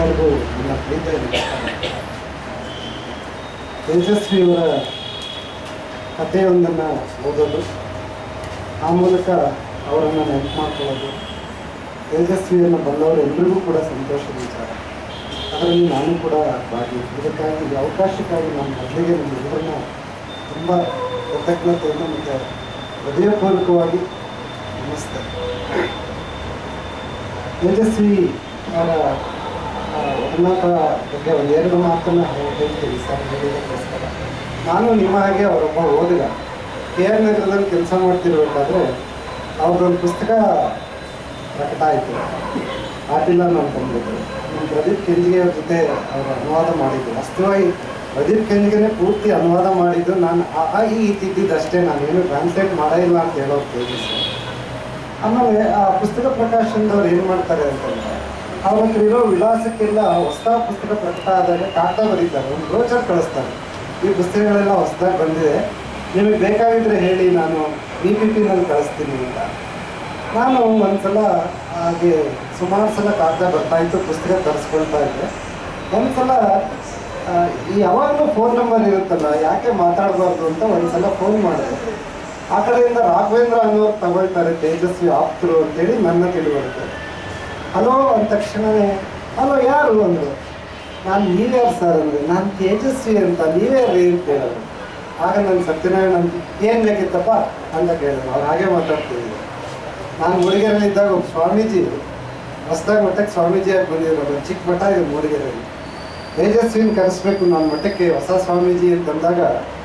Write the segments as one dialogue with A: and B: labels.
A: ಎಲ್ಲರಿಗೂ ನನ್ನ ಪ್ರೀತಿಯ ನಮಸ್ಕಾರ ತೇಜಸ್ವಿಯವರ ಕಥೆಯೊಂದನ್ನು ಓದೋದು ಆ ಮೂಲಕ ಅವರನ್ನು ನೆನಪು ಮಾಡ್ಕೊಳ್ಳೋದು ತೇಜಸ್ವಿಯನ್ನು ಬಲ್ಲವರು ಎಲ್ಲರಿಗೂ ಕೂಡ ಸಂತೋಷದ ವಿಚಾರ ಅದರಲ್ಲಿ ನಾನು ಕೂಡ ಭಾಗಿ ಇದಕ್ಕಾಗಿ ಈ ಅವಕಾಶಕ್ಕಾಗಿ ನಾನು ಮೊದಲಿಗೆ ನಿಮ್ಮೆಲ್ಲರನ್ನ ತುಂಬ ಕೃತಜ್ಞತೆಯನ್ನು ಮತ್ತು ಹೃದಯಪೂರ್ವಕವಾಗಿ ನಮಸ್ತೆ ತೇಜಸ್ವಿ ಅವರ ಆ, ಒಡನಾಟ ಬಗ್ಗೆ ಒಂದೆರಡು ಮಾತನ್ನು ಹೇಳ್ತೀನಿ ಸರ್ ಹೇಳಿದಕ್ಕೋಸ್ಕರ ನಾನು ನಿಮ್ಮ ಹಾಗೆ ಅವರೊಬ್ಬ ಓದಿಗ ಕೆ ಆರ್ ನಗರದಲ್ಲಿ ಕೆಲಸ ಮಾಡ್ತಿರ್ಬೇಕಾದ್ರೆ ಅವ್ರದ್ದೊಂದು ಪುಸ್ತಕ ಪ್ರಕಟ ಆಯಿತು ಆಟಿಲ್ಲ ನಾನು ತಂದ್ಬಿಟ್ಟು ನಮ್ಮ ಪ್ರದೀಪ್ ಕೆಂಜಿಗೆ ಅವ್ರ ಜೊತೆ ಅವರು ಅನುವಾದ ಮಾಡಿದ್ದು ವಾಸ್ತವವಾಗಿ ಪ್ರದೀಪ್ ಕೆಂಜಿಗೆನೆ ಪೂರ್ತಿ ಅನುವಾದ ಮಾಡಿದ್ದು ನಾನು ಆ ಆ ಈ ಇದ್ದಿದ್ದು ಅಷ್ಟೇ ನಾನೇನು ಟ್ರಾನ್ಸ್ಲೇಟ್ ಮಾಡೇ ಇಲ್ಲ ಅಂತ ಹೇಳೋದು ತೇಜಸ್ವಿ ಆಮೇಲೆ ಆ ಪುಸ್ತಕ ಪ್ರಕಾಶನದವ್ರು ಏನು ಮಾಡ್ತಾರೆ ಅಂತಂದ್ರೆ ಅವ್ರ ಹತ್ರ ಇರೋ ವಿಳಾಸಕ್ಕೆಲ್ಲ ಹೊಸ ಪುಸ್ತಕ ಪ್ರಕಟ ಆದಾಗ ಕಾಗದ ಬರೀತಾರೆ ಒಂದು ಬ್ರೋಚರ್ ಕಳಿಸ್ತಾರೆ ಈ ಪುಸ್ತಕಗಳೆಲ್ಲ ಹೊಸದಾಗಿ ಬಂದಿದೆ ನಿಮಗೆ ಬೇಕಾಗಿದ್ರೆ ಹೇಳಿ ನಾನು ಬಿ ಪಿ ಪಿನಲ್ಲಿ ಕಳಿಸ್ತೀನಿ ಅಂತ ನಾನು ಒಂದ್ಸಲ ಹಾಗೆ ಸುಮಾರು ಸಲ ಕಾಗದ ಬರ್ತಾ ಇತ್ತು ಪುಸ್ತಕ ತರಿಸ್ಕೊಳ್ತಾ ಇದ್ದೆ ಒಂದ್ಸಲ ಆ, ಈ ಯಾವಾಗಲೂ ಫೋನ್ ನಂಬರ್ ಇರುತ್ತಲ್ಲ ಯಾಕೆ ಮಾತಾಡಬಾರ್ದು ಅಂತ ಒಂದ್ಸಲ ಫೋನ್ ಮಾಡಿದೆ ಆ ಕಡೆಯಿಂದ ರಾಘವೇಂದ್ರ ಅನ್ನೋರು ತಗೊಳ್ತಾರೆ ತೇಜಸ್ವಿ ಆಪ್ತರು ಅಂತೇಳಿ ನನ್ನ ತಿಳಿವಳಿಕೆ ಹಲೋ ಅಂದ ತಕ್ಷಣವೇ ಹಲೋ ಯಾರು ಅಂದರು ನಾನು ನೀವ್ಯಾರು ಸರ್ ಅಂದರೆ ನಾನು ತೇಜಸ್ವಿ ಅಂತ ನೀವ್ಯಾರು ಅಂತ ಕೇಳೋದು ಆಗ ನನ್ನ ಸತ್ಯನಾರಾಯಣ ಅಂತ ಏನು ಬೇಕಿತ್ತಪ್ಪ ಅಂತ ಕೇಳಿದ್ರು ಅವ್ರು ಹಾಗೆ ಮಾತಾಡ್ತಿದ್ರು ನಾನು ಮೂಡಿಗೆರೆಯಲ್ಲಿದ್ದಾಗ ಒಬ್ಬ ಸ್ವಾಮೀಜಿ ಹೊಸ್ದಾಗಿ ಮಠಕ್ಕೆ ಸ್ವಾಮೀಜಿಯಾಗಿ ಬಂದಿದ್ರು ಒಂದು ಚಿಕ್ಕ ಮಠ ಇದೆ ಮೂಡಿಗೆರೆಯಲ್ಲಿ ತೇಜಸ್ವಿನ ಕರೆಸ್ಬೇಕು ನಾನು ಮಠಕ್ಕೆ ಹೊಸ ಸ್ವಾಮೀಜಿ ಅಂತಂದಾಗ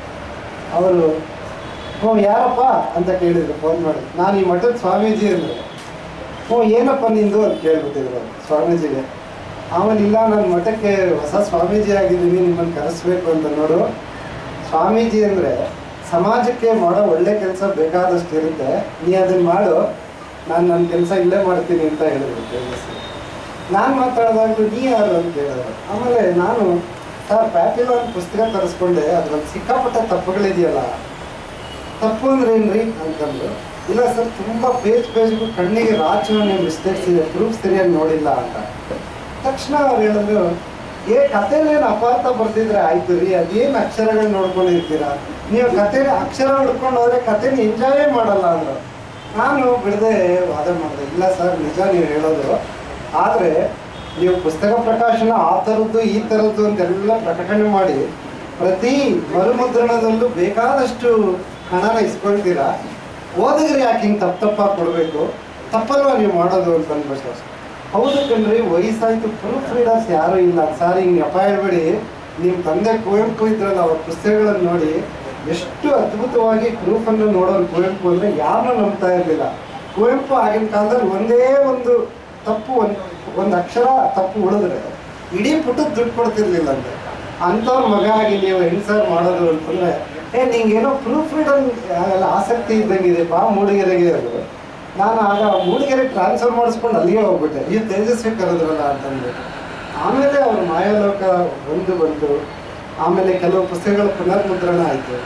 A: ಅವರು ಹ್ಞೂ ಯಾರಪ್ಪ ಅಂತ ಕೇಳಿದ್ರು ಫೋನ್ ಮಾಡಿ ನಾನು ಈ ಮಠದ ಸ್ವಾಮೀಜಿ ಅಂದರು ಹ್ಞೂ ಏನಪ್ಪ ನಿಂದು ಅಂತ ಕೇಳ್ಬಿಟ್ಟಿದ್ರು ಸ್ವಾಮೀಜಿಗೆ ಆಮೇಲೆ ಇಲ್ಲ ನಾನು ಮಠಕ್ಕೆ ಹೊಸ ಸ್ವಾಮೀಜಿ ಆಗಿದ್ದೀನಿ ನಿಮ್ಮನ್ನು ಕರೆಸ್ಬೇಕು ಅಂತ ನೋಡು ಸ್ವಾಮೀಜಿ ಅಂದರೆ ಸಮಾಜಕ್ಕೆ ಮಾಡೋ ಒಳ್ಳೆ ಕೆಲಸ ಬೇಕಾದಷ್ಟು ಇರುತ್ತೆ ನೀ ಅದನ್ನು ಮಾಡು ನಾನು ನನ್ನ ಕೆಲಸ ಇಲ್ಲೇ ಮಾಡ್ತೀನಿ ಅಂತ ಹೇಳಿದ್ರು ತೇಜಸ್ವಿ ನಾನು ಮಾತಾಡಿದಾಗ ನೀ ಯಾರು ಅಂತ ಹೇಳಿದ್ರು ಆಮೇಲೆ ನಾನು ಸರ್ ಪ್ಯಾಪಿಲೋನ್ ಪುಸ್ತಕ ತರಿಸ್ಕೊಂಡೆ ಅದ್ರಲ್ಲಿ ಸಿಕ್ಕಾಪಟ್ಟೆ ತಪ್ಪುಗಳಿದೆಯಲ್ಲ ತಪ್ಪು ಅಂದ್ರೆ ಏನ್ರಿ ಅಂತಂದ್ರು ಇಲ್ಲ ಸರ್ ತುಂಬ ಪೇಜ್ ಪೇಜ್ಗೂ ಕಣ್ಣಿಗೆ ರಾಚುವನೆ ಮಿಸ್ಟೇಕ್ಸ್ ಇದೆ ಪ್ರೂಫ್ ಸರಿಯಾಗಿ ನೋಡಿಲ್ಲ ಅಂತ ತಕ್ಷಣ ಅವ್ರು ಹೇಳಿದ್ರು ಏ ಕಥೆನೇನು ಅಪಾರ್ಥ ಬರ್ತಿದ್ರೆ ಆಯ್ತು ರೀ ಅದೇನು ಅಕ್ಷರಗಳು ನೋಡ್ಕೊಂಡಿರ್ತೀರಾ ನೀವು ಕತೆ ಅಕ್ಷರ ಹುಡ್ಕೊಂಡು ಹೋದ್ರೆ ಕಥೆನ ಎಂಜಾಯೇ ಮಾಡಲ್ಲ ಅಂದ್ರು ನಾನು ಬಿಡದೆ ವಾದ ಮಾಡಿದೆ ಇಲ್ಲ ಸರ್ ನಿಜ ನೀವು ಹೇಳೋದು ಆದರೆ ನೀವು ಪುಸ್ತಕ ಪ್ರಕಾಶನ ಆ ಥರದ್ದು ಈ ಥರದ್ದು ಅಂತೆಲ್ಲ ಪ್ರಕಟಣೆ ಮಾಡಿ ಪ್ರತಿ ಮರುಮುದ್ರಣದಲ್ಲೂ ಬೇಕಾದಷ್ಟು ಹಣನ ಇಸ್ಕೊಳ್ತೀರಾ ಓದಿದ್ರೆ ಯಾಕೆ ಹಿಂಗೆ ತಪ್ಪು ತಪ್ಪಾಗಿ ಕೊಡಬೇಕು ತಪ್ಪಲ್ವಾ ನೀವು ಮಾಡೋದು ಅಂತ ಅಂದ್ಬಿಟ್ಟು ಹೌದು ಕಣ್ರಿ ವಯಸ್ಸಾಯ್ತು ಪ್ರೂಫ್ ರೀಡರ್ಸ್ ಯಾರೂ ಇಲ್ಲ ಸಾರಿ ಹಿಂಗೆ ಅಪ್ಪ ಹೇಳ್ಬೇಡಿ ನಿಮ್ಮ ತಂದೆ ಕುವೆಂಪು ಇದ್ರಲ್ಲ ಅವ್ರ ಪುಸ್ತಕಗಳನ್ನು ನೋಡಿ ಎಷ್ಟು ಅದ್ಭುತವಾಗಿ ಪ್ರೂಫನ್ನು ನೋಡೋರು ಕುವೆಂಪು ಅಂದರೆ ಯಾರನ್ನೂ ನಂಬ್ತಾ ಇರಲಿಲ್ಲ ಕುವೆಂಪು ಆಗಿನ ಕಾಲದಲ್ಲಿ ಒಂದೇ ಒಂದು ತಪ್ಪು ಒಂದು ಒಂದು ಅಕ್ಷರ ತಪ್ಪು ಉಳಿದ್ರೆ ಇಡೀ ಪುಟಕ್ಕೆ ದುಡ್ಡು ಕೊಡ್ತಿರ್ಲಿಲ್ಲ ಅಂತೆ ಅಂಥವ್ರ ಮಗ ಆಗಿ ನೀವು ಹೆಂಗ್ ಸರ್ ಮಾಡೋದು ಅಂತಂದ್ರೆ ಏ ನಿಂಗೇನೋ ಪ್ರೂಫ್ ರೀಡರ್ ಆಸಕ್ತಿ ಇದ್ದಂಗಿದೆ ಬಾ ಮೂಡಿಗೆರೆಗೆ ಅದು ನಾನು ಆಗ ಮೂಡಿಗೆರೆ ಟ್ರಾನ್ಸ್ಫರ್ ಮಾಡಿಸ್ಕೊಂಡು ಅಲ್ಲಿಗೆ ಹೋಗ್ಬಿಟ್ಟೆ ಈ ತೇಜಸ್ವಿ ಕರೆದ್ರಲ್ಲ ಅಂತಂದು ಆಮೇಲೆ ಅವ್ರ ಮಾಯಾಲೋಕ ಒಂದು ಬಂತು ಆಮೇಲೆ ಕೆಲವು ಪುಸ್ತಕಗಳ ಪುನರ್ಮುದ್ರಣ ಆಯಿತು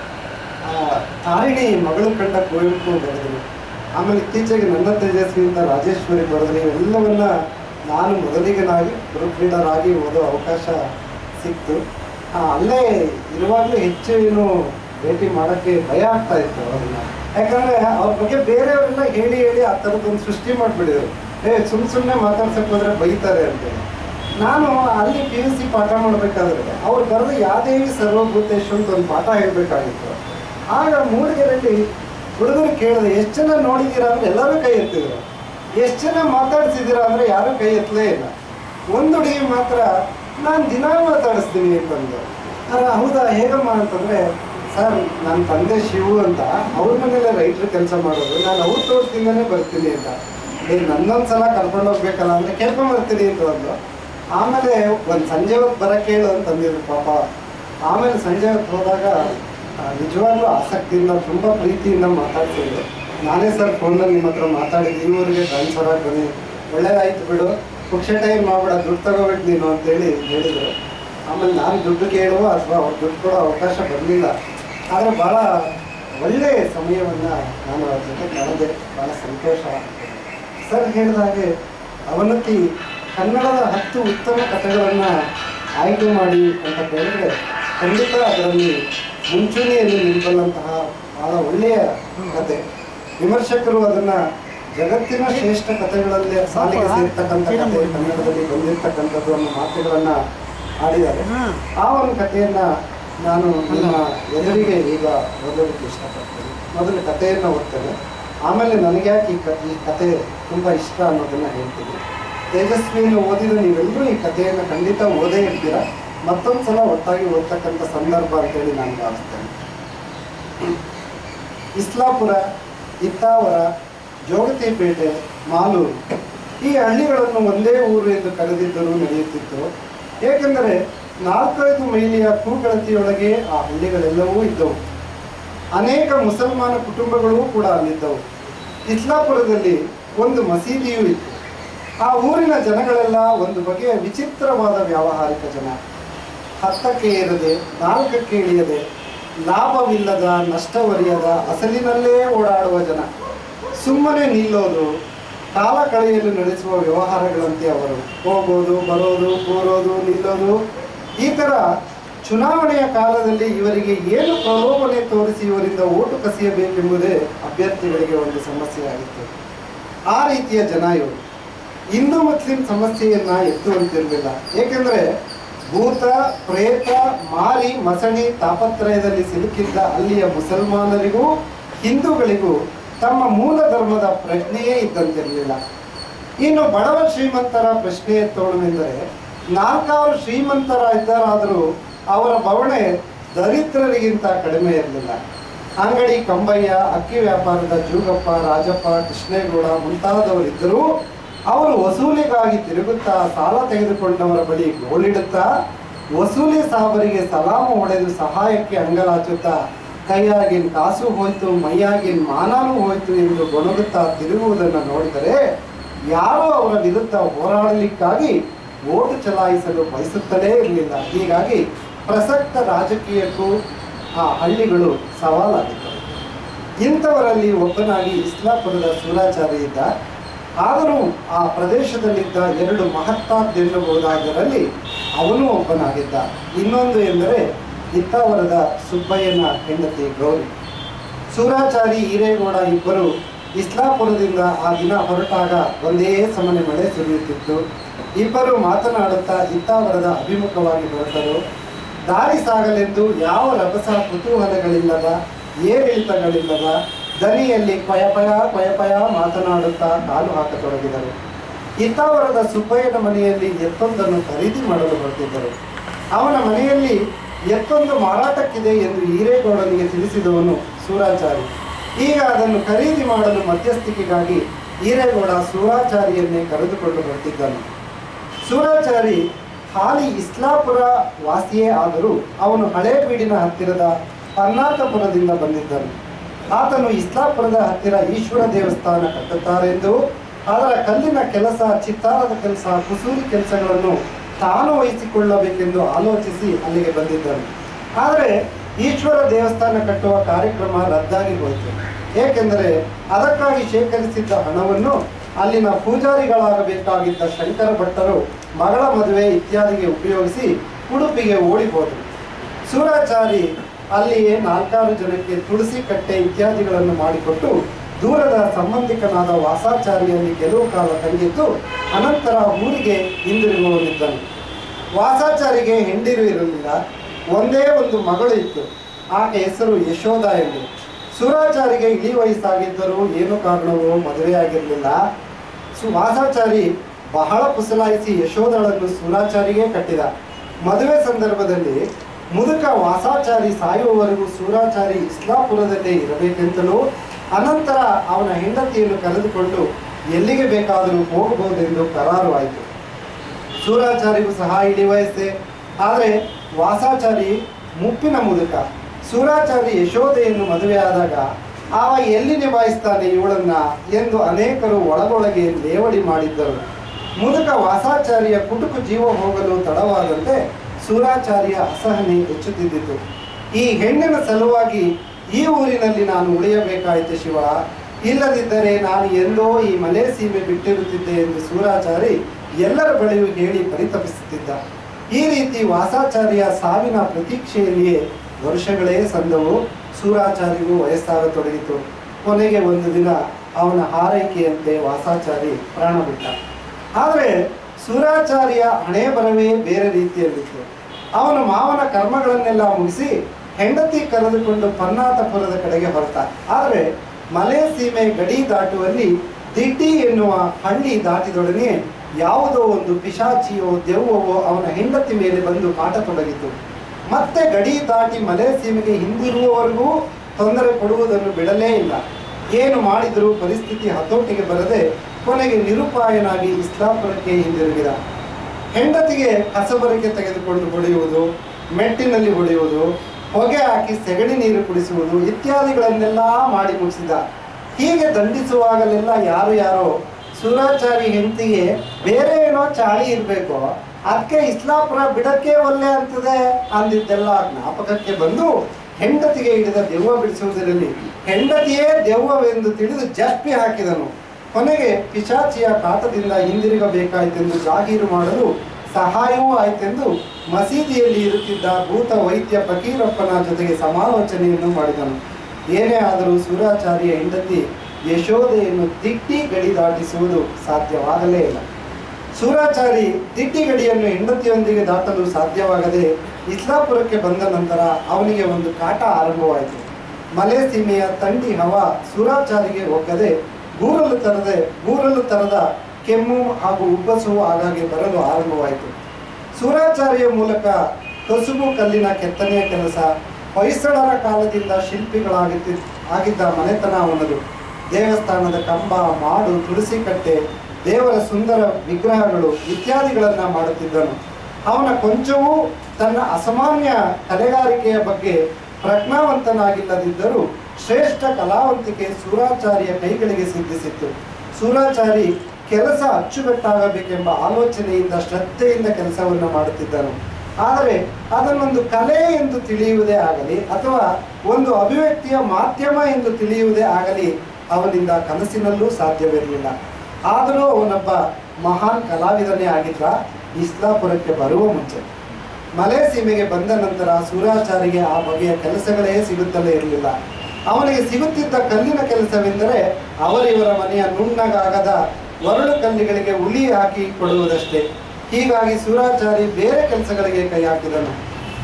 A: ತಾರಿಣಿ ಮಗಳು ಕಂಡ ಕುವೆಂಪು ಬರೆದ್ರು ಆಮೇಲೆ ಇತ್ತೀಚೆಗೆ ನನ್ನ ತೇಜಸ್ವಿ ಅಂತ ರಾಜೇಶ್ವರಿ ಬರೆದ್ರು ಇವೆಲ್ಲವನ್ನ ನಾನು ಮೊದಲಿಗನಾಗಿ ಪ್ರೂಫ್ ರೀಡರ್ ಆಗಿ ಓದೋ ಅವಕಾಶ ಸಿಕ್ತು ಆ, ಅಲ್ಲೇ ಇರುವಾಗಲೂ ಹೆಚ್ಚು ಏನು ಭೇಟಿ ಮಾಡೋಕ್ಕೆ ಭಯ ಆಗ್ತಾ ಇತ್ತು ಅವ್ರನ್ನ ಯಾಕಂದ್ರೆ ಅವ್ರ ಬಗ್ಗೆ ಬೇರೆಯವ್ರನ್ನ ಹೇಳಿ ಹೇಳಿ ಆ ಥರದ್ದೊಂದು ಸೃಷ್ಟಿ ಮಾಡಿಬಿಡಿದ್ರು ಏ ಸುಮ್ ಸುಮ್ಮನೆ ಮಾತಾಡ್ಸಕ್ಕೆ ಹೋದ್ರೆ ಬೈತಾರೆ ಅಂತೇಳಿ ನಾನು ಅಲ್ಲಿ ಪಿ ಯು ಸಿ ಪಾಠ ಮಾಡಬೇಕಾದ್ರೆ ಅವ್ರು ಬರೆದು ಯಾದೇವಿ ಸರ್ವಭೂತೇಶು ಅಂತ ಒಂದು ಪಾಠ ಹೇಳಬೇಕಾಗಿತ್ತು ಆಗ ಮೂಡಿಗೆರೆಯಲ್ಲಿ ಹುಡುಗರು ಕೇಳಿದೆ ಎಷ್ಟು ಜನ ನೋಡಿದ್ದೀರಾ ಅಂದ್ರೆ ಎಲ್ಲರೂ ಕೈ ಎತ್ತಿದ್ರು ಎಷ್ಟು ಜನ ಮಾತಾಡ್ಸಿದ್ದೀರಾ ಅಂದ್ರೆ ಯಾರೂ ಕೈ ಎತ್ತಲೇ ಇಲ್ಲ ಒಂದು ಹುಡುಗಿ ಮಾತ್ರ ನಾನು ದಿನ ಮಾತಾಡಿಸ್ತೀನಿ ಅಂತಂದು ಅಲ್ಲ ಹೌದಾ ಹೇಗಮ್ಮ ಅಂತಂದ್ರೆ ಸರ್ ನನ್ನ ತಂದೆ ಶಿವು ಅಂತ ಅವ್ರ ಮನೇಲೆ ರೈಟ್ರ್ ಕೆಲಸ ಮಾಡೋದು ನಾನು ಅವ್ರ ತೋಟದಿಂದನೇ ಬರ್ತೀನಿ ಅಂತ ಏ ನನ್ನೊಂದು ಸಲ ಕರ್ಕೊಂಡು ಹೋಗ್ಬೇಕಲ್ಲ ಅಂದ್ರೆ ಕೇಳ್ಕೊಂಡ್ ಬರ್ತೀನಿ ಅಂತ ಒಂದು ಆಮೇಲೆ ಒಂದು ಸಂಜೆ ಹೊತ್ತು ಬರಕ್ಕೆ ಹೇಳು ಅಂತ ಅಂದಿದ್ರು ಪಾಪ ಆಮೇಲೆ ಸಂಜೆ ಹೊತ್ತು ಹೋದಾಗ ಆ, ನಿಜವಾಗ್ಲೂ ಆಸಕ್ತಿಯಿಂದ ತುಂಬ ಪ್ರೀತಿಯಿಂದ ಮಾತಾಡ್ತಿದ್ರು ನಾನೇ ಸರ್ ಫೋನಲ್ಲಿ ನಿಮ್ಮ ಹತ್ರ ಮಾತಾಡಿದ್ದು ಈ ಊರಿಗೆ ಟ್ರಾನ್ಸ್ಫರ್ ಆಗಿ ಬನ್ನಿ ಒಳ್ಳೇದಾಯ್ತು ಬಿಡು ಪುಕ್ಷಟ ಏನು ಮಾಡ್ಬೇಡ ದುಡ್ಡು ತಗೋಬೇಕು ನೀನು ಅಂತೇಳಿ ಹೇಳಿದರು ಆಮೇಲೆ ನಾನು ದುಡ್ಡು ಕೇಳುವ ಅಥವಾ ಅವ್ರು ದುಡ್ಡು ಕೊಡೋ ಅವಕಾಶ ಬರಲಿಲ್ಲ ಆದರೆ ಭಾಳ ಒಳ್ಳೆಯ ಸಮಯವನ್ನು ನಾನು ಅವ್ರ ಜೊತೆ ಕಳೆದೆ ಭಾಳ ಸಂತೋಷ ಸರ್ ಹೇಳಿದ ಹಾಗೆ ಅವನತಿ ಕನ್ನಡದ ಹತ್ತು ಉತ್ತಮ ಕಥೆಗಳನ್ನು ಆಯ್ಕೆ ಮಾಡಿ ಅಂತ ಕೇಳಿದ್ರೆ ಖಂಡಿತ ಅದರಲ್ಲಿ ಮುಂಚೂಣಿಯಲ್ಲಿ ನಿಲ್ಬಲ್ಲಂತಹ ಬಹಳ ಒಳ್ಳೆಯ ಕತೆ ವಿಮರ್ಶಕರು ಅದನ್ನ ಜಗತ್ತಿನ ಶ್ರೇಷ್ಠ ಕಥೆಗಳಲ್ಲಿ ಸಾಲಿಗೆ ಸೇರ್ತಕ್ಕಂಥ ಕಥೆ ಕನ್ನಡದಲ್ಲಿ ಬಂದಿರತಕ್ಕಂಥದ್ದು ಅನ್ನೋ ಮಾತುಗಳನ್ನ ಆಡಿದ್ದಾರೆ ಆ ಒಂದು ಕಥೆಯನ್ನ ನಾನು ನಿಮ್ಮ ಎದುರಿಗೆ ಈಗ ಓದೋದಕ್ಕೆ ಇಷ್ಟಪಡ್ತೇನೆ ಮೊದಲು ಕಥೆಯನ್ನು ಓದ್ತೇನೆ ಆಮೇಲೆ ನನಗೆ ಯಾಕೆ ಈ ಕ ಈ ಕತೆ ತುಂಬ ಇಷ್ಟ ಅನ್ನೋದನ್ನ ಹೇಳ್ತೀನಿ ತೇಜಸ್ವಿಯನ್ನು ಓದಿದ ನೀವೆಲ್ಲರೂ ಈ ಕಥೆಯನ್ನು ಖಂಡಿತ ಓದೇ ಇರ್ತೀರ ಮತ್ತೊಂದು ಸಲ ಒಟ್ಟಾಗಿ ಓದ್ತಕ್ಕಂಥ ಸಂದರ್ಭ ಅಂತೇಳಿ ನಾನು ಭಾವಿಸ್ತೇನೆ ಇಸ್ಲಾಪುರ ಇತ್ತಾವರ ಜೋಗತಿಪೇಟೆ ಮಾಲೂರು ಈ ಹಳ್ಳಿಗಳನ್ನು ಒಂದೇ ಊರು ಎಂದು ಕರೆದಿದ್ದರೂ ನಡೆಯುತ್ತಿತ್ತು ಏಕೆಂದರೆ ನಾಲ್ಕೈದು ಮೈಲಿಯ ಕೂಗಳತಿಯೊಳಗೆ ಆ ಹಳ್ಳಿಗಳೆಲ್ಲವೂ ಇದ್ದವು ಅನೇಕ ಮುಸಲ್ಮಾನ ಕುಟುಂಬಗಳೂ ಕೂಡ ಅಲ್ಲಿದ್ದವು ಇಸ್ಲಾಪುರದಲ್ಲಿ ಒಂದು ಮಸೀದಿಯೂ ಇತ್ತು ಆ ಊರಿನ ಜನಗಳೆಲ್ಲ ಒಂದು ಬಗೆಯ ವಿಚಿತ್ರವಾದ ವ್ಯಾವಹಾರಿಕ ಜನ ಹತ್ತಕ್ಕೆ ಏರದೆ ನಾಲ್ಕಕ್ಕೆ ಇಳಿಯದೆ ಲಾಭವಿಲ್ಲದ ನಷ್ಟವರಿಯದ ಅಸಲಿನಲ್ಲೇ ಓಡಾಡುವ ಜನ ಸುಮ್ಮನೆ ನಿಲ್ಲೋದು ಕಾಲ ಕಳೆಯಲು ನಡೆಸುವ ವ್ಯವಹಾರಗಳಂತೆ ಅವರು ಹೋಗೋದು ಬರೋದು ಕೂರೋದು ನಿಲ್ಲೋದು ಈ ಥರ ಚುನಾವಣೆಯ ಕಾಲದಲ್ಲಿ ಇವರಿಗೆ ಏನು ಪ್ರಲೋಭನೆ ತೋರಿಸಿ ಇವರಿಂದ ಓಟು ಕಸಿಯಬೇಕೆಂಬುದೇ ಅಭ್ಯರ್ಥಿಗಳಿಗೆ ಒಂದು ಸಮಸ್ಯೆಯಾಗಿತ್ತು ಆ ರೀತಿಯ ಜನ ಇವರು ಹಿಂದೂ ಮುಸ್ಲಿಂ ಸಮಸ್ಯೆಯನ್ನ ಎತ್ತುವಂತಿರಲಿಲ್ಲ ಏಕೆಂದರೆ ಭೂತ ಪ್ರೇತ ಮಾರಿ ಮಸಣಿ ತಾಪತ್ರಯದಲ್ಲಿ ಸಿಲುಕಿದ್ದ ಅಲ್ಲಿಯ ಮುಸಲ್ಮಾನರಿಗೂ ಹಿಂದೂಗಳಿಗೂ ತಮ್ಮ ಮೂಲ ಧರ್ಮದ ಪ್ರಶ್ನೆಯೇ ಇದ್ದಂತಿರಲಿಲ್ಲ ಇನ್ನು ಬಡವ ಶ್ರೀಮಂತರ ಪ್ರಶ್ನೆ ಎತ್ತೋಣವೆಂದರೆ ನಾಲ್ಕಾರು ಶ್ರೀಮಂತರ ಇದ್ದರಾದರೂ ಅವರ ಬವಣೆ ದರಿದ್ರರಿಗಿಂತ ಕಡಿಮೆ ಇರಲಿಲ್ಲ ಅಂಗಡಿ ಕಂಬಯ್ಯ ಅಕ್ಕಿ ವ್ಯಾಪಾರದ ಜೂಗಪ್ಪ ರಾಜಪ್ಪ ಕೃಷ್ಣೇಗೌಡ ಮುಂತಾದವರಿದ್ದರೂ ಅವರು ವಸೂಲಿಗಾಗಿ ತಿರುಗುತ್ತಾ ಸಾಲ ತೆಗೆದುಕೊಂಡವರ ಬಳಿ ಗೋಳಿಡುತ್ತಾ ವಸೂಲಿ ಸಾಬರಿಗೆ ಸಲಾಮು ಹೊಡೆದು ಸಹಾಯಕ್ಕೆ ಅಂಗಲಾಚುತ್ತಾ ಕೈಯಾಗಿನ ಕಾಸು ಹೋಯ್ತು ಮೈಯಾಗಿನ ಮಾನಾನು ಹೋಯ್ತು ಎಂದು ಗೊಣಗುತ್ತಾ ತಿರುಗುವುದನ್ನು ನೋಡಿದರೆ ಯಾರೂ ಅವರ ವಿರುದ್ಧ ಹೋರಾಡಲಿಕ್ಕಾಗಿ ಓಟು ಚಲಾಯಿಸಲು ಬಯಸುತ್ತಲೇ ಇರಲಿಲ್ಲ ಹೀಗಾಗಿ ಪ್ರಸಕ್ತ ರಾಜಕೀಯಕ್ಕೂ ಆ ಹಳ್ಳಿಗಳು ಸವಾಲಾಗಿದ್ದವು ಇಂಥವರಲ್ಲಿ ಒಬ್ಬನಾಗಿ ಇಸ್ಲಾಪುರದ ಸೂರಾಚಾರಿ ಇದ್ದ ಆದರೂ ಆ ಪ್ರದೇಶದಲ್ಲಿದ್ದ ಎರಡು ಮಹತ್ತಾದ್ದೆನ್ನಬಹುದಾದರಲ್ಲಿ ಅವನು ಒಬ್ಬನಾಗಿದ್ದ ಇನ್ನೊಂದು ಎಂದರೆ ಇತ್ತಾವರದ ಸುಬ್ಬಯ್ಯನ ಹೆಂಡತಿ ಗೌರಿ ಸೂರಾಚಾರಿ ಹಿರೇಗೌಡ ಇಬ್ಬರು ಇಸ್ಲಾಪುರದಿಂದ ಆ ದಿನ ಹೊರಟಾಗ ಒಂದೇ ಸಮನೆ ಮಳೆ ಸುರಿಯುತ್ತಿತ್ತು ಇಬ್ಬರು ಮಾತನಾಡುತ್ತಾ ಇತ್ತಾವರದ ಅಭಿಮುಖವಾಗಿ ಹೊರಟರು ದಾರಿ ಸಾಗಲೆಂದು ಯಾವ ರಭಸ ಕುತೂಹಲಗಳಿಲ್ಲದ ಏರಿಳಿತಗಳಿಲ್ಲದ ದನಿಯಲ್ಲಿ ಪಯಪಯ ಪಯಪಯ ಮಾತನಾಡುತ್ತಾ ಕಾಲು ಹಾಕತೊಡಗಿದರು ಇತ್ತಾವರದ ಸುಬ್ಬಯ್ಯನ ಮನೆಯಲ್ಲಿ ಎತ್ತೊಂದನ್ನು ಖರೀದಿ ಮಾಡಲು ಹೊರಟಿದ್ದರು ಅವನ ಮನೆಯಲ್ಲಿ ಎತ್ತೊಂದು ಮಾರಾಟಕ್ಕಿದೆ ಎಂದು ಹಿರೇಗೌಡನಿಗೆ ತಿಳಿಸಿದವನು ಸೂರಾಚಾರಿ ಈಗ ಅದನ್ನು ಖರೀದಿ ಮಾಡಲು ಮಧ್ಯಸ್ಥಿಕೆಗಾಗಿ ಹಿರೇಗೌಡ ಸೂರಾಚಾರಿಯನ್ನೇ ಕರೆದುಕೊಂಡು ಬರ್ತಿದ್ದನು ಸೂರಾಚಾರಿ ಹಾಲಿ ಇಸ್ಲಾಪುರ ವಾಸಿಯೇ ಆದರೂ ಅವನು ಹಳೇ ಬೀಡಿನ ಹತ್ತಿರದ ಕರ್ನಾಟಕಪುರದಿಂದ ಬಂದಿದ್ದನು ಆತನು ಇಸ್ಲಾಪುರದ ಹತ್ತಿರ ಈಶ್ವರ ದೇವಸ್ಥಾನ ಕಟ್ಟುತ್ತಾರೆಂದು ಅದರ ಕಲ್ಲಿನ ಕೆಲಸ ಚಿತ್ತಾರದ ಕೆಲಸ ಕುಸೂರಿ ಕೆಲಸಗಳನ್ನು ತಾನು ವಹಿಸಿಕೊಳ್ಳಬೇಕೆಂದು ಆಲೋಚಿಸಿ ಅಲ್ಲಿಗೆ ಬಂದಿದ್ದನು ಆದರೆ ಈಶ್ವರ ದೇವಸ್ಥಾನ ಕಟ್ಟುವ ಕಾರ್ಯಕ್ರಮ ರದ್ದಾಗಿ ಹೋಯಿತು ಏಕೆಂದರೆ ಅದಕ್ಕಾಗಿ ಶೇಖರಿಸಿದ್ದ ಹಣವನ್ನು ಅಲ್ಲಿನ ಪೂಜಾರಿಗಳಾಗಬೇಕಾಗಿದ್ದ ಶಂಕರ ಭಟ್ಟರು ಮಗಳ ಮದುವೆ ಇತ್ಯಾದಿಗೆ ಉಪಯೋಗಿಸಿ ಉಡುಪಿಗೆ ಓಡಿ ಹೋದರು ಸೂರಾಚಾರಿ ಅಲ್ಲಿಯೇ ನಾಲ್ಕಾರು ಜನಕ್ಕೆ ತುಳಸಿ ಕಟ್ಟೆ ಇತ್ಯಾದಿಗಳನ್ನು ಮಾಡಿಕೊಟ್ಟು ದೂರದ ಸಂಬಂಧಿಕನಾದ ವಾಸಾಚಾರಿಯಲ್ಲಿ ಕೆಲವು ಕಾಲ ತಂಗಿದ್ದು ಅನಂತರ ಊರಿಗೆ ಹಿಂದಿರುಗುವನಿದ್ದನು ವಾಸಾಚಾರಿಗೆ ಹೆಂಡಿರು ಇರಲಿಲ್ಲ ಒಂದೇ ಒಂದು ಮಗಳು ಇತ್ತು ಆಕೆ ಹೆಸರು ಯಶೋಧ ಎಂದು ಸೂರಾಚಾರಿಗೆ ಇಳಿ ವಯಸ್ಸಾಗಿದ್ದರೂ ಏನು ಕಾರಣವೋ ಮದುವೆಯಾಗಿರಲಿಲ್ಲ ಸು ವಾಸಾಚಾರಿ ಬಹಳ ಪುಸಲಾಯಿಸಿ ಯಶೋಧಳನ್ನು ಸೂರಾಚಾರಿಗೆ ಕಟ್ಟಿದ ಮದುವೆ ಸಂದರ್ಭದಲ್ಲಿ ಮುದುಕ ವಾಸಾಚಾರಿ ಸಾಯುವವರೆಗೂ ಸೂರಾಚಾರಿ ಇಸ್ಲಾಪುರದಲ್ಲೇ ಇರಬೇಕೆಂತಲೂ ಅನಂತರ ಅವನ ಹೆಂಡತಿಯನ್ನು ಕರೆದುಕೊಂಡು ಎಲ್ಲಿಗೆ ಬೇಕಾದರೂ ಹೋಗಬಹುದೆಂದು ಕರಾರು ಆಯಿತು ಸೂರಾಚಾರಿಗೂ ಸಹ ಇಡೀ ವಯಸ್ಸೇ ಆದರೆ ವಾಸಾಚಾರಿ ಮುಪ್ಪಿನ ಮುದುಕ ಸೂರಾಚಾರಿ ಯಶೋಧೆಯನ್ನು ಮದುವೆಯಾದಾಗ ಆವ ಎಲ್ಲಿ ನಿಭಾಯಿಸ್ತಾನೆ ಇವಳನ್ನ ಎಂದು ಅನೇಕರು ಒಳಗೊಳಗೆ ಲೇವಡಿ ಮಾಡಿದ್ದರು ಮುದುಕ ವಾಸಾಚಾರಿಯ ಕುಟುಕು ಜೀವ ಹೋಗಲು ತಡವಾದಂತೆ ಸೂರಾಚಾರ್ಯ ಅಸಹನೆ ಹೆಚ್ಚುತ್ತಿದ್ದಿತು ಈ ಹೆಣ್ಣಿನ ಸಲುವಾಗಿ ಈ ಊರಿನಲ್ಲಿ ನಾನು ಉಳಿಯಬೇಕಾಯಿತು ಶಿವ ಇಲ್ಲದಿದ್ದರೆ ನಾನು ಎಂದೋ ಈ ಮಲೆ ಸೀಮೆ ಬಿಟ್ಟಿರುತ್ತಿದ್ದೆ ಎಂದು ಸೂರಾಚಾರಿ ಎಲ್ಲರ ಬಳಿಯೂ ಹೇಳಿ ಪರಿತಪಿಸುತ್ತಿದ್ದ ಈ ರೀತಿ ವಾಸಾಚಾರ್ಯ ಸಾವಿನ ಪ್ರತೀಕ್ಷೆಯಲ್ಲಿಯೇ ವರ್ಷಗಳೇ ಸಂದವು ಸೂರಾಚಾರ್ಯಗೂ ವಯಸ್ಸಾಗತೊಡಗಿತು ಕೊನೆಗೆ ಒಂದು ದಿನ ಅವನ ಹಾರೈಕೆಯಂತೆ ವಾಸಾಚಾರಿ ಪ್ರಾಣ ಬಿಟ್ಟ ಆದರೆ ಸೂರಾಚಾರ್ಯ ಹಣೆ ಬರವೇ ಬೇರೆ ರೀತಿಯಲ್ಲಿತ್ತು ಅವನು ಮಾವನ ಕರ್ಮಗಳನ್ನೆಲ್ಲ ಮುಗಿಸಿ ಹೆಂಡತಿ ಕರೆದುಕೊಂಡು ಪನ್ನಾತಪುರದ ಕಡೆಗೆ ಹೊರಟ ಆದರೆ ಮಲೆ ಸೀಮೆ ಗಡಿ ದಾಟುವಲ್ಲಿ ದಿಡ್ಡಿ ಎನ್ನುವ ಹಳ್ಳಿ ದಾಟಿದೊಡನೆ ಯಾವುದೋ ಒಂದು ಪಿಶಾಚಿಯೋ ದೆವ್ವವೋ ಅವನ ಹೆಂಡತಿ ಮೇಲೆ ಬಂದು ಕಾಟತೊಡಗಿತು ಮತ್ತೆ ಗಡಿ ದಾಟಿ ಮಲೆ ಸೀಮೆಗೆ ಹಿಂದಿರುವವರೆಗೂ ತೊಂದರೆ ಕೊಡುವುದನ್ನು ಬಿಡಲೇ ಇಲ್ಲ ಏನು ಮಾಡಿದರೂ ಪರಿಸ್ಥಿತಿ ಹತೋಟಿಗೆ ಬರದೆ ಕೊನೆಗೆ ನಿರುಪಾಯನಾಗಿ ಇಸ್ಲಾಪುರಕ್ಕೆ ಹಿಂದಿರುಗಿದ ಹೆಂಡತಿಗೆ ಕಸಬರಿಕೆ ತೆಗೆದುಕೊಂಡು ಹೊಡೆಯುವುದು ಮೆಟ್ಟಿನಲ್ಲಿ ಹೊಡೆಯುವುದು ಹೊಗೆ ಹಾಕಿ ಸೆಗಣಿ ನೀರು ಕುಡಿಸುವುದು ಇತ್ಯಾದಿಗಳನ್ನೆಲ್ಲ ಮಾಡಿ ಮುಗಿಸಿದ ಹೀಗೆ ದಂಡಿಸುವಾಗಲೆಲ್ಲ ಯಾರು ಯಾರೋ ಸುರಾಚಾರಿ ಹೆಂಡತಿಗೆ ಬೇರೆ ಏನೋ ಚಾಳಿ ಇರಬೇಕು ಅದಕ್ಕೆ ಇಸ್ಲಾಪುರ ಬಿಡಕ್ಕೆ ಒಲ್ಲೆ ಅಂತದೆ ಅಂದಿದ್ದೆಲ್ಲ ಜ್ಞಾಪಕಕ್ಕೆ ಬಂದು ಹೆಂಡತಿಗೆ ಹಿಡಿದ ದೆವ್ವ ಬಿಡಿಸುವುದರಲ್ಲಿ ಹೆಂಡತಿಯೇ ದೆವ್ವವೆಂದು ತಿಳಿದು ಜಪ್ಪಿ ಹಾಕಿದನು ಕೊನೆಗೆ ಪಿಶಾಚಿಯ ಕಾಟದಿಂದ ಹಿಂದಿರುಗಬೇಕಾಯಿತೆಂದು ಜಾಗೀರು ಮಾಡಲು ಸಹಾಯವೂ ಆಯಿತೆಂದು ಮಸೀದಿಯಲ್ಲಿ ಇರುತ್ತಿದ್ದ ಭೂತ ವೈದ್ಯ ಫಕೀರಪ್ಪನ ಜೊತೆಗೆ ಸಮಾಲೋಚನೆಯನ್ನು ಮಾಡಿದನು ಏನೇ ಆದರೂ ಸೂರಾಚಾರ್ಯ ಹೆಂಡತಿ ಯಶೋದೆಯನ್ನು ದಿಟ್ಟಿ ಗಡಿ ದಾಟಿಸುವುದು ಸಾಧ್ಯವಾಗಲೇ ಇಲ್ಲ ಸೂರಾಚಾರಿ ದಿಟ್ಟಿ ಗಡಿಯನ್ನು ಹೆಂಡತಿಯೊಂದಿಗೆ ದಾಟಲು ಸಾಧ್ಯವಾಗದೆ ಇಸ್ಲಾಪುರಕ್ಕೆ ಬಂದ ನಂತರ ಅವನಿಗೆ ಒಂದು ಕಾಟ ಆರಂಭವಾಯಿತು ಮಲೆ ಸೀಮೆಯ ತಂಡಿ ಹವ ಸೂರಾಚಾರಿಗೆ ಒಗ್ಗದೆ ಗೂರಲು ತರದೆ ಗೂರಲು ತರದ ಕೆಮ್ಮು ಹಾಗೂ ಉಬ್ಬಸವು ಆಗಾಗ್ಗೆ ಬರಲು ಆರಂಭವಾಯಿತು ಸೂರಾಚಾರ್ಯ ಮೂಲಕ ಕಸುಬು ಕಲ್ಲಿನ ಕೆತ್ತನೆಯ ಕೆಲಸ ಹೊಯ್ಸಳರ ಕಾಲದಿಂದ ಶಿಲ್ಪಿಗಳಾಗಿದ್ದ ಆಗಿದ್ದ ಮನೆತನ ಅವನದು ದೇವಸ್ಥಾನದ ಕಂಬ ಮಾಡು ತುಳಸಿ ಕಟ್ಟೆ ದೇವರ ಸುಂದರ ವಿಗ್ರಹಗಳು ಇತ್ಯಾದಿಗಳನ್ನು ಮಾಡುತ್ತಿದ್ದನು ಅವನ ಕೊಂಚವೂ ತನ್ನ ಅಸಾಮಾನ್ಯ ಕಲೆಗಾರಿಕೆಯ ಬಗ್ಗೆ ಪ್ರಜ್ಞಾವಂತನಾಗಿಲ್ಲದಿದ್ದರೂ ಶ್ರೇಷ್ಠ ಕಲಾವಂತಿಕೆ ಸೂರಾಚಾರ್ಯ ಕೈಗಳಿಗೆ ಸಿದ್ಧಿಸಿತ್ತು ಸೂರಾಚಾರಿ ಕೆಲಸ ಅಚ್ಚುಕಟ್ಟಾಗಬೇಕೆಂಬ ಆಲೋಚನೆಯಿಂದ ಶ್ರದ್ಧೆಯಿಂದ ಕೆಲಸವನ್ನು ಮಾಡುತ್ತಿದ್ದನು ಆದರೆ ಅದನ್ನೊಂದು ಕಲೆ ಎಂದು ತಿಳಿಯುವುದೇ ಆಗಲಿ ಅಥವಾ ಒಂದು ಅಭಿವ್ಯಕ್ತಿಯ ಮಾಧ್ಯಮ ಎಂದು ತಿಳಿಯುವುದೇ ಆಗಲಿ ಅವನಿಂದ ಕನಸಿನಲ್ಲೂ ಸಾಧ್ಯವಿರಲಿಲ್ಲ ಆದರೂ ಅವನೊಬ್ಬ ಮಹಾನ್ ಕಲಾವಿದನೇ ಆಗಿದ್ದ ಇಸ್ಲಾಪುರಕ್ಕೆ ಬರುವ ಮುಂಚೆ ಮಲೆ ಸೀಮೆಗೆ ಬಂದ ನಂತರ ಸೂರಾಚಾರಿಗೆ ಆ ಬಗೆಯ ಕೆಲಸಗಳೇ ಸಿಗುತ್ತಲೇ ಇರಲಿಲ್ಲ ಅವನಿಗೆ ಸಿಗುತ್ತಿದ್ದ ಕಲ್ಲಿನ ಕೆಲಸವೆಂದರೆ ಅವರಿವರ ಮನೆಯ ನುಣ್ಣಗಾಗದ ಒರಳು ಕಲ್ಲಿಗಳಿಗೆ ಉಳಿ ಹಾಕಿ ಕೊಡುವುದಷ್ಟೇ ಹೀಗಾಗಿ ಸೂರಾಚಾರಿ ಬೇರೆ ಕೆಲಸಗಳಿಗೆ ಕೈ ಹಾಕಿದನು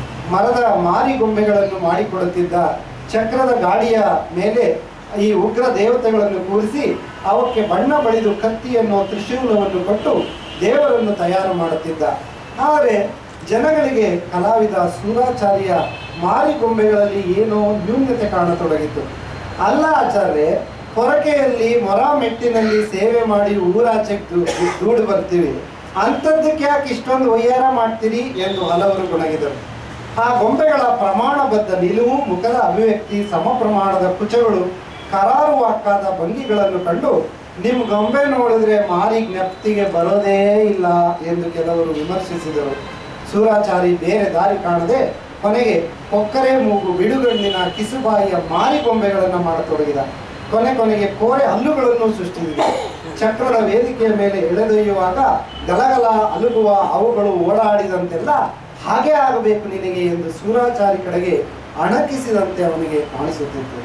A: ಮರದ ಮಾರಿಗೊಂಬೆಗಳನ್ನು ಮಾಡಿಕೊಡುತ್ತಿದ್ದ ಚಕ್ರದ ಗಾಡಿಯ ಮೇಲೆ ಈ ಉಗ್ರ ದೇವತೆಗಳನ್ನು ಕೂರಿಸಿ ಅವಕ್ಕೆ ಬಣ್ಣ ಬಳಿದು ಕತ್ತಿಯನ್ನು ತ್ರಿಶೂಲವನ್ನು ಕೊಟ್ಟು ದೇವರನ್ನು ತಯಾರು ಮಾಡುತ್ತಿದ್ದ ಆದರೆ ಜನಗಳಿಗೆ ಕಲಾವಿದ ಸೂರಾಚಾರ್ಯ ಮಾರಿಗೊಂಬೆಗಳಲ್ಲಿ ಏನೋ ನ್ಯೂನ್ಯತೆ ಕಾಣತೊಡಗಿತು ಅಲ್ಲ ಆಚಾರ್ಯ ಪೊರಕೆಯಲ್ಲಿ ಮೊರ ಮೆಟ್ಟಿನಲ್ಲಿ ಸೇವೆ ಮಾಡಿ ಊರಾಚೆ ದೂ- ದೂಡಿ ಬರ್ತೀವಿ ಅಂಥದ್ದಕ್ಕೆ ಯಾಕೆ ಇಷ್ಟೊಂದು ವಯ್ಯಾರ ಮಾಡ್ತೀರಿ ಎಂದು ಹಲವರು ಗುಣಗಿದರು ಆ ಗೊಂಬೆಗಳ ಪ್ರಮಾಣಬದ್ಧ ನಿಲುವು ಮುಖದ ಅಭಿವ್ಯಕ್ತಿ ಸಮ ಪ್ರಮಾಣದ ಕುಚಗಳು ಕರಾರುವಾಕ್ಕಾದ ಭಂಗಿಗಳನ್ನು ಕಂಡು ನಿಮ್ಮ ಗೊಂಬೆ ನೋಡಿದ್ರೆ ಮಾರಿ ಜ್ಞಪ್ತಿಗೆ ಬರೋದೇ ಇಲ್ಲ ಎಂದು ಕೆಲವರು ವಿಮರ್ಶಿಸಿದರು ಸೂರಾಚಾರಿ ಬೇರೆ ದಾರಿ ಕಾಣದೆ ಕೊನೆಗೆ ಕೊಕ್ಕರೆ ಮೂಗು ಬಿಡುಗಣ್ಣಿನ ಕಿಸುಬಾಯಿಯ ಮಾರಿ ಗೊಂಬೆಗಳನ್ನು ಮಾಡತೊಡಗಿದ ಕೊನೆ ಕೊನೆಗೆ ಕೋರೆ ಹಲ್ಲುಗಳನ್ನು ಸೃಷ್ಟಿಸಿದೆ ಚಕ್ರದ ವೇದಿಕೆಯ ಮೇಲೆ ಎಳೆದೊಯ್ಯುವಾಗ ಗಲಗಲ ಅಲುಗುವ ಅವುಗಳು ಓಡಾಡಿದಂತೆಲ್ಲ ಹಾಗೆ ಆಗಬೇಕು ನಿನಗೆ ಎಂದು ಸೂರಾಚಾರಿ ಕಡೆಗೆ ಅಣಕಿಸಿದಂತೆ ಅವನಿಗೆ ಕಾಣಿಸುತ್ತಿತ್ತು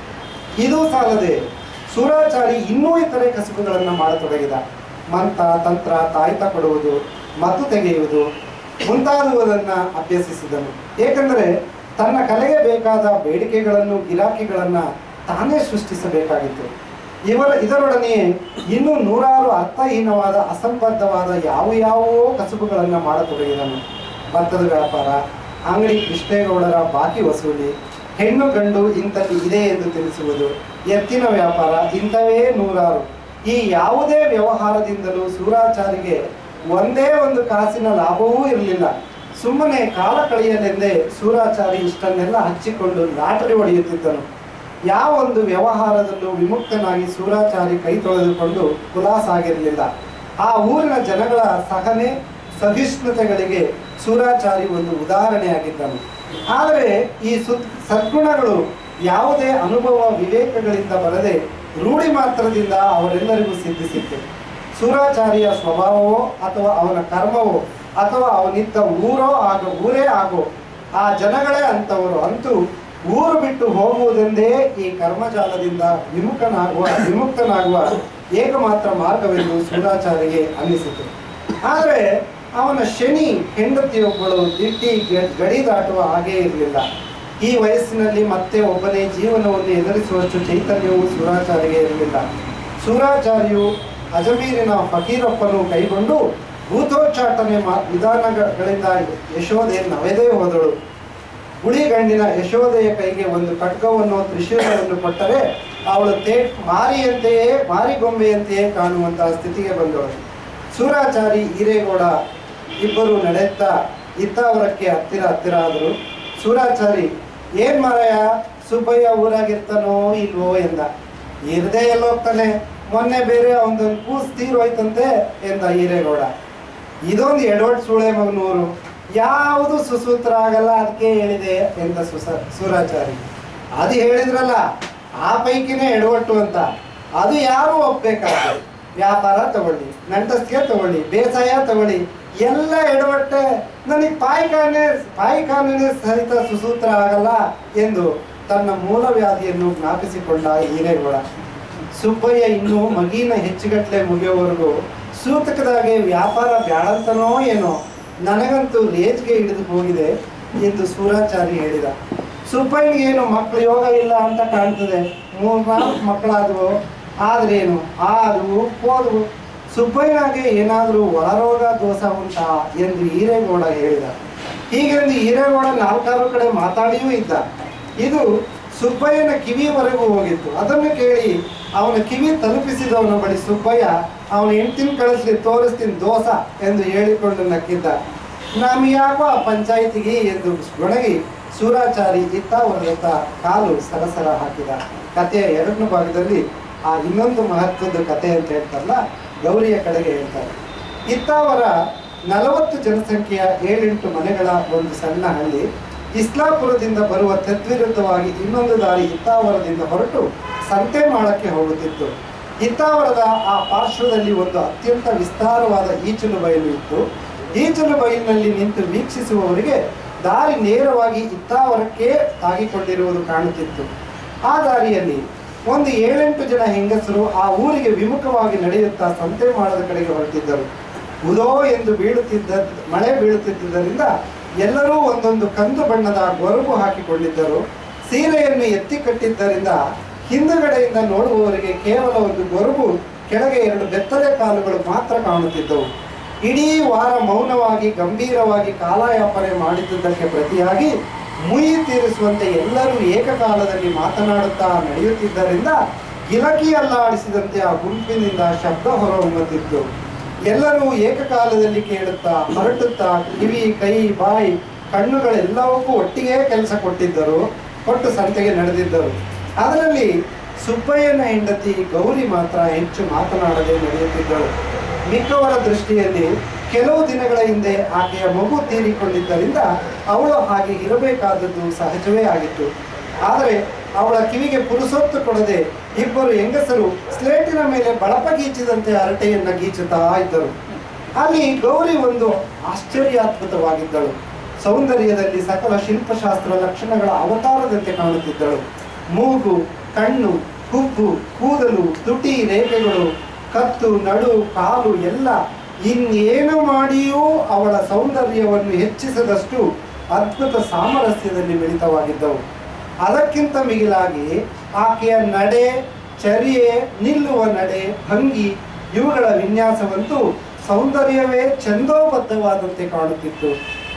A: ಇದು ಸಾಲದೆ ಸೂರಾಚಾರಿ ಇನ್ನೂ ಇತರೆ ಕಸುಬುಗಳನ್ನು ಮಾಡತೊಡಗಿದ ಮಂತ್ರ ತಂತ್ರ ತಾಯ್ತ ಕೊಡುವುದು ಮತ್ತು ತೆಗೆಯುವುದು ಮುಂತಾದುವುದನ್ನು ಅಭ್ಯಸಿಸಿದನು ಏಕೆಂದರೆ ತನ್ನ ಕಲೆಗೆ ಬೇಕಾದ ಬೇಡಿಕೆಗಳನ್ನು ಗಿರಾಕಿಗಳನ್ನು ತಾನೇ ಸೃಷ್ಟಿಸಬೇಕಾಗಿತ್ತು ಇವರ ಇದರೊಡನೆಯೇ ಇನ್ನೂ ನೂರಾರು ಅರ್ಥಹೀನವಾದ ಅಸಂಬದ್ಧವಾದ ಯಾವ ಯಾವೋ ಕಸುಬುಗಳನ್ನು ಮಾಡತೊಡಗಿದನು ಭತ್ತದ ವ್ಯಾಪಾರ ಅಂಗಡಿ ಕೃಷ್ಣೇಗೌಡರ ಬಾಕಿ ವಸೂಲಿ ಹೆಣ್ಣು ಗಂಡು ಇಂಥಲ್ಲಿ ಇದೆ ಎಂದು ತಿಳಿಸುವುದು ಎತ್ತಿನ ವ್ಯಾಪಾರ ಇಂಥವೇ ನೂರಾರು ಈ ಯಾವುದೇ ವ್ಯವಹಾರದಿಂದಲೂ ಸೂರಾಚಾರಿಗೆ ಒಂದೇ ಒಂದು ಕಾಸಿನ ಲಾಭವೂ ಇರಲಿಲ್ಲ ಸುಮ್ಮನೆ ಕಾಲ ಕಳೆಯಲೆಂದೇ ಸೂರಾಚಾರಿ ಇಷ್ಟನ್ನೆಲ್ಲ ಹಚ್ಚಿಕೊಂಡು ಲಾಟರಿ ಹೊಡೆಯುತ್ತಿದ್ದನು ಯಾವೊಂದು ವ್ಯವಹಾರದಲ್ಲೂ ವಿಮುಕ್ತನಾಗಿ ಸೂರಾಚಾರಿ ಕೈ ತೊಳೆದುಕೊಂಡು ಕುಲಾಸಾಗಿರಲಿಲ್ಲ ಆ ಊರಿನ ಜನಗಳ ಸಹನೆ ಸಹಿಷ್ಣುತೆಗಳಿಗೆ ಸೂರಾಚಾರಿ ಒಂದು ಉದಾಹರಣೆಯಾಗಿದ್ದನು ಆದರೆ ಈ ಸುತ್ ಸದ್ಗುಣಗಳು ಯಾವುದೇ ಅನುಭವ ವಿವೇಕಗಳಿಂದ ಬರದೆ ರೂಢಿ ಮಾತ್ರದಿಂದ ಅವರೆಲ್ಲರಿಗೂ ಸಿದ್ಧಿಸಿತ್ತು ಸುರಾಚಾರಿಯ ಸ್ವಭಾವವೋ ಅಥವಾ ಅವನ ಕರ್ಮವೋ ಅಥವಾ ಅವನಿದ್ದ ಊರೋ ಆಗೋ ಊರೇ ಆಗೋ ಆ ಜನಗಳೇ ಅಂತವರು ಅಂತೂ ಊರು ಬಿಟ್ಟು ಹೋಗುವುದೆಂದೇ ಈ ಕರ್ಮಜಾಲದಿಂದ ವಿಮುಖನಾಗುವ ವಿಮುಕ್ತನಾಗುವ ಏಕಮಾತ್ರ ಮಾರ್ಗವೆಂದು ಸೂರಾಚಾರಿಗೆ ಅನ್ನಿಸಿತು ಆದರೆ ಅವನ ಶನಿ ಹೆಂಡತಿಯೊಬ್ಬಳು ದಿಟ್ಟಿ ಗ- ಗಡಿ ದಾಟುವ ಹಾಗೇ ಇರಲಿಲ್ಲ ಈ ವಯಸ್ಸಿನಲ್ಲಿ ಮತ್ತೆ ಒಬ್ಬನೇ ಜೀವನವನ್ನು ಎದುರಿಸುವಷ್ಟು ಚೈತನ್ಯವು ಸೂರಾಚಾರಿಗೆ ಇರಲಿಲ್ಲ ಸೂರಾಚಾರ್ಯು ಅಜಮೀರಿನ ಫಕೀರಪ್ಪನು ಕೈಗೊಂಡು ಭೂತೋಚ್ಚಾಟನೆ ಮಾ ವಿಧಾನಗಳಿಂದ ಯಶೋದೆ ನವೆದೇ ಹೋದಳು ಗುಳಿಗಣ್ಣಿನ ಯಶೋದೆಯ ಕೈಗೆ ಒಂದು ಖಡ್ಗವನ್ನು ತ್ರಿಶೂಲವನ್ನು ಕೊಟ್ಟರೆ ಅವಳು ತೇ ಮಾರಿಯಂತೆಯೇ ಮಾರಿಗೊಂಬೆಯಂತೆಯೇ ಕಾಣುವಂತಹ ಸ್ಥಿತಿಗೆ ಬಂದಳು ಸೂರಾಚಾರಿ ಹಿರೇಗೌಡ ಇಬ್ಬರು ನಡೆಯುತ್ತಾ ಇತ್ತಾವರಕ್ಕೆ ಹತ್ತಿರ ಹತ್ತಿರ ಆದರು ಸೂರಾಚಾರಿ ಏನ್ ಮಾರಾಯ ಸುಬ್ಬಯ್ಯ ಊರಾಗಿರ್ತಾನೋ ಇಲ್ವೋ ಎಂದ ಇರದೇ ಎಲ್ಲೋಗ್ತಾನೆ ಮೊನ್ನೆ ಬೇರೆ ಅವನದೊಂದು ಕೂಸ್ ತೀರೋಯ್ತಂತೆ ಎಂದ ಹಿರೇಗೌಡ ಇದೊಂದು ಎಡವಟ್ ಸುಳೆ ಮಗನೂರು ಯಾವುದು ಸುಸೂತ್ರ ಆಗಲ್ಲ ಅದಕ್ಕೆ ಹೇಳಿದೆ ಎಂದ ಸುಸ ಸೂರಾಚಾರಿ ಅದು ಹೇಳಿದ್ರಲ್ಲ ಆ ಪೈಕಿನೇ ಎಡವಟ್ಟು ಅಂತ ಅದು ಯಾರು ಒಪ್ಬೇಕಾದ್ರೆ ವ್ಯಾಪಾರ ತಗೊಳ್ಳಿ ನಂಟಸ್ಗೆ ತಗೊಳ್ಳಿ ಬೇಸಾಯ ತಗೊಳ್ಳಿ ಎಲ್ಲ ಎಡವಟ್ಟೆ ನನಗೆ ಪಾಯಿಖಾನೆ ಪಾಯಿಖಾನೆ ಸಹಿತ ಸುಸೂತ್ರ ಆಗಲ್ಲ ಎಂದು ತನ್ನ ಮೂಲ ವ್ಯಾಧಿಯನ್ನು ಜ್ಞಾಪಿಸಿಕೊಂಡ ಹಿರೇಗೌಡ ಸುಬ್ಬಯ್ಯ ಇನ್ನೂ ಮಗಿನ ಹೆಚ್ಚುಗಟ್ಲೆ ಮುಗಿಯೋವರೆಗೂ ಸೂತಕದಾಗೆ ವ್ಯಾಪಾರ ಬ್ಯಾಡಂತನೋ ಏನೋ ನನಗಂತೂ ರೇಜ್ಗೆ ಹಿಡಿದು ಹೋಗಿದೆ ಎಂದು ಸೂರಾಚಾರಿ ಹೇಳಿದ ಸುಬ್ಬಯ್ಯನಿಗೆ ಏನು ಮಕ್ಕಳು ಯೋಗ ಇಲ್ಲ ಅಂತ ಕಾಣ್ತದೆ ಮೂರ್ನಾಲ್ಕು ಮಕ್ಕಳಾದವು ಆದ್ರೇನು ಆದವು ಹೋದವು ಸುಬ್ಬಯ್ಯನಾಗೆ ಏನಾದರೂ ಒಳರೋಗ ದೋಷ ಉಂಟಾ ಎಂದು ಹಿರೇಗೌಡ ಹೇಳಿದ ಹೀಗೆಂದು ಹಿರೇಗೌಡ ನಾಲ್ಕಾರು ಕಡೆ ಮಾತಾಡಿಯೂ ಇದ್ದ ಇದು ಸುಬ್ಬಯ್ಯನ ಕಿವಿಯವರೆಗೂ ಹೋಗಿತ್ತು ಅದನ್ನು ಕೇಳಿ ಅವನ ಕಿವಿ ತಲುಪಿಸಿದವನ ಬಳಿ ಸುಬ್ಬಯ್ಯ ಅವನ ಹೆಂಡ್ತಿನ ಕಳಿಸ್ಲಿ ತೋರಿಸ್ತೀನಿ ದೋಸ ಎಂದು ಹೇಳಿಕೊಂಡು ನಕ್ಕಿದ್ದ ನಮ್ಗೆ ಯಾಕೋ ಆ ಪಂಚಾಯಿತಿಗೆ ಎಂದು ಗೊಣಗಿ ಸೂರಾಚಾರಿ ಇತ್ತ ಹೊರದತ್ತ ಕಾಲು ಸರಸರ ಹಾಕಿದ ಕಥೆಯ ಎರಡನೇ ಭಾಗದಲ್ಲಿ ಆ ಇನ್ನೊಂದು ಮಹತ್ವದ ಕಥೆ ಅಂತ ಹೇಳ್ತಾರಲ್ಲ ಗೌರಿಯ ಕಡೆಗೆ ಹೇಳ್ತಾರೆ ಇತ್ತಾವರ ನಲವತ್ತು ಜನಸಂಖ್ಯೆಯ ಏಳೆಂಟು ಮನೆಗಳ ಒಂದು ಸಣ್ಣ ಹಳ್ಳಿ ಇಸ್ಲಾಪುರದಿಂದ ಬರುವ ತದ್ವಿರುದ್ಧವಾಗಿ ಇನ್ನೊಂದು ದಾರಿ ಇತ್ತಾವರದಿಂದ ಹೊರಟು ಸಂತೆ ಮಾಡಕ್ಕೆ ಹೋಗುತ್ತಿತ್ತು ಇತ್ತಾವರದ ಆ ಪಾರ್ಶ್ವದಲ್ಲಿ ಒಂದು ಅತ್ಯಂತ ವಿಸ್ತಾರವಾದ ಈಚಲು ಬಯಲು ಇತ್ತು ಈಚಲು ಬಯಲಿನಲ್ಲಿ ನಿಂತು ವೀಕ್ಷಿಸುವವರಿಗೆ ದಾರಿ ನೇರವಾಗಿ ಇತ್ತಾವರಕ್ಕೆ ತಾಗಿಕೊಂಡಿರುವುದು ಕಾಣುತ್ತಿತ್ತು ಆ ದಾರಿಯಲ್ಲಿ ಒಂದು ಏಳೆಂಟು ಜನ ಹೆಂಗಸರು ಆ ಊರಿಗೆ ವಿಮುಖವಾಗಿ ನಡೆಯುತ್ತಾ ಸಂತೆ ಮಾಡದ ಕಡೆಗೆ ಹೊರಟಿದ್ದರು ಉದೋ ಎಂದು ಬೀಳುತ್ತಿದ್ದ ಮಳೆ ಬೀಳುತ್ತಿದ್ದರಿಂದ ಎಲ್ಲರೂ ಒಂದೊಂದು ಕಂದು ಬಣ್ಣದ ಗೊರಗು ಹಾಕಿಕೊಂಡಿದ್ದರು ಸೀರೆಯನ್ನು ಎತ್ತಿ ಕಟ್ಟಿದ್ದರಿಂದ ಹಿಂದುಗಡೆಯಿಂದ ನೋಡುವವರಿಗೆ ಕೇವಲ ಒಂದು ಗೊರಗು ಕೆಳಗೆ ಎರಡು ಬೆತ್ತಲೆ ಕಾಲುಗಳು ಮಾತ್ರ ಕಾಣುತ್ತಿದ್ದವು ಇಡೀ ವಾರ ಮೌನವಾಗಿ ಗಂಭೀರವಾಗಿ ಕಾಲಯಾಪನೆ ಮಾಡಿದ್ದುದಕ್ಕೆ ಪ್ರತಿಯಾಗಿ ಮುಯಿ ತೀರಿಸುವಂತೆ ಎಲ್ಲರೂ ಏಕಕಾಲದಲ್ಲಿ ಮಾತನಾಡುತ್ತಾ ನಡೆಯುತ್ತಿದ್ದರಿಂದ ಗಿಲಕಿ ಅಲ್ಲಾಡಿಸಿದಂತೆ ಆ ಗುಂಪಿನಿಂದ ಶಬ್ದ ಹೊರಹೊಮ್ಮುತ್ತಿತ್ತು ಎಲ್ಲರೂ ಏಕಕಾಲದಲ್ಲಿ ಕೇಳುತ್ತಾ ಹೊರಟುತ್ತಾ ಕಿವಿ ಕೈ ಬಾಯಿ ಕಣ್ಣುಗಳೆಲ್ಲವಕ್ಕೂ ಒಟ್ಟಿಗೆ ಕೆಲಸ ಕೊಟ್ಟಿದ್ದರು ಕೊಟ್ಟು ಸಂತೆಗೆ ನಡೆದಿದ್ದರು ಅದರಲ್ಲಿ ಸುಬ್ಬಯ್ಯನ ಹೆಂಡತಿ ಗೌರಿ ಮಾತ್ರ ಹೆಚ್ಚು ಮಾತನಾಡದೆ ನಡೆಯುತ್ತಿದ್ದಳು ಮಿಕ್ಕವರ ದೃಷ್ಟಿಯಲ್ಲಿ ಕೆಲವು ದಿನಗಳ ಹಿಂದೆ ಆಕೆಯ ಮಗು ತೀರಿಕೊಂಡಿದ್ದರಿಂದ ಅವಳು ಹಾಗೆ ಇರಬೇಕಾದದ್ದು ಸಹಜವೇ ಆಗಿತ್ತು ಆದರೆ ಅವಳ ಕಿವಿಗೆ ಪುರುಸೊತ್ತು ಕೊಡದೆ ಇಬ್ಬರು ಹೆಂಗಸರು ಸ್ಲೇಟಿನ ಮೇಲೆ ಬಳಪ ಗೀಚಿದಂತೆ ಹರಟೆಯನ್ನ ಗೀಚುತ್ತಾ ಇದ್ದರು ಅಲ್ಲಿ ಗೌರಿ ಒಂದು ಆಶ್ಚರ್ಯಾತ್ಮಕವಾಗಿದ್ದಳು ಸೌಂದರ್ಯದಲ್ಲಿ ಸಕಲ ಶಿಲ್ಪಶಾಸ್ತ್ರ ಲಕ್ಷಣಗಳ ಅವತಾರದಂತೆ ಕಾಣುತ್ತಿದ್ದಳು ಮೂಗು ಕಣ್ಣು ಹುಬ್ಬು ಕೂದಲು ತುಟಿ ರೇಖೆಗಳು ಕತ್ತು ನಡು ಕಾಲು ಎಲ್ಲ ಇನ್ನೇನು ಮಾಡಿಯೂ ಅವಳ ಸೌಂದರ್ಯವನ್ನು ಹೆಚ್ಚಿಸದಷ್ಟು ಅದ್ಭುತ ಸಾಮರಸ್ಯದಲ್ಲಿ ಮಿಳಿತವಾಗಿದ್ದವು ಅದಕ್ಕಿಂತ ಮಿಗಿಲಾಗಿ ಆಕೆಯ ನಡೆ ಚರ್ಯೆ ನಿಲ್ಲುವ ನಡೆ ಭಂಗಿ ಇವುಗಳ ವಿನ್ಯಾಸವಂತೂ ಸೌಂದರ್ಯವೇ ಛಂದೋಬದ್ಧವಾದಂತೆ ಕಾಣುತ್ತಿತ್ತು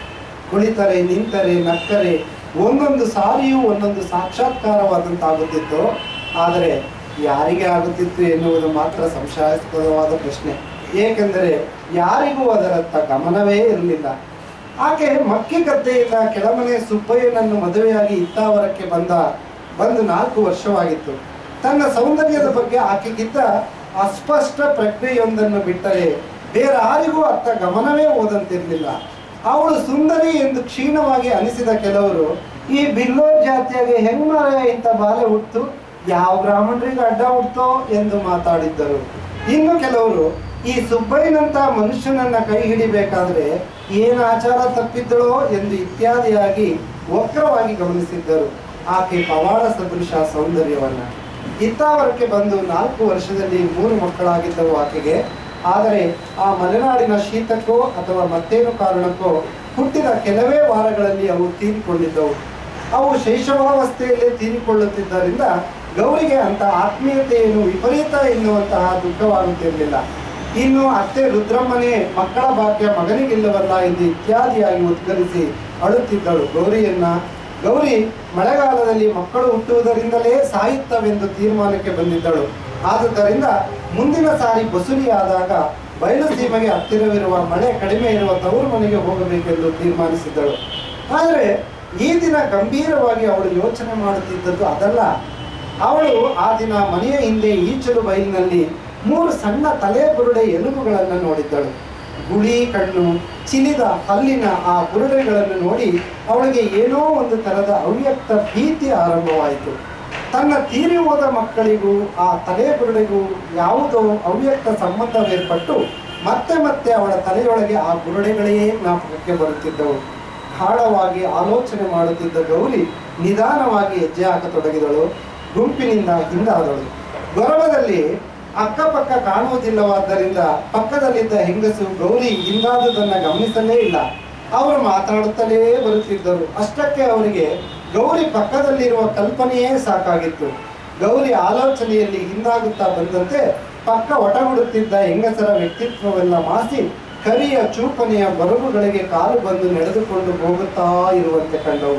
A: ಕುಳಿತರೆ ನಿಂತರೆ ನಕ್ಕರೆ ಒಂದೊಂದು ಸಾರಿಯೂ ಒಂದೊಂದು ಸಾಕ್ಷಾತ್ಕಾರವಾದಂತಾಗುತ್ತಿತ್ತು ಆದರೆ ಯಾರಿಗೆ ಆಗುತ್ತಿತ್ತು ಎನ್ನುವುದು ಮಾತ್ರ ಸಂಶಯಾಸ್ಪದವಾದ ಪ್ರಶ್ನೆ ಏಕೆಂದರೆ ಯಾರಿಗೂ ಅದರತ್ತ ಗಮನವೇ ಇರಲಿಲ್ಲ ಆಕೆ ಮಕ್ಕಿ ಗದ್ದೆಯಿಂದ ಕೆಳಮನೆ ಸುಬ್ಬಯ್ಯನನ್ನು ಮದುವೆಯಾಗಿ ಇತ್ತಾವರಕ್ಕೆ ಬಂದ ಬಂದು ನಾಲ್ಕು ವರ್ಷವಾಗಿತ್ತು ತನ್ನ ಸೌಂದರ್ಯದ ಬಗ್ಗೆ ಆಕೆಗಿದ್ದ ಅಸ್ಪಷ್ಟ ಪ್ರಜ್ಞೆಯೊಂದನ್ನು ಬಿಟ್ಟರೆ ಬೇರಾರಿಗೂ ಅತ್ತ ಗಮನವೇ ಓದಂತಿರಲಿಲ್ಲ ಅವಳು ಸುಂದರಿ ಎಂದು ಕ್ಷೀಣವಾಗಿ ಅನಿಸಿದ ಕೆಲವರು ಈ ಬಿಲ್ಲೋರ್ ಜಾತಿಯಾಗೆ ಹೆಂಗ್ ಮಾರಾಯ ಇಂಥ ಬಾಲೆ ಹುಟ್ಟು ಯಾವ ಬ್ರಾಹ್ಮಣರಿಗೆ ಅಡ್ಡ ಹುಟ್ಟೋ ಎಂದು ಮಾತಾಡಿದ್ದರು ಇನ್ನು ಕೆಲವರು ಈ ಸುಬ್ಬಯ್ಯನಂತ ಮನುಷ್ಯನನ್ನ ಕೈ ಹಿಡಿಬೇಕಾದ್ರೆ ಏನು ಆಚಾರ ತಪ್ಪಿದ್ದಳೋ ಎಂದು ಇತ್ಯಾದಿಯಾಗಿ ವಕ್ರವಾಗಿ ಗಮನಿಸಿದ್ದರು ಆಕೆ ಪವಾಡ ಸದೃಶ ಸೌಂದರ್ಯವನ್ನ ಇತ್ತಾವರಕ್ಕೆ ಬಂದು ನಾಲ್ಕು ವರ್ಷದಲ್ಲಿ ಮೂರು ಮಕ್ಕಳಾಗಿದ್ದವು ಆಕೆಗೆ ಆದರೆ ಆ ಮಲೆನಾಡಿನ ಶೀತಕ್ಕೋ ಅಥವಾ ಮತ್ತೇನು ಕಾರಣಕ್ಕೋ ಹುಟ್ಟಿದ ಕೆಲವೇ ವಾರಗಳಲ್ಲಿ ಅವು ತೀರಿಕೊಂಡಿದ್ದವು ಅವು ಶೈಶವಾವಸ್ಥೆಯಲ್ಲೇ ತೀರಿಕೊಳ್ಳುತ್ತಿದ್ದರಿಂದ ಗೌರಿಗೆ ಅಂತ ಆತ್ಮೀಯತೆಯನ್ನು ವಿಪರೀತ ಎನ್ನುವಂತಹ ದುಃಖವಾಗುತ್ತಿರಲಿಲ್ಲ ಇನ್ನು ಅತ್ತೆ ರುದ್ರಮ್ಮನೇ ಮಕ್ಕಳ ಭಾಗ್ಯ ಮಗನಿಗಿಲ್ಲವಲ್ಲ ಎಂದು ಇತ್ಯಾದಿಯಾಗಿ ಉದ್ಗರಿಸಿ ಅಳುತ್ತಿದ್ದಳು ಗೌರಿಯನ್ನ ಗೌರಿ ಮಳೆಗಾಲದಲ್ಲಿ ಮಕ್ಕಳು ಹುಟ್ಟುವುದರಿಂದಲೇ ಸಾಯುತ್ತವೆಂದು ತೀರ್ಮಾನಕ್ಕೆ ಬಂದಿದ್ದಳು ಆದುದರಿಂದ ಮುಂದಿನ ಸಾರಿ ಬಸುರಿಯಾದಾಗ ಬಯಲು ಸೀಮೆಗೆ ಹತ್ತಿರವಿರುವ ಮಳೆ ಕಡಿಮೆ ಇರುವ ತವರು ಮನೆಗೆ ಹೋಗಬೇಕೆಂದು ತೀರ್ಮಾನಿಸಿದ್ದಳು ಆದರೆ ಈ ದಿನ ಗಂಭೀರವಾಗಿ ಅವಳು ಯೋಚನೆ ಮಾಡುತ್ತಿದ್ದದ್ದು ಅದಲ್ಲ ಅವಳು ಆ ದಿನ ಮನೆಯ ಹಿಂದೆ ಈಚಲು ಬಯಲಿನಲ್ಲಿ ಮೂರು ಸಣ್ಣ ತಲೆ ಬುರುಡೆ ಎಲುಬುಗಳನ್ನು ನೋಡಿದ್ದಳು ಗುಳಿ ಕಣ್ಣು ಚಿಲಿದ ಹಲ್ಲಿನ ಆ ಬುರುಡೆಗಳನ್ನು ನೋಡಿ ಅವಳಿಗೆ ಏನೋ ಒಂದು ತರದ ಅವ್ಯಕ್ತ ಭೀತಿ ಆರಂಭವಾಯಿತು ತನ್ನ ತೀರಿ ಹೋದ ಮಕ್ಕಳಿಗೂ ಆ ತಲೆ ಬುರುಡೆಗೂ ಯಾವುದೋ ಅವ್ಯಕ್ತ ಸಂಬಂಧವೇರ್ಪಟ್ಟು ಮತ್ತೆ ಮತ್ತೆ ಅವಳ ತಲೆಯೊಳಗೆ ಆ ಬುರುಡೆಗಳೇ ಜ್ಞಾಪಕಕ್ಕೆ ಬರುತ್ತಿದ್ದವು ಗಾಢವಾಗಿ ಆಲೋಚನೆ ಮಾಡುತ್ತಿದ್ದ ಗೌರಿ ನಿಧಾನವಾಗಿ ಹೆಜ್ಜೆ ಹಾಕತೊಡಗಿದಳು ಗುಂಪಿನಿಂದ ಹಿಂದಾದಳು ಗೊರವದಲ್ಲಿ ಅಕ್ಕಪಕ್ಕ ಕಾಣುವುದಿಲ್ಲವಾದ್ದರಿಂದ ಪಕ್ಕದಲ್ಲಿದ್ದ ಹೆಂಗಸು ಗೌರಿ ಹಿಂದಾದುದನ್ನು ಗಮನಿಸಲೇ ಇಲ್ಲ ಅವರು ಮಾತನಾಡುತ್ತಲೇ ಬರುತ್ತಿದ್ದರು ಅಷ್ಟಕ್ಕೆ ಅವರಿಗೆ ಗೌರಿ ಪಕ್ಕದಲ್ಲಿರುವ ಕಲ್ಪನೆಯೇ ಸಾಕಾಗಿತ್ತು ಗೌರಿ ಆಲೋಚನೆಯಲ್ಲಿ ಹಿಂದಾಗುತ್ತಾ ಬಂದಂತೆ ಪಕ್ಕ ಒಟಗುಡುತ್ತಿದ್ದ ಹೆಂಗಸರ ವ್ಯಕ್ತಿತ್ವವೆಲ್ಲ ಮಾಸಿ ಕರಿಯ ಚೂಪನೆಯ ಬರುವುಗಳಿಗೆ ಕಾಲು ಬಂದು ನಡೆದುಕೊಂಡು ಹೋಗುತ್ತಾ ಇರುವಂತೆ ಕಂಡವು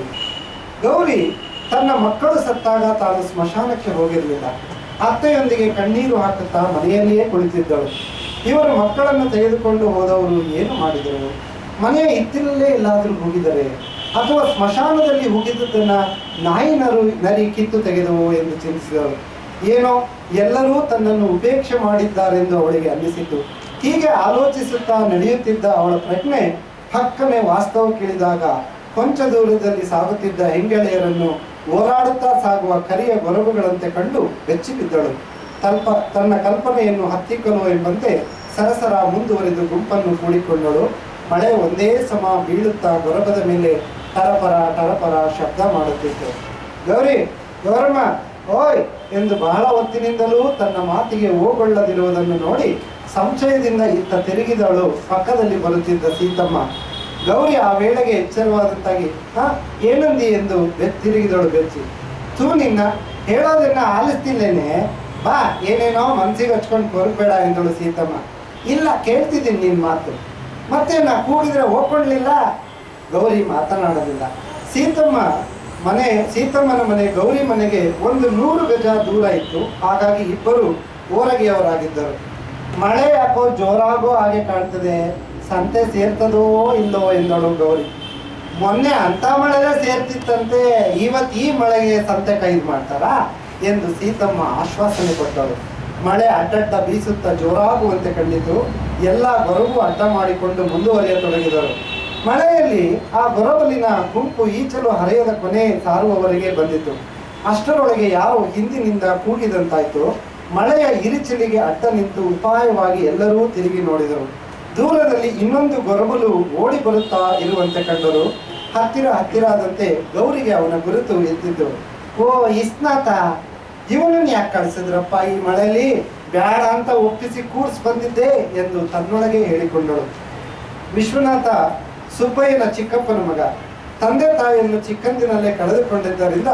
A: ಗೌರಿ ತನ್ನ ಮಕ್ಕಳು ಸತ್ತಾಗ ತಾನು ಸ್ಮಶಾನಕ್ಕೆ ಹೋಗಿರಲಿಲ್ಲ ಅತ್ತೆಯೊಂದಿಗೆ ಕಣ್ಣೀರು ಹಾಕುತ್ತಾ ಮನೆಯಲ್ಲಿಯೇ ಕುಳಿತಿದ್ದಳು ಇವರು ಮಕ್ಕಳನ್ನು ತೆಗೆದುಕೊಂಡು ಹೋದವರು ಏನು ಮಾಡಿದರು ಮನೆಯ ಹಿತ್ತಿಲಲ್ಲೇ ಎಲ್ಲಾದರೂ ಹೋಗಿದರೆ ಅಥವಾ ಸ್ಮಶಾನದಲ್ಲಿ ಹೋಗಿದ್ದುದನ್ನ ನಾಯಿ ನರು ನರಿ ಕಿತ್ತು ತೆಗೆದವು ಎಂದು ಚಿಂತಿಸಿದಳು ಏನೋ ಎಲ್ಲರೂ ತನ್ನನ್ನು ಉಪೇಕ್ಷೆ ಮಾಡಿದ್ದಾರೆಂದು ಅವಳಿಗೆ ಅನ್ನಿಸಿತು ಹೀಗೆ ಆಲೋಚಿಸುತ್ತಾ ನಡೆಯುತ್ತಿದ್ದ ಅವಳ ಪ್ರಜ್ಞೆ ಹಕ್ಕನೆ ವಾಸ್ತವ ಕೇಳಿದಾಗ ಕೊಂಚ ದೂರದಲ್ಲಿ ಸಾಗುತ್ತಿದ್ದ ಹೆಂಗೆಳೆಯರನ್ನು ಓಲಾಡುತ್ತಾ ಸಾಗುವ ಕರಿಯ ಗೊರಗುಗಳಂತೆ ಕಂಡು ಬೆಚ್ಚಿ ಬಿದ್ದಳು ತಲ್ಪ ತನ್ನ ಕಲ್ಪನೆಯನ್ನು ಹತ್ತಿಕ್ಕಲು ಎಂಬಂತೆ ಸರಸರ ಮುಂದುವರೆದು ಗುಂಪನ್ನು ಕೂಡಿಕೊಂಡಳು ಮಳೆ ಒಂದೇ ಸಮ ಬೀಳುತ್ತಾ ಗೊರಬದ ಮೇಲೆ ಟರಪರ ಟರಪರ ಶಬ್ದ ಮಾಡುತ್ತಿತ್ತು ಗೌರಿ ಗೌರಮ್ಮ ಓಯ್ ಎಂದು ಬಹಳ ಹೊತ್ತಿನಿಂದಲೂ ತನ್ನ ಮಾತಿಗೆ ಓಗೊಳ್ಳದಿರುವುದನ್ನು ನೋಡಿ ಸಂಶಯದಿಂದ ಇತ್ತ ತಿರುಗಿದಳು ಪಕ್ಕದಲ್ಲಿ ಬರುತ್ತಿದ್ದ ಸೀತಮ್ಮ ಗೌರಿ ಆ ವೇಳೆಗೆ ಎಚ್ಚರವಾದಂತಾಗಿ ಹಾ ಏನಂದಿ ಎಂದು ಬೆ- ತಿರುಗಿದಳು ಬೆಚ್ಚಿ ತೂ ನಿನ್ನ ಹೇಳೋದನ್ನ ಆಲಿಸ್ತಿಲ್ಲೇನೆ ಬಾ ಏನೇನೋ ಮನ್ಸಿಗೆ ಹಚ್ಕೊಂಡು ಕೊರಬೇಡ ಎಂದಳು ಸೀತಮ್ಮ ಇಲ್ಲ ಕೇಳ್ತಿದ್ದೀನಿ ನಿನ್ನ ಮಾತು ಮತ್ತೆ ನಾ ಕೂಡಿದ್ರೆ ಒಪ್ಕೊಳ್ಳಿಲ್ಲ ಗೌರಿ ಮಾತನಾಡಲಿಲ್ಲ ಸೀತಮ್ಮ ಮನೆ ಸೀತಮ್ಮನ ಮನೆ ಗೌರಿ ಮನೆಗೆ ಒಂದು ನೂರು ಗಜ ದೂರ ಇತ್ತು ಹಾಗಾಗಿ ಇಬ್ಬರು ಓರಗೆಯವರಾಗಿದ್ದರು ಮಳೆ ಯಾಕೋ ಜೋರಾಗೋ ಹಾಗೆ ಕಾಣ್ತದೆ ಸಂತೆ ಸೇರ್ತದೋ ಇಲ್ಲೋ ಎಂದಳು ಗೌರಿ ಮೊನ್ನೆ ಅಂತ ಮಳೆನೇ ಸೇರ್ತಿತ್ತಂತೆ ಇವತ್ತು ಈ ಮಳೆಗೆ ಸಂತೆ ಕೈದು ಮಾಡ್ತಾರಾ ಎಂದು ಸೀತಮ್ಮ ಆಶ್ವಾಸನೆ ಕೊಟ್ಟಳು ಮಳೆ ಅಡ್ಡಡ್ಡ ಬೀಸುತ್ತಾ ಜೋರಾಗುವಂತೆ ಕಂಡಿತು ಎಲ್ಲ ಗೊರಗು ಅಡ್ಡ ಮಾಡಿಕೊಂಡು ಮುಂದುವರಿಯತೊಡಗಿದರು ಮಳೆಯಲ್ಲಿ ಆ ಗೊರವಲಿನ ಗುಂಪು ಈಚಲು ಹರೆಯದ ಕೊನೆ ಸಾರುವವರೆಗೆ ಬಂದಿತು ಅಷ್ಟರೊಳಗೆ ಯಾರೋ ಹಿಂದಿನಿಂದ ಕೂಗಿದಂತಾಯ್ತು ಮಳೆಯ ಇರಿಚಲಿಗೆ ಅಡ್ಡ ನಿಂತು ಉಪಾಯವಾಗಿ ಎಲ್ಲರೂ ತಿರುಗಿ ನೋಡಿದರು ದೂರದಲ್ಲಿ ಇನ್ನೊಂದು ಗೊರಬಲು ಓಡಿ ಬರುತ್ತಾ ಇರುವಂತೆ ಕಂಡರು ಹತ್ತಿರ ಹತ್ತಿರ ಆದಂತೆ ಗೌರಿಗೆ ಅವನ ಗುರುತು ಎದ್ದಿದ್ದು ಓ ಇಸ್ನಾಥ ಇವನನ್ನು ಯಾಕೆ ಕಳಿಸಿದ್ರಪ್ಪ ಈ ಮಳೆಯಲ್ಲಿ ಬೇಡ ಅಂತ ಒಪ್ಪಿಸಿ ಕೂರ್ಸ್ ಬಂದಿದ್ದೆ ಎಂದು ತನ್ನೊಳಗೆ ಹೇಳಿಕೊಂಡಳು ವಿಶ್ವನಾಥ ಸುಬ್ಬಯ್ಯನ ಚಿಕ್ಕಪ್ಪನ ಮಗ ತಂದೆ ತಾಯಿಯನ್ನು ಚಿಕ್ಕಂದಿನಲ್ಲೇ ಕಳೆದುಕೊಂಡಿದ್ದರಿಂದ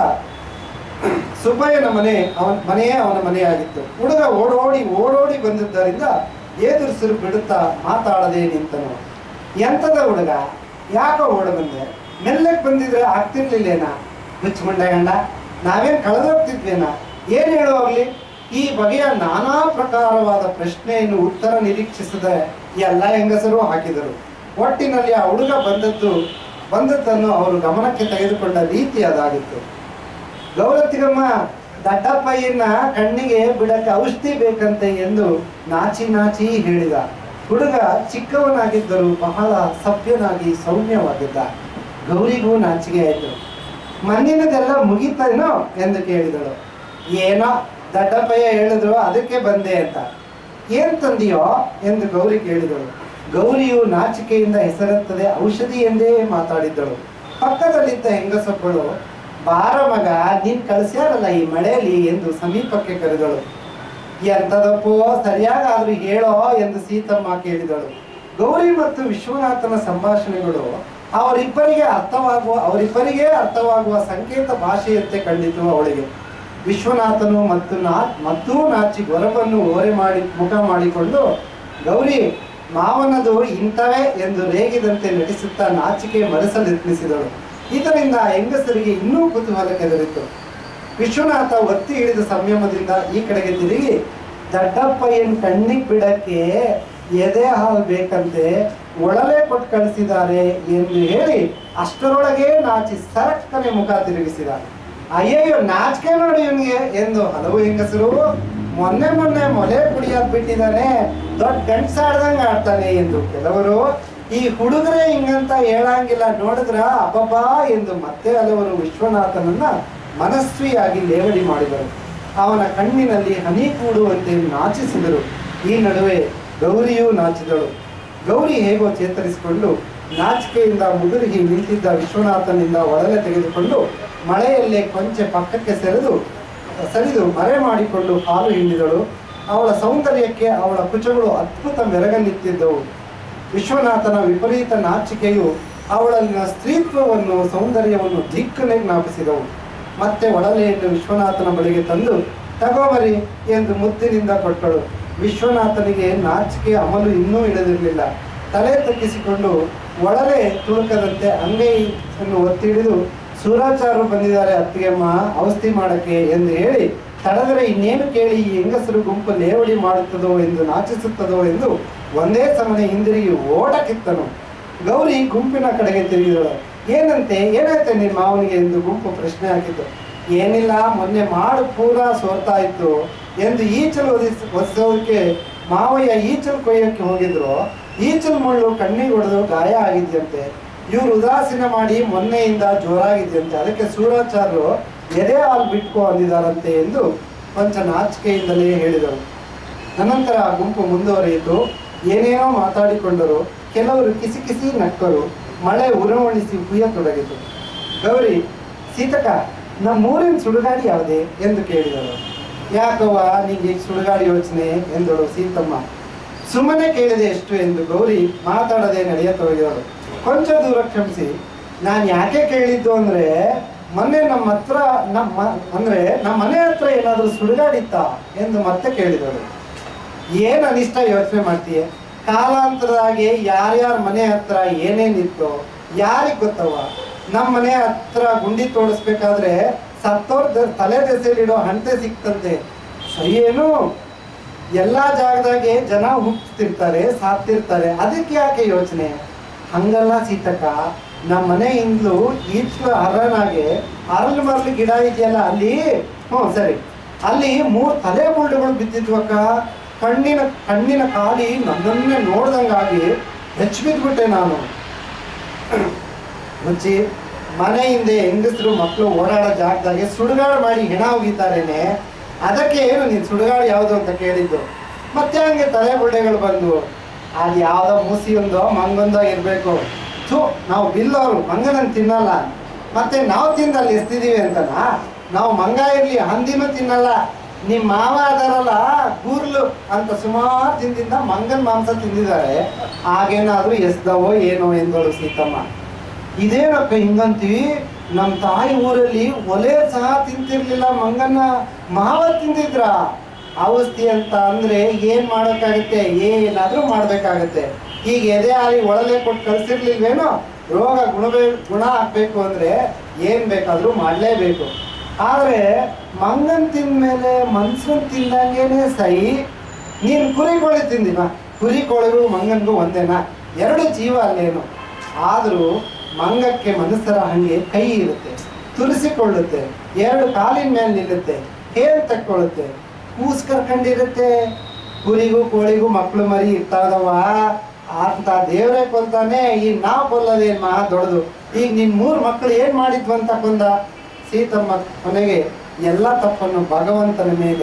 A: ಸುಬ್ಬಯ್ಯನ ಮನೆ ಅವನ ಮನೆಯೇ ಅವನ ಮನೆಯಾಗಿತ್ತು ಹುಡುಗ ಓಡೋಡಿ ಓಡೋಡಿ ಬಂದಿದ್ದರಿಂದ ಏದುರ್ಸಿರು ಬಿಡುತ್ತಾ ಮಾತಾಡದೆ ನಿಂತನು ಎಂತದ ಹುಡುಗ ಯಾಕೋ ಓಡ ಬಂದೆ ಮೆಲ್ಲಕ್ಕೆ ಬಂದಿದ್ರೆ ಆಗ್ತಿರ್ಲಿಲ್ಲೇನ ಮುಚ್ಚಮಂಡ ಗಂಡ ನಾವೇನು ಕಳೆದೋಗ್ತಿದ್ವೇನ ಏನು ಹೇಳುವಾಗ್ಲಿ ಈ ಬಗೆಯ ನಾನಾ ಪ್ರಕಾರವಾದ ಪ್ರಶ್ನೆಯನ್ನು ಉತ್ತರ ನಿರೀಕ್ಷಿಸದ ಎಲ್ಲ ಹೆಂಗಸರು ಹಾಕಿದರು ಒಟ್ಟಿನಲ್ಲಿ ಆ ಹುಡುಗ ಬಂದದ್ದು ಬಂದದ್ದನ್ನು ಅವರು ಗಮನಕ್ಕೆ ತೆಗೆದುಕೊಂಡ ರೀತಿ ಅದಾಗಿತ್ತು ಗೌರತಿಗಮ್ಮ ದಡ್ಡಪ್ಪಯ್ಯನ ಕಣ್ಣಿಗೆ ಬಿಡಕ್ಕೆ ಔಷಧಿ ಬೇಕಂತೆ ಎಂದು ನಾಚಿ ನಾಚಿ ಹೇಳಿದ ಹುಡುಗ ಚಿಕ್ಕವನಾಗಿದ್ದರೂ ಬಹಳ ಸಭ್ಯನಾಗಿ ಸೌಮ್ಯವಾಗಿದ್ದ ಗೌರಿಗೂ ನಾಚಿಕೆ ಆಯಿತು ಮಣ್ಣಿನದೆಲ್ಲ ಮುಗಿತೇನೋ ಎಂದು ಕೇಳಿದಳು ಏನೋ ದಡ್ಡಪ್ಪಯ್ಯ ಹೇಳಿದ್ರು ಅದಕ್ಕೆ ಬಂದೆ ಅಂತ ಏನ್ ತಂದಿಯೋ ಎಂದು ಗೌರಿ ಕೇಳಿದಳು ಗೌರಿಯು ನಾಚಿಕೆಯಿಂದ ಹೆಸರುತ್ತದೆ ಔಷಧಿ ಎಂದೇ ಮಾತಾಡಿದ್ದಳು ಪಕ್ಕದಲ್ಲಿದ್ದ ಹೆಂಗಸೊಬ್ಬಳು ಬಾರ ಮಗ ನೀನ್ ಕಳಿಸ್ಯಾರಲ್ಲ ಈ ಮಳೆಯಲ್ಲಿ ಎಂದು ಸಮೀಪಕ್ಕೆ ಕರೆದಳು ಎಂತದಪ್ಪೋ ಸರಿಯಾಗಾದ್ರೂ ಹೇಳೋ ಎಂದು ಸೀತಮ್ಮ ಕೇಳಿದಳು ಗೌರಿ ಮತ್ತು ವಿಶ್ವನಾಥನ ಸಂಭಾಷಣೆಗಳು ಅವರಿಬ್ಬರಿಗೆ ಅರ್ಥವಾಗುವ ಅವರಿಬ್ಬರಿಗೆ ಅರ್ಥವಾಗುವ ಸಂಕೇತ ಭಾಷೆಯಂತೆ ಕಂಡಿತು ಅವಳಿಗೆ ವಿಶ್ವನಾಥನು ಮತ್ತು ನಾ ಮತ್ತೂ ನಾಚಿ ಗೊರಬನ್ನು ಓರೆ ಮಾಡಿ ಮುಖ ಮಾಡಿಕೊಂಡು ಗೌರಿ ಮಾವನದು ಇಂಥವೇ ಎಂದು ರೇಗಿದಂತೆ ನಟಿಸುತ್ತಾ ನಾಚಿಕೆ ಮರೆಸಲೆತ್ನಿಸಿದಳು ಇದರಿಂದ ಹೆಂಗಸರಿಗೆ ಇನ್ನೂ ಕುತೂಹಲ ಕೆದರಿತು ವಿಶ್ವನಾಥ ಒತ್ತಿ ಹಿಡಿದ ಸಂಯಮದಿಂದ ಈ ಕಡೆಗೆ ತಿರುಗಿ ದಡ್ಡಪ್ಪ ಏನ್ ಕಣ್ಣಿಗೆ ಬಿಡಕ್ಕೆ ಎದೆ ಹಾಲು ಬೇಕಂತೆ ಒಳಲೆ ಕೊಟ್ಟು ಕಳಿಸಿದ್ದಾರೆ ಎಂದು ಹೇಳಿ ಅಷ್ಟರೊಳಗೆ ನಾಚಿ ಸರಕ್ಕನೆ ಮುಖ ತಿರುಗಿಸಿದ ಅಯ್ಯಯ್ಯೋ ನಾಚಿಕೆ ನೋಡಿ ಇವನಿಗೆ ಎಂದು ಹಲವು ಹೆಂಗಸರು ಮೊನ್ನೆ ಮೊನ್ನೆ ಮೊಲೆ ಕುಡಿಯೋದ್ ಬಿಟ್ಟಿದ್ದಾನೆ ದೊಡ್ಡ ಗಂಟ್ಸಾಡ್ದಂಗ ಆಡ್ತಾನೆ ಎಂದು ಕೆಲವರು ಈ ಹುಡುಗರೇ ಹಿಂಗಂತ ಹೇಳಂಗಿಲ್ಲ ನೋಡಿದ್ರ ಅಬ್ಬಬ್ಬಾ ಎಂದು ಮತ್ತೆ ಹಲವರು ವಿಶ್ವನಾಥನನ್ನ ಮನಸ್ವಿಯಾಗಿ ಲೇವಡಿ ಮಾಡಿದರು ಅವನ ಕಣ್ಣಿನಲ್ಲಿ ಹನಿ ಕೂಡುವಂತೆ ನಾಚಿಸಿದರು ಈ ನಡುವೆ ಗೌರಿಯೂ ನಾಚಿದಳು ಗೌರಿ ಹೇಗೋ ಚೇತರಿಸಿಕೊಂಡು ನಾಚಿಕೆಯಿಂದ ಮುದುರಿಗಿ ನಿಂತಿದ್ದ ವಿಶ್ವನಾಥನಿಂದ ಒಡಲೆ ತೆಗೆದುಕೊಂಡು ಮಳೆಯಲ್ಲೇ ಕೊಂಚೆ ಪಕ್ಕಕ್ಕೆ ಸೆರೆದು ಸರಿದು ಮರೆ ಮಾಡಿಕೊಂಡು ಹಾಲು ಹಿಂಡಿದಳು ಅವಳ ಸೌಂದರ್ಯಕ್ಕೆ ಅವಳ ಕುಚಗಳು ಅದ್ಭುತ ಮೆರಗನ್ನಿತ್ತಿದ್ದವು ವಿಶ್ವನಾಥನ ವಿಪರೀತ ನಾಚಿಕೆಯು ಅವಳಲ್ಲಿನ ಸ್ತ್ರೀತ್ವವನ್ನು ಸೌಂದರ್ಯವನ್ನು ದಿಕ್ಕನೆ ಜ್ಞಾಪಿಸಿದವು ಮತ್ತೆ ಒಡಲೆಯನ್ನು ವಿಶ್ವನಾಥನ ಬಳಿಗೆ ತಂದು ತಗೋಬರಿ ಎಂದು ಮುದ್ದಿನಿಂದ ಕೊಟ್ಟಳು ವಿಶ್ವನಾಥನಿಗೆ ನಾಚಿಕೆ ಅಮಲು ಇನ್ನೂ ಇಳಿದಿರಲಿಲ್ಲ ತಲೆ ತಗ್ಗಿಸಿಕೊಂಡು ಒಡಲೆ ತುಳುಕದಂತೆ ಅಂಗೈಯನ್ನು ಒತ್ತಿ ಹಿಡಿದು ಸೂರಾಚಾರರು ಬಂದಿದ್ದಾರೆ ಅತ್ತಿಗೆಮ್ಮ ಔಷಧಿ ಮಾಡಕ್ಕೆ ಎಂದು ಹೇಳಿ ತಡೆದರೆ ಇನ್ನೇನು ಕೇಳಿ ಈ ಹೆಂಗಸರು ಗುಂಪು ಲೇವಡಿ ಮಾಡುತ್ತದೋ ಎಂದು ನಾಚಿಸುತ್ತದೋ ಎಂದು ಒಂದೇ ಸಮನೆ ಹಿಂದಿರುಗಿ ಓಟ ಕಿತ್ತನು ಗೌರಿ ಗುಂಪಿನ ಕಡೆಗೆ ತಿರುಗಿದಳು ಏನಂತೆ ಏನಾಯ್ತೆ ನಿಮ್ಮ ಮಾವನಿಗೆ ಎಂದು ಗುಂಪು ಪ್ರಶ್ನೆ ಹಾಕಿತು ಏನಿಲ್ಲ ಮೊನ್ನೆ ಮಾಡು ಪೂರಾ ಸೋರ್ತಾ ಇತ್ತು ಎಂದು ಈಚಲು ಒದಿಸ್ ಒದಿಸೋದಕ್ಕೆ ಮಾವಯ್ಯ ಈಚಲು ಕೊಯ್ಯಕ್ಕೆ ಹೋಗಿದ್ರು ಈಚಲು ಮುಳ್ಳು ಕಣ್ಣಿಗೆ ಹೊಡೆದು ಗಾಯ ಆಗಿದ್ಯಂತೆ ಇವ್ರು ಉದಾಸೀನ ಮಾಡಿ ಮೊನ್ನೆಯಿಂದ ಜೋರಾಗಿದ್ಯಂತೆ ಅದಕ್ಕೆ ಸೂರಾಚಾರ್ಯರು ಎದೆ ಹಾಲು ಬಿಟ್ಕೋ ಅಂದಿದ್ದಾರಂತೆ ಎಂದು ಕೊಂಚ ನಾಚಿಕೆಯಿಂದಲೇ ಹೇಳಿದರು ಅನಂತರ ಆ ಗುಂಪು ಮುಂದುವರಿಯಿತು ಏನೇನೋ ಮಾತಾಡಿಕೊಂಡರು ಕೆಲವರು ಕಿಸಿ ಕಿಸಿ ನಕ್ಕರು ಮಳೆ ಉರವಣಿಸಿ ಹುಯ್ಯತೊಡಗಿತು ಗೌರಿ ಸೀತಕ ನಮ್ಮೂರಿನ ಸುಡುಗಾಡಿ ಯಾವುದೇ ಎಂದು ಕೇಳಿದರು ಯಾಕವ್ವ ನಿಂಗೆ ಸುಡುಗಾಡಿ ಯೋಚನೆ ಎಂದಳು ಸೀತಮ್ಮ ಸುಮ್ಮನೆ ಕೇಳಿದೆ ಎಷ್ಟು ಎಂದು ಗೌರಿ ಮಾತಾಡದೆ ನಡೆಯತೊಡಗಿದಳು ಕೊಂಚ ದೂರ ಕ್ಷಮಿಸಿ ನಾನು ಯಾಕೆ ಕೇಳಿದ್ದು ಅಂದ್ರೆ ಮೊನ್ನೆ ನಮ್ಮ ಹತ್ರ ನಮ್ಮ ಅಂದ್ರೆ ನಮ್ಮ ಮನೆ ಹತ್ರ ಏನಾದರೂ ಸುಡುಗಾಡಿತ್ತ ಎಂದು ಮತ್ತೆ ಕೇಳಿದಳು ಏನ್ ಅನಿಷ್ಟ ಯೋಚನೆ ಮಾಡ್ತೀಯ ಕಾಲಾಂತರದಾಗೆ ಯಾರ್ಯಾರ ಮನೆ ಹತ್ರ ಏನೇನಿತ್ತು ಯಾರಿಗ್ ಗೊತ್ತವ ನಮ್ಮ ಮನೆ ಹತ್ರ ಗುಂಡಿ ತೋಡಿಸ್ಬೇಕಾದ್ರೆ ಸತ್ತೋರ್ ದ- ತಲೆ ದೆಸೆಲಿಡೋ ಹಣತೆ ಸಿಕ್ತಂತೆ ಸರಿ ಏನು ಎಲ್ಲಾ ಜಾಗದಾಗೆ ಜನ ಹುಟ್ಟಿರ್ತಾರೆ ಸಾತ್ತಿರ್ತಾರೆ ಅದಕ್ಕೆ ಯಾಕೆ ಯೋಚನೆ ಹಂಗಲ್ಲ ಸೀತಕ್ಕ ನಮ್ಮ ಮನೆಯಿಂದಲೂ ಈಚಲು ಹರನಾಗೆ ಅರಳು ಮರಳು ಗಿಡ ಇದೆಯಲ್ಲ ಅಲ್ಲಿ ಹ್ಞೂ ಸರಿ ಅಲ್ಲಿ ಮೂರು ತಲೆ ಮುಳ್ಳುಗಳು ಬಿದ್ದಿದ್ವಕ್ಕ ಕಣ್ಣಿನ ಕಣ್ಣಿನ ಖಾಲಿ ನನ್ನನ್ನೇ ನೋಡ್ದಂಗಾಗಿ ಹೆಚ್ಚು ಬಿದ್ಬಿಟ್ಟೆ ನಾನು ಮುಚ್ಚಿ ಮನೆ ಹಿಂದೆ ಹೆಂಗಸರು ಮಕ್ಕಳು ಓಡಾಡೋ ಜಾಗದಾಗೆ ಸುಡುಗಾಡು ಮಾಡಿ ಹೆಣ ಹೋಗಿದ್ದಾರೇನೆ ಅದಕ್ಕೆ ಏನು ನೀನು ಸುಡುಗಾಡು ಯಾವುದು ಅಂತ ಕೇಳಿದ್ದು ಮತ್ತೆ ಹಂಗೆ ತಲೆ ಬುಳ್ಳೆಗಳು ಬಂದು ಅದು ಯಾವುದೋ ಮೂಸಿಯೊಂದೋ ಮಂಗೊಂದೋ ಇರಬೇಕು ಥೂ ನಾವು ಬಿಲ್ಲೋರು ಮಂಗನನ್ನು ತಿನ್ನಲ್ಲ ಮತ್ತೆ ನಾವು ತಿಂದು ಅಲ್ಲಿ ಎಸ್ತಿದೀವಿ ಅಂತನಾ ನಾವು ಮಂಗ ಇರಲಿ ಹಂದಿನೂ ತಿನ್ನಲ್ಲ ನಿಮ್ಮ ಮಾವ ಅದಾರಲ್ಲ ಗೂರ್ಲು ಅಂತ ಸುಮಾರು ದಿನದಿಂದ ಮಂಗನ ಮಾಂಸ ತಿಂದಿದ್ದಾರೆ ಆಗೇನಾದ್ರೂ ಎಸ್ದವೋ ಏನೋ ಎಂದಳು ಸೀತಮ್ಮ ಇದೇನಕ್ಕ ಹಿಂಗಂತೀವಿ ನಮ್ಮ ತಾಯಿ ಊರಲ್ಲಿ ಒಲೆ ಸಹ ತಿಂತಿರ್ಲಿಲ್ಲ ಮಂಗನ್ನ ಮಾವ ತಿಂದಿದ್ರ ಔಷಧಿ ಅಂತ ಅಂದ್ರೆ ಏನ್ ಮಾಡೋಕ್ಕಾಗತ್ತೆ ಏನಾದ್ರೂ ಮಾಡ್ಬೇಕಾಗತ್ತೆ ಈಗ ಎದೆ ಹಾಲಿ ಒಳಲೆ ಕೊಟ್ಟು ಕಳ್ಸಿರ್ಲಿಲ್ವೇನೋ ರೋಗ ಗುಣಬೇ ಗುಣ ಆಗ್ಬೇಕು ಅಂದ್ರೆ ಏನ್ ಬೇಕಾದ್ರೂ ಮಾಡ್ಲೇಬೇಕು ಆದ್ರೆ ಮಂಗನ್ ತಿಂದ್ಮೇಲೆ ಮನ್ಸನ್ ತಿಂದಂಗೆನೆ ಸಹಿ ನೀನ್ ಕುರಿ ಕೋಳಿ ತಿಂದಿನ ಕುರಿ ಕೋಳಿಗೂ ಮಂಗನ್ಗೂ ಒಂದೇನಾ ಎರಡು ಜೀವ ಅಲ್ಲೇನು ಆದರೂ ಮಂಗಕ್ಕೆ ಮನುಷ್ಯರ ಹಂಗೆ ಕೈ ಇರುತ್ತೆ ತುರಿಸಿಕೊಳ್ಳುತ್ತೆ ಎರಡು ಕಾಲಿನ ಮೇಲೆ ನಿಲ್ಲುತ್ತೆ ಹೇರ್ ತಕ್ಕೊಳ್ಳುತ್ತೆ ಕೂಸ್ ಕರ್ಕೊಂಡಿರುತ್ತೆ ಕುರಿಗೂ ಕೋಳಿಗೂ ಮಕ್ಕಳು ಮರಿ ಇರ್ತಾದವ ಅಂತ ದೇವರೇ ಕೊಲ್ತಾನೆ ಈ ನಾವು ಕೊಲ್ಲೋದೇನ್ ಮಹಾ ದೊಡ್ಡದು ಈಗ ನಿನ್ ಮೂರು ಮಕ್ಕಳು ಏನ್ ಮಾಡಿದ್ವು ಅಂತ ಕೊಂದ ಸೀತಮ್ಮ ಕೊನೆಗೆ ಎಲ್ಲ ತಪ್ಪನ್ನು ಭಗವಂತನ ಮೇಲೆ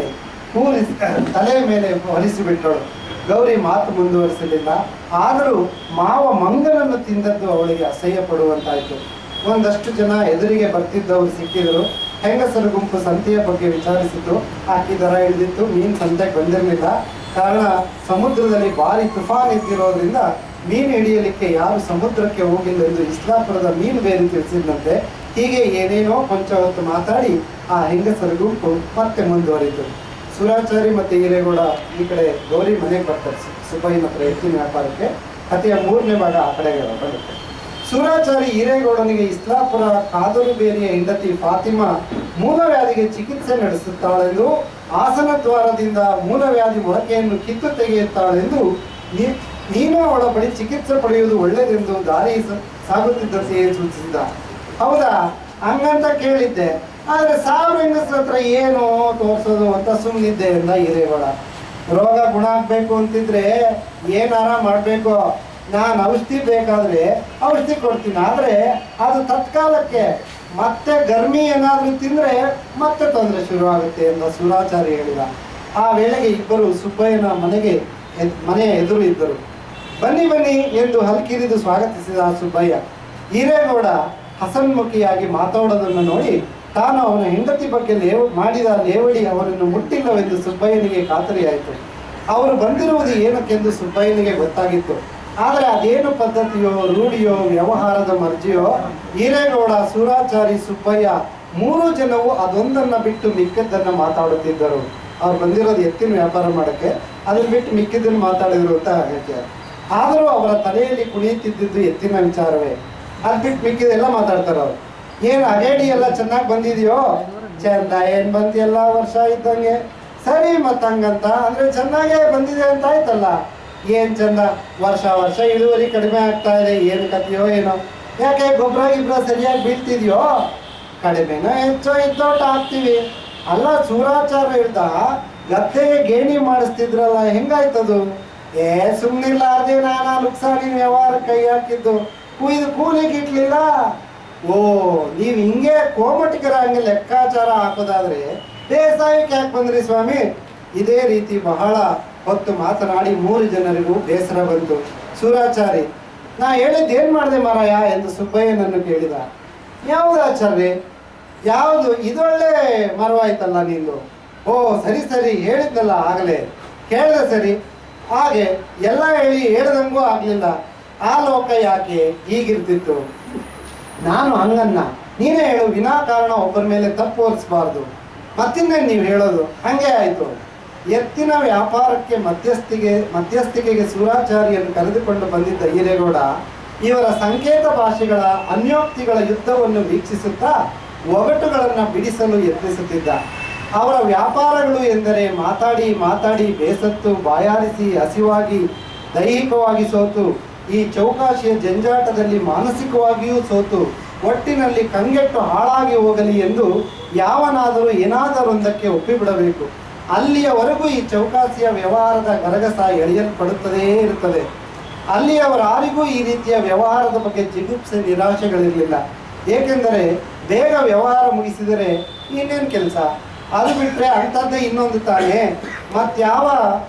A: ಕೂರಿಸಿ ತಲೆಯ ಮೇಲೆ ಹೊರಿಸಿಬಿಟ್ಟಳು ಗೌರಿ ಮಾತು ಮುಂದುವರಿಸಲಿಲ್ಲ ಆದರೂ ಮಾವ ಮಂಗನನ್ನು ತಿಂದದ್ದು ಅವಳಿಗೆ ಅಸಹ್ಯ ಪಡುವಂತಾಯಿತು ಒಂದಷ್ಟು ಜನ ಎದುರಿಗೆ ಬರ್ತಿದ್ದವರು ಸಿಕ್ಕಿದರು ಹೆಂಗಸರ ಗುಂಪು ಸಂತೆಯ ಬಗ್ಗೆ ವಿಚಾರಿಸಿತು ಆಕಿ ದರ ಇಳಿದಿತ್ತು ಮೀನು ಸಂತೆಗೆ ಬಂದಿರಲಿಲ್ಲ ಕಾರಣ ಸಮುದ್ರದಲ್ಲಿ ಭಾರಿ ತುಫಾನ್ ಎದ್ದಿರೋದ್ರಿಂದ ಮೀನು ಹಿಡಿಯಲಿಕ್ಕೆ ಯಾರು ಸಮುದ್ರಕ್ಕೆ ಹೋಗಿಲ್ಲ ಎಂದು ಇಸ್ಲಾಪುರದ ಮೀನು ಬೇರೆ ತಿಳಿಸಿದಂತೆ ಹೀಗೆ ಏನೇನೋ ಕೊಂಚ ಹೊತ್ತು ಮಾತಾಡಿ ಆ ಹೆಂಗಸರ ಗುಂಪು ಮತ್ತೆ ಮುಂದುವರಿತು ಸುರಾಚಾರಿ ಮತ್ತೆ ಹಿರೇಗೌಡ ಈ ಕಡೆ ಗೌರಿ ಮನೆಗೆ ಬರ್ತಾರೆ ಸು- ಸುಬ್ಬಯ್ಯನ ಹತ್ರ ಎತ್ತಿನ ವ್ಯಾಪಾರಕ್ಕೆ ಕಥೆಯ ಮೂರನೇ ಭಾಗ ಆ ಕಡೆಗೆ ಬರುತ್ತೆ ಸುರಾಚಾರಿ ಹಿರೇಗೌಡನಿಗೆ ಇಸ್ಲಾಪುರ ಕಾದರು ಬೇರಿಯ ಹೆಂಡತಿ ಫಾತಿಮಾ ಮೂಲವ್ಯಾಧಿಗೆ ಚಿಕಿತ್ಸೆ ನಡೆಸುತ್ತಾಳೆಂದು ಆಸನ ದ್ವಾರದಿಂದ ಮೂಲವ್ಯಾಧಿ ಮೊಳಕೆಯನ್ನು ಕಿತ್ತು ತೆಗೆಯುತ್ತಾಳೆಂದು ನೀ- ನೀನು ಅವಳ ಬಳಿ ಚಿಕಿತ್ಸೆ ಪಡೆಯುವುದು ಒಳ್ಳೆಯದೆಂದು ದಾರಿ ಸ- ಸಾಗುತ್ತಿದ್ದಂತೆಯೇ ಸೂಚಿಸಿದ ಹೌದಾ ಹಂಗಂತ ಕೇಳಿದ್ದೆ ಆದ್ರೆ ಸಾವಿರ ಹೆಂಗಸ್ರ ಹತ್ರ ಏನು ತೋರ್ಸೋದು ಅಂತ ಸುಮ್ಮನಿದ್ದೆ ಎಂದ ಹಿರೇಗೌಡ ರೋಗ ಗುಣ ಆಗ್ಬೇಕು ಅಂತಿದ್ರೆ ಏನಾರ ಮಾಡ್ಬೇಕು ನಾನು ಔಷಧಿ ಬೇಕಾದ್ರೆ ಔಷಧಿ ಕೊಡ್ತೀನಿ ಆದ್ರೆ ಅದು ತತ್ಕಾಲಕ್ಕೆ ಮತ್ತೆ ಗರ್ಮಿ ಏನಾದ್ರೂ ತಿಂದ್ರೆ ಮತ್ತೆ ತೊಂದರೆ ಶುರುವಾಗುತ್ತೆ ಎಂದ ಸುರಾಚಾರಿ ಹೇಳಿದ ಆ ವೇಳೆಗೆ ಇಬ್ಬರು ಸುಬ್ಬಯ್ಯನ ಮನೆಗೆ ಎದ್- ಮನೆಯ ಎದುರು ಇದ್ದರು ಬನ್ನಿ ಬನ್ನಿ ಎಂದು ಹಲ್ಕಿರಿದು ಸ್ವಾಗತಿಸಿದ ಸುಬ್ಬಯ್ಯ ಹಿರೇಗೌಡ ಹಸನ್ಮುಖಿಯಾಗಿ ಮಾತಾಡೋದನ್ನು ನೋಡಿ ತಾನು ಅವನ ಹೆಂಡತಿ ಬಗ್ಗೆ ಲೇವ ಮಾಡಿದ ಲೇವಡಿ ಅವನನ್ನು ಮುಟ್ಟಿಲ್ಲವೆಂದು ಸುಬ್ಬಯ್ಯನಿಗೆ ಖಾತರಿಯಾಯಿತು ಅವರು ಬಂದಿರುವುದು ಏನಕ್ಕೆಂದು ಸುಬ್ಬಯ್ಯನಿಗೆ ಗೊತ್ತಾಗಿತ್ತು ಆದರೆ ಅದೇನು ಪದ್ಧತಿಯೋ ರೂಢಿಯೋ ವ್ಯವಹಾರದ ಮರ್ಜಿಯೋ ಹಿರೇಗೌಡ ಸೂರಾಚಾರಿ ಸುಬ್ಬಯ್ಯ ಮೂರು ಜನವು ಅದೊಂದನ್ನ ಬಿಟ್ಟು ಮಿಕ್ಕದ್ದನ್ನ ಮಾತಾಡುತ್ತಿದ್ದರು ಅವ್ರು ಬಂದಿರೋದು ಎತ್ತಿನ ವ್ಯಾಪಾರ ಮಾಡಕ್ಕೆ ಅದನ್ನ ಬಿಟ್ಟು ಮಿಕ್ಕಿದ್ದನ್ನು ಮಾತಾಡಿದ್ರು ಅಂತ ಹೇಳ್ತಾರೆ ಆದರೂ ಅವರ ತಲೆಯಲ್ಲಿ ಕುಣಿಯುತ್ತಿದ್ದುದು ಎತ್ತಿನ ವಿಚಾರವೇ ಅದ್ ಬಿಟ್ಟು ಮಿಕ್ಕಿದೆಲ್ಲ ಮಾತಾಡ್ತಾರೆ ಅವ್ರು ಏನ್ ಅಗೇಡಿ ಎಲ್ಲ ಚೆನ್ನಾಗಿ ಬಂದಿದೆಯೋ ಚಂದ ಏನ್ ಬಂದಿಯಲ್ಲ ವರ್ಷ ಇದ್ದಂಗೆ ಸರಿ ಮತ್ತ ಹಂಗಂತ ಅಂದ್ರೆ ಚೆನ್ನಾಗೇ ಬಂದಿದೆ ಅಂತ ಆಯ್ತಲ್ಲ ಏನ್ ಚಂದ ವರ್ಷ ವರ್ಷ ಇಳುವರಿ ಕಡಿಮೆ ಆಗ್ತಾ ಇದೆ ಏನ್ ಕಥೆಯೋ ಏನೋ ಯಾಕೆ ಗೊಬ್ಬರ ಗಿಬ್ಬರ ಸರಿಯಾಗಿ ಬೀಳ್ತಿದ್ಯೋ ಕಡಿಮೆನೋ ಹೆಚ್ಚೋ ಇದ್ದೋಟ ಹಾಕ್ತಿವಿ ಅಲ್ಲ ಸೂರಾಚಾರ ಹೇಳ್ದ ಗದ್ದೆಗೆ ಗೇಣಿ ಮಾಡಿಸ್ತಿದ್ರಲ್ಲ ಹೆಂಗಾಯ್ತದು ಏ ಸುಮ್ಮನಿಲ್ಲ ಅದೇ ನಾನು ನುಕ್ಸಾನಿನ ವ್ಯವಹಾರ ಕೈ ಹಾಕಿದ್ದು ಕುಯ್ದು ಕೂಲಿಗೆ ಇಟ್ಲಿಲ್ಲ ಓ ನೀವು ಹಿಂಗೆ ಕೋಮಟಿಗರ ಹಂಗೆ ಲೆಕ್ಕಾಚಾರ ಹಾಕೋದಾದ್ರೆ ಬೇಸಾಯಕ್ಕೆ ಯಾಕೆ ಬಂದ್ರಿ ಸ್ವಾಮಿ ಇದೇ ರೀತಿ ಬಹಳ ಹೊತ್ತು ಮಾತನಾಡಿ ಮೂರು ಜನರಿಗೂ ಬೇಸರ ಬಂತು ಸೂರಾಚಾರಿ ನಾ ಹೇಳಿದ್ದು ಏನ್ ಮಾಡಿದೆ ಮಾರಾಯ ಎಂದು ಸುಬ್ಬಯ್ಯನನ್ನು ಕೇಳಿದ ಯಾವುದು ಆಚಾರ್ಯ ಯಾವುದು ಇದೊಳ್ಳೆ ಮರವಾಯ್ತಲ್ಲ ನಿಂದು ಓ ಸರಿ ಸರಿ ಹೇಳಿದ್ನಲ್ಲ ಆಗಲೇ ಕೇಳಿದೆ ಸರಿ ಹಾಗೆ ಎಲ್ಲ ಹೇಳಿ ಹೇಳ್ದಂಗೂ ಆಗ್ಲಿಲ್ಲ ಆ ಲೋಕ ಯಾಕೆ ಹೀಗಿರ್ತಿತ್ತು ನಾನು ಹಂಗನ್ನ ನೀನೇ ಹೇಳು ವಿನಾಕಾರಣ ಒಬ್ಬರ ಮೇಲೆ ತಪ್ಪು ಹೊರಿಸಬಾರ್ದು ಮತ್ತಿನ್ನೇನು ನೀವು ಹೇಳೋದು ಹಂಗೆ ಆಯ್ತು ಎತ್ತಿನ ವ್ಯಾಪಾರಕ್ಕೆ ಮಧ್ಯಸ್ಥಿಗೆ ಮಧ್ಯಸ್ಥಿಕೆಗೆ ಸೂರಾಚಾರಿಯನ್ನು ಕರೆದುಕೊಂಡು ಬಂದಿದ್ದ ಹಿರೇಗೌಡ ಇವರ ಸಂಕೇತ ಭಾಷೆಗಳ ಅನ್ಯೋಕ್ತಿಗಳ ಯುದ್ಧವನ್ನು ವೀಕ್ಷಿಸುತ್ತಾ ಒಗಟುಗಳನ್ನು ಬಿಡಿಸಲು ಯತ್ನಿಸುತ್ತಿದ್ದ ಅವರ ವ್ಯಾಪಾರಗಳು ಎಂದರೆ ಮಾತಾಡಿ ಮಾತಾಡಿ ಬೇಸತ್ತು ಬಾಯಾರಿಸಿ ಹಸಿವಾಗಿ ದೈಹಿಕವಾಗಿ ಸೋತು ಈ ಚೌಕಾಶಿಯ ಜಂಜಾಟದಲ್ಲಿ ಮಾನಸಿಕವಾಗಿಯೂ ಸೋತು ಒಟ್ಟಿನಲ್ಲಿ ಕಂಗೆಟ್ಟು ಹಾಳಾಗಿ ಹೋಗಲಿ ಎಂದು ಯಾವನಾದರೂ ಏನಾದರೊಂದಕ್ಕೆ ಒಪ್ಪಿಬಿಡಬೇಕು ಅಲ್ಲಿಯವರೆಗೂ ಈ ಚೌಕಾಸಿಯ ವ್ಯವಹಾರದ ಗರಗಸ ಎಳೆಯಲ್ಪಡುತ್ತದೇ ಇರುತ್ತದೆ ಅಲ್ಲಿಯವರಾರಿಗೂ ಈ ರೀತಿಯ ವ್ಯವಹಾರದ ಬಗ್ಗೆ ಜಿಗುಪ್ಸೆ ನಿರಾಶೆಗಳಿರಲಿಲ್ಲ ಏಕೆಂದರೆ ಬೇಗ ವ್ಯವಹಾರ ಮುಗಿಸಿದರೆ ಇನ್ನೇನು ಕೆಲಸ ಅದು ಬಿಟ್ಟರೆ ಅಂಥದ್ದೇ ಇನ್ನೊಂದು ತಾನೇ ಮತ್ಯಾವ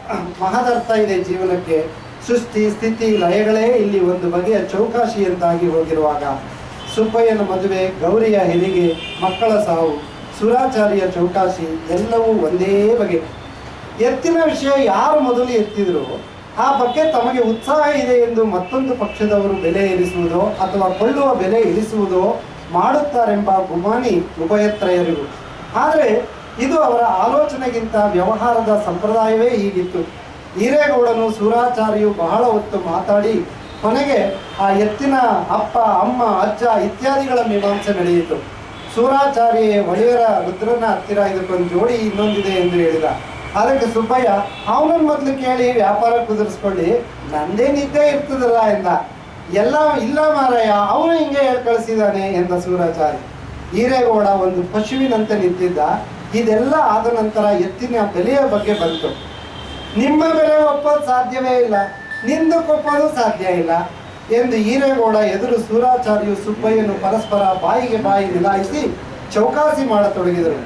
A: ಮಹದರ್ಥ ಇದೆ ಜೀವನಕ್ಕೆ ಸೃಷ್ಟಿ ಸ್ಥಿತಿ ಲಯಗಳೇ ಇಲ್ಲಿ ಒಂದು ಬಗೆಯ ಚೌಕಾಶಿಯಂತಾಗಿ ಹೋಗಿರುವಾಗ ಸುಬ್ಬಯ್ಯನ ಮದುವೆ ಗೌರಿಯ ಹೆರಿಗೆ ಮಕ್ಕಳ ಸಾವು ಸುರಾಚಾರಿಯ ಚೌಕಾಶಿ ಎಲ್ಲವೂ ಒಂದೇ ಬಗೆ ಎತ್ತಿನ ವಿಷಯ ಯಾರು ಮೊದಲು ಎತ್ತಿದ್ರು ಆ ಬಗ್ಗೆ ತಮಗೆ ಉತ್ಸಾಹ ಇದೆ ಎಂದು ಮತ್ತೊಂದು ಪಕ್ಷದವರು ಬೆಲೆ ಇರಿಸುವುದೋ ಅಥವಾ ಕೊಳ್ಳುವ ಬೆಲೆ ಇಳಿಸುವುದೋ ಮಾಡುತ್ತಾರೆಂಬ ಗುಮಾನಿ ಉಭಯತ್ರಯರಿಗೂ ಆದರೆ ಇದು ಅವರ ಆಲೋಚನೆಗಿಂತ ವ್ಯವಹಾರದ ಸಂಪ್ರದಾಯವೇ ಹೀಗಿತ್ತು ಹಿರೇಗೌಡನು ಸೂರಾಚಾರ್ಯು ಬಹಳ ಹೊತ್ತು ಮಾತಾಡಿ ಕೊನೆಗೆ ಆ ಎತ್ತಿನ ಅಪ್ಪ ಅಮ್ಮ ಅಜ್ಜ ಇತ್ಯಾದಿಗಳ ಮೀಮಾಂಸೆ ನಡೆಯಿತು ಸೂರಾಚಾರ್ಯ ಒಡೆಯರ ರುದ್ರನ ಹತ್ತಿರ ಇದಕ್ಕೊಂದು ಜೋಡಿ ಇನ್ನೊಂದಿದೆ ಎಂದು ಹೇಳಿದ ಅದಕ್ಕೆ ಸುಬ್ಬಯ್ಯ ಅವನನ್ನ ಮೊದಲು ಕೇಳಿ ವ್ಯಾಪಾರ ಕುದುರಿಸ್ಕೊಳ್ಳಿ ನಂದೇನಿದ್ದೇ ಇರ್ತದಲ್ಲ ಎಂದ ಎಲ್ಲ ಇಲ್ಲ ಮಾರಾಯ ಅವನು ಹಿಂಗೆ ಹೇಳಿ ಕಳಿಸಿದಾನೆ ಎಂದ ಸೂರಾಚಾರಿ ಹಿರೇಗೌಡ ಒಂದು ಪಶುವಿನಂತೆ ನಿಂತಿದ್ದ ಇದೆಲ್ಲ ಆದ ನಂತರ ಎತ್ತಿನ ಬೆಲೆಯ ಬಗ್ಗೆ ಬಂತು ನಿಮ್ಮ ಬೆಲೆ ಒಪ್ಪೋದು ಸಾಧ್ಯವೇ ಇಲ್ಲ ನಿಂದಕ್ಕೊಪ್ಪೋದು ಸಾಧ್ಯ ಇಲ್ಲ ಎಂದು ಹಿರೇಗೌಡ ಎದುರು ಸೂರಾಚಾರ್ಯು ಸುಬ್ಬಯ್ಯನು ಪರಸ್ಪರ ಬಾಯಿಗೆ ಬಾಯಿ ನಿಲಾಯಿಸಿ ಚೌಕಾಸಿ ಮಾಡತೊಡಗಿದರು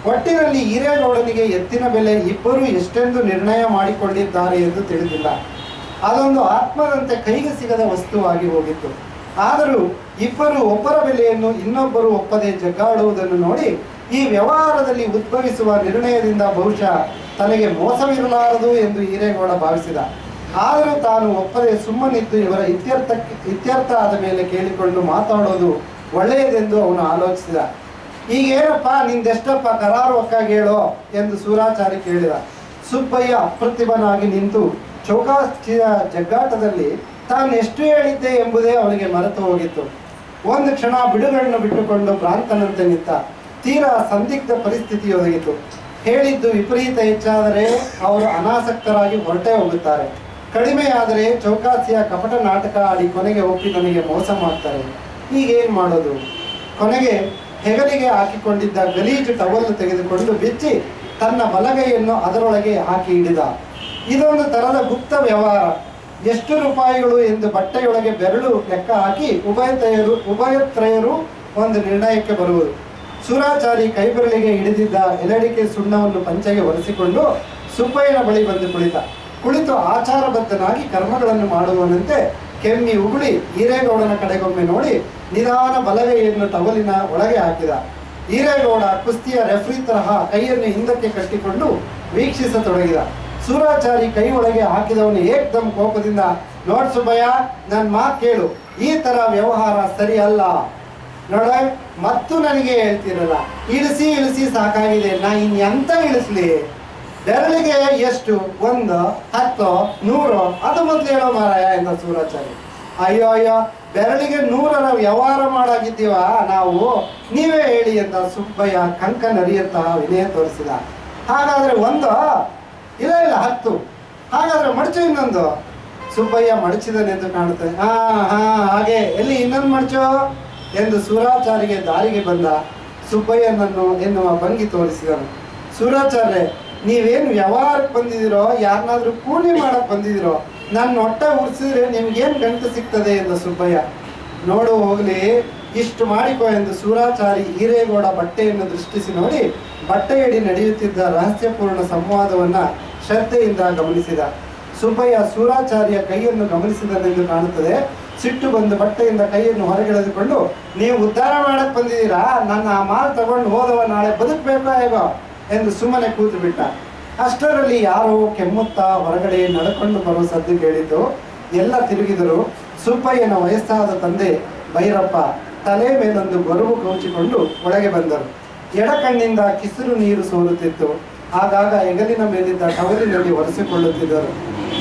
A: ಒಟ್ಟಿನಲ್ಲಿ ಹಿರೇಗೌಡನಿಗೆ ಎತ್ತಿನ ಬೆಲೆ ಇಬ್ಬರು ಎಷ್ಟೆಂದು ನಿರ್ಣಯ ಮಾಡಿಕೊಂಡಿದ್ದಾರೆ ಎಂದು ತಿಳಿದಿಲ್ಲ ಅದೊಂದು ಆತ್ಮದಂತೆ ಕೈಗೆ ಸಿಗದ ವಸ್ತುವಾಗಿ ಹೋಗಿತ್ತು ಆದರೂ ಇಬ್ಬರು ಒಬ್ಬರ ಬೆಲೆಯನ್ನು ಇನ್ನೊಬ್ಬರು ಒಪ್ಪದೆ ಜಗ್ಗಾಡುವುದನ್ನು ನೋಡಿ ಈ ವ್ಯವಹಾರದಲ್ಲಿ ಉದ್ಭವಿಸುವ ನಿರ್ಣಯದಿಂದ ಬಹುಶಃ ತನಗೆ ಮೋಸವಿರಲಾರದು ಎಂದು ಹಿರೇಗೌಡ ಭಾವಿಸಿದ ಆದರೂ ತಾನು ಒಪ್ಪದೆ ಸುಮ್ಮನಿದ್ದು ಇವರ ಇತ್ಯರ್ಥಕ್ಕೆ ಇತ್ಯರ್ಥ ಆದ ಮೇಲೆ ಕೇಳಿಕೊಂಡು ಮಾತಾಡೋದು ಒಳ್ಳೆಯದೆಂದು ಅವನು ಆಲೋಚಿಸಿದ ಈಗೇನಪ್ಪ ನಿಂದೆಷ್ಟಪ್ಪ ಕರಾರು ಒಕ್ಕಾಗಿ ಹೇಳೋ ಎಂದು ಸೂರಾಚಾರಿ ಕೇಳಿದ ಸುಬ್ಬಯ್ಯ ಅಪ್ರತಿಭನಾಗಿ ನಿಂತು ಚೌಕಾಸಿಯ ಜಗ್ಗಾಟದಲ್ಲಿ ತಾನು ಎಷ್ಟು ಹೇಳಿದ್ದೆ ಎಂಬುದೇ ಅವನಿಗೆ ಮರೆತು ಹೋಗಿತ್ತು ಒಂದು ಕ್ಷಣ ಬಿಡುಗಣ್ಣು ಬಿಟ್ಟುಕೊಂಡು ಭ್ರಾಂತನಂತೆ ನಿಂತ ತೀರಾ ಸಂದಿಗ್ಧ ಪರಿಸ್ಥಿತಿ ಒದಗಿತು ಹೇಳಿದ್ದು ವಿಪರೀತ ಹೆಚ್ಚಾದರೆ ಅವರು ಅನಾಸಕ್ತರಾಗಿ ಹೊರಟೇ ಹೋಗುತ್ತಾರೆ ಕಡಿಮೆಯಾದರೆ ಚೌಕಾಸಿಯ ಕಪಟ ನಾಟಕ ಆಡಿ ಕೊನೆಗೆ ಒಪ್ಪಿ ನನಗೆ ಮೋಸ ಮಾಡ್ತಾರೆ ಈಗೇನು ಮಾಡೋದು ಕೊನೆಗೆ ಹೆಗಲಿಗೆ ಹಾಕಿಕೊಂಡಿದ್ದ ಗಲೀಜು ಟವಲ್ ತೆಗೆದುಕೊಂಡು ಬಿಚ್ಚಿ ತನ್ನ ಬಲಗೈಯನ್ನು ಅದರೊಳಗೆ ಹಾಕಿ ಹಿಡಿದ ಇದೊಂದು ತರದ ಗುಪ್ತ ವ್ಯವಹಾರ ಎಷ್ಟು ರೂಪಾಯಿಗಳು ಎಂದು ಬಟ್ಟೆಯೊಳಗೆ ಬೆರಳು ಲೆಕ್ಕ ಹಾಕಿ ಉಭಯತಯರು ಉಭಯತ್ರಯರು ಒಂದು ನಿರ್ಣಯಕ್ಕೆ ಬರುವುದು ಸುರಾಚಾರಿ ಕೈಬೆರಳಿಗೆ ಹಿಡಿದಿದ್ದ ಎಲಡಿಕೆ ಸುಣ್ಣವನ್ನು ಪಂಚೆಗೆ ಒರೆಸಿಕೊಂಡು ಸುಬ್ಬಯ್ಯನ ಬಳಿ ಬಂದು ಕುಳಿತ ಕುಳಿತು ಆಚಾರಬದ್ಧನಾಗಿ ಕರ್ಮಗಳನ್ನು ಮಾಡುವನಂತೆ ಕೆಮ್ಮಿ ಉಗುಳಿ ಹಿರೇಗೌಡನ ಕಡೆಗೊಮ್ಮೆ ನೋಡಿ ನಿಧಾನ ಬಲಗೈಯನ್ನು ಟವಲಿನ ಒಳಗೆ ಹಾಕಿದ ಹಿರೇಗೌಡ ಕುಸ್ತಿಯ ರೆಫ್ರಿ ತರಹ ಕೈಯನ್ನು ಹಿಂದಕ್ಕೆ ಕಟ್ಟಿಕೊಂಡು ವೀಕ್ಷಿಸತೊಡಗಿದ ಸೂರಾಚಾರಿ ಕೈ ಒಳಗೆ ಹಾಕಿದವನು ಏಕ್ದಮ್ ಕೋಪದಿಂದ ನೋಡ್ ಸುಬ್ಬಯ್ಯ ನನ್ನ ಮಾತು ಕೇಳು ಈ ತರ ವ್ಯವಹಾರ ಸರಿ ಅಲ್ಲ ನೋಡ ಮತ್ತು ನನಗೆ ಹೇಳ್ತಿರಲ್ಲ ಇಳಿಸಿ ಇಳಿಸಿ ಸಾಕಾಗಿದೆ ನಾ ಇನ್ನೆಂತ ಇಳಿಸ್ಲಿ ಬೆರಳಿಗೆ ಎಷ್ಟು ಒಂದು ಹತ್ತು ನೂರು ಅದು ಮೊದಲು ಹೇಳೋ ಮಾರಾಯ ಎಂದ ಸೂರಾಚಾರಿ ಅಯ್ಯೋ ಅಯ್ಯೋ ಬೆರಳಿಗೆ ನೂರರ ವ್ಯವಹಾರ ಮಾಡಾಗಿದ್ದೀವ ನಾವು ನೀವೇ ಹೇಳಿ ಎಂದ ಸುಬ್ಬಯ್ಯ ಕಂಕ ನರಿಯಂತಹ ವಿನಯ ತೋರಿಸಿದ ಹಾಗಾದ್ರೆ ಒಂದು ಇಲ್ಲ ಇಲ್ಲ ಹತ್ತು ಹಾಗಾದ್ರೆ ಮಡಚು ಇನ್ನೊಂದು ಸುಬ್ಬಯ್ಯ ಮಡಚಿದನೆಂದು ಕಾಣುತ್ತದೆ ಹಾ ಹಾ ಹಾಗೆ ಎಲ್ಲಿ ಇನ್ನೊಂದು ಮಡಚು ಎಂದು ಸೂರಾಚಾರಿಗೆ ದಾರಿಗೆ ಬಂದ ಸುಬ್ಬಯ್ಯನನ್ನು ಎನ್ನುವ ಭಂಗಿ ತೋರಿಸಿದನು ಸೂರಾಚಾರ್ಯ ನೀವೇನು ವ್ಯವಹಾರಕ್ಕೆ ಬಂದಿದ್ದೀರೋ ಯಾರನ್ನಾದ್ರೂ ಕೂಲಿ ಮಾಡಕ್ ಬಂದಿದ್ದೀರೋ ನನ್ನ ಹೊಟ್ಟೆ ಉರ್ಸಿದ್ರೆ ನಿಮ್ಗೇನು ಗಂಟು ಸಿಗ್ತದೆ ಎಂದ ಸುಬ್ಬಯ್ಯ ನೋಡು ಹೋಗ್ಲಿ ಇಷ್ಟು ಮಾಡಿಕೋ ಎಂದು ಸೂರಾಚಾರಿ ಹಿರೇಗೌಡ ಬಟ್ಟೆಯನ್ನು ದೃಷ್ಟಿಸಿ ನೋಡಿ ಬಟ್ಟೆಯಡಿ ನಡೆಯುತ್ತಿದ್ದ ರಹಸ್ಯಪೂರ್ಣ ಸಂವಾದವನ್ನ ಶ್ರದ್ಧೆಯಿಂದ ಗಮನಿಸಿದ ಸುಬ್ಬಯ್ಯ ಸೂರಾಚಾರ್ಯ ಕೈಯನ್ನು ಗಮನಿಸಿದನೆಂದು ಕಾಣುತ್ತದೆ ಸಿಟ್ಟು ಬಂದು ಬಟ್ಟೆಯಿಂದ ಕೈಯನ್ನು ಹೊರಗೆಳೆದುಕೊಂಡು ನೀವು ಉದ್ಧಾರ ಮಾಡಕ್ ಬಂದಿದ್ದೀರಾ ನನ್ನ ಆ ಮಾಲ್ ತಗೊಂಡು ಹೋದವ ನಾಳೆ ಬದುಕಬೇಕೋ ಹೇಗೋ ಎಂದು ಸುಮ್ಮನೆ ಕೂತು ಬಿಟ್ಟ ಅಷ್ಟರಲ್ಲಿ ಯಾರೋ ಕೆಮ್ಮುತ್ತಾ ಹೊರಗಡೆ ನಡ್ಕೊಂಡು ಬರುವ ಸದ್ದು ಕೇಳಿದ್ದು ಎಲ್ಲ ತಿರುಗಿದರು ಸುಬ್ಬಯ್ಯನ ವಯಸ್ಸಾದ ತಂದೆ ಭೈರಪ್ಪ ತಲೆ ಮೇಲೊಂದು ಬರುವು ಕೌಚಿಕೊಂಡು ಒಳಗೆ ಬಂದರು ಎಡಕಣ್ಣಿಂದ ಕಿಸಿರು ನೀರು ಸೋರುತ್ತಿತ್ತು ಆಗಾಗ ಹೆಗಲಿನ ಮೇಲಿದ್ದ ಟವಲಿನಲ್ಲಿ ಒರೆಸಿಕೊಳ್ಳುತ್ತಿದ್ದರು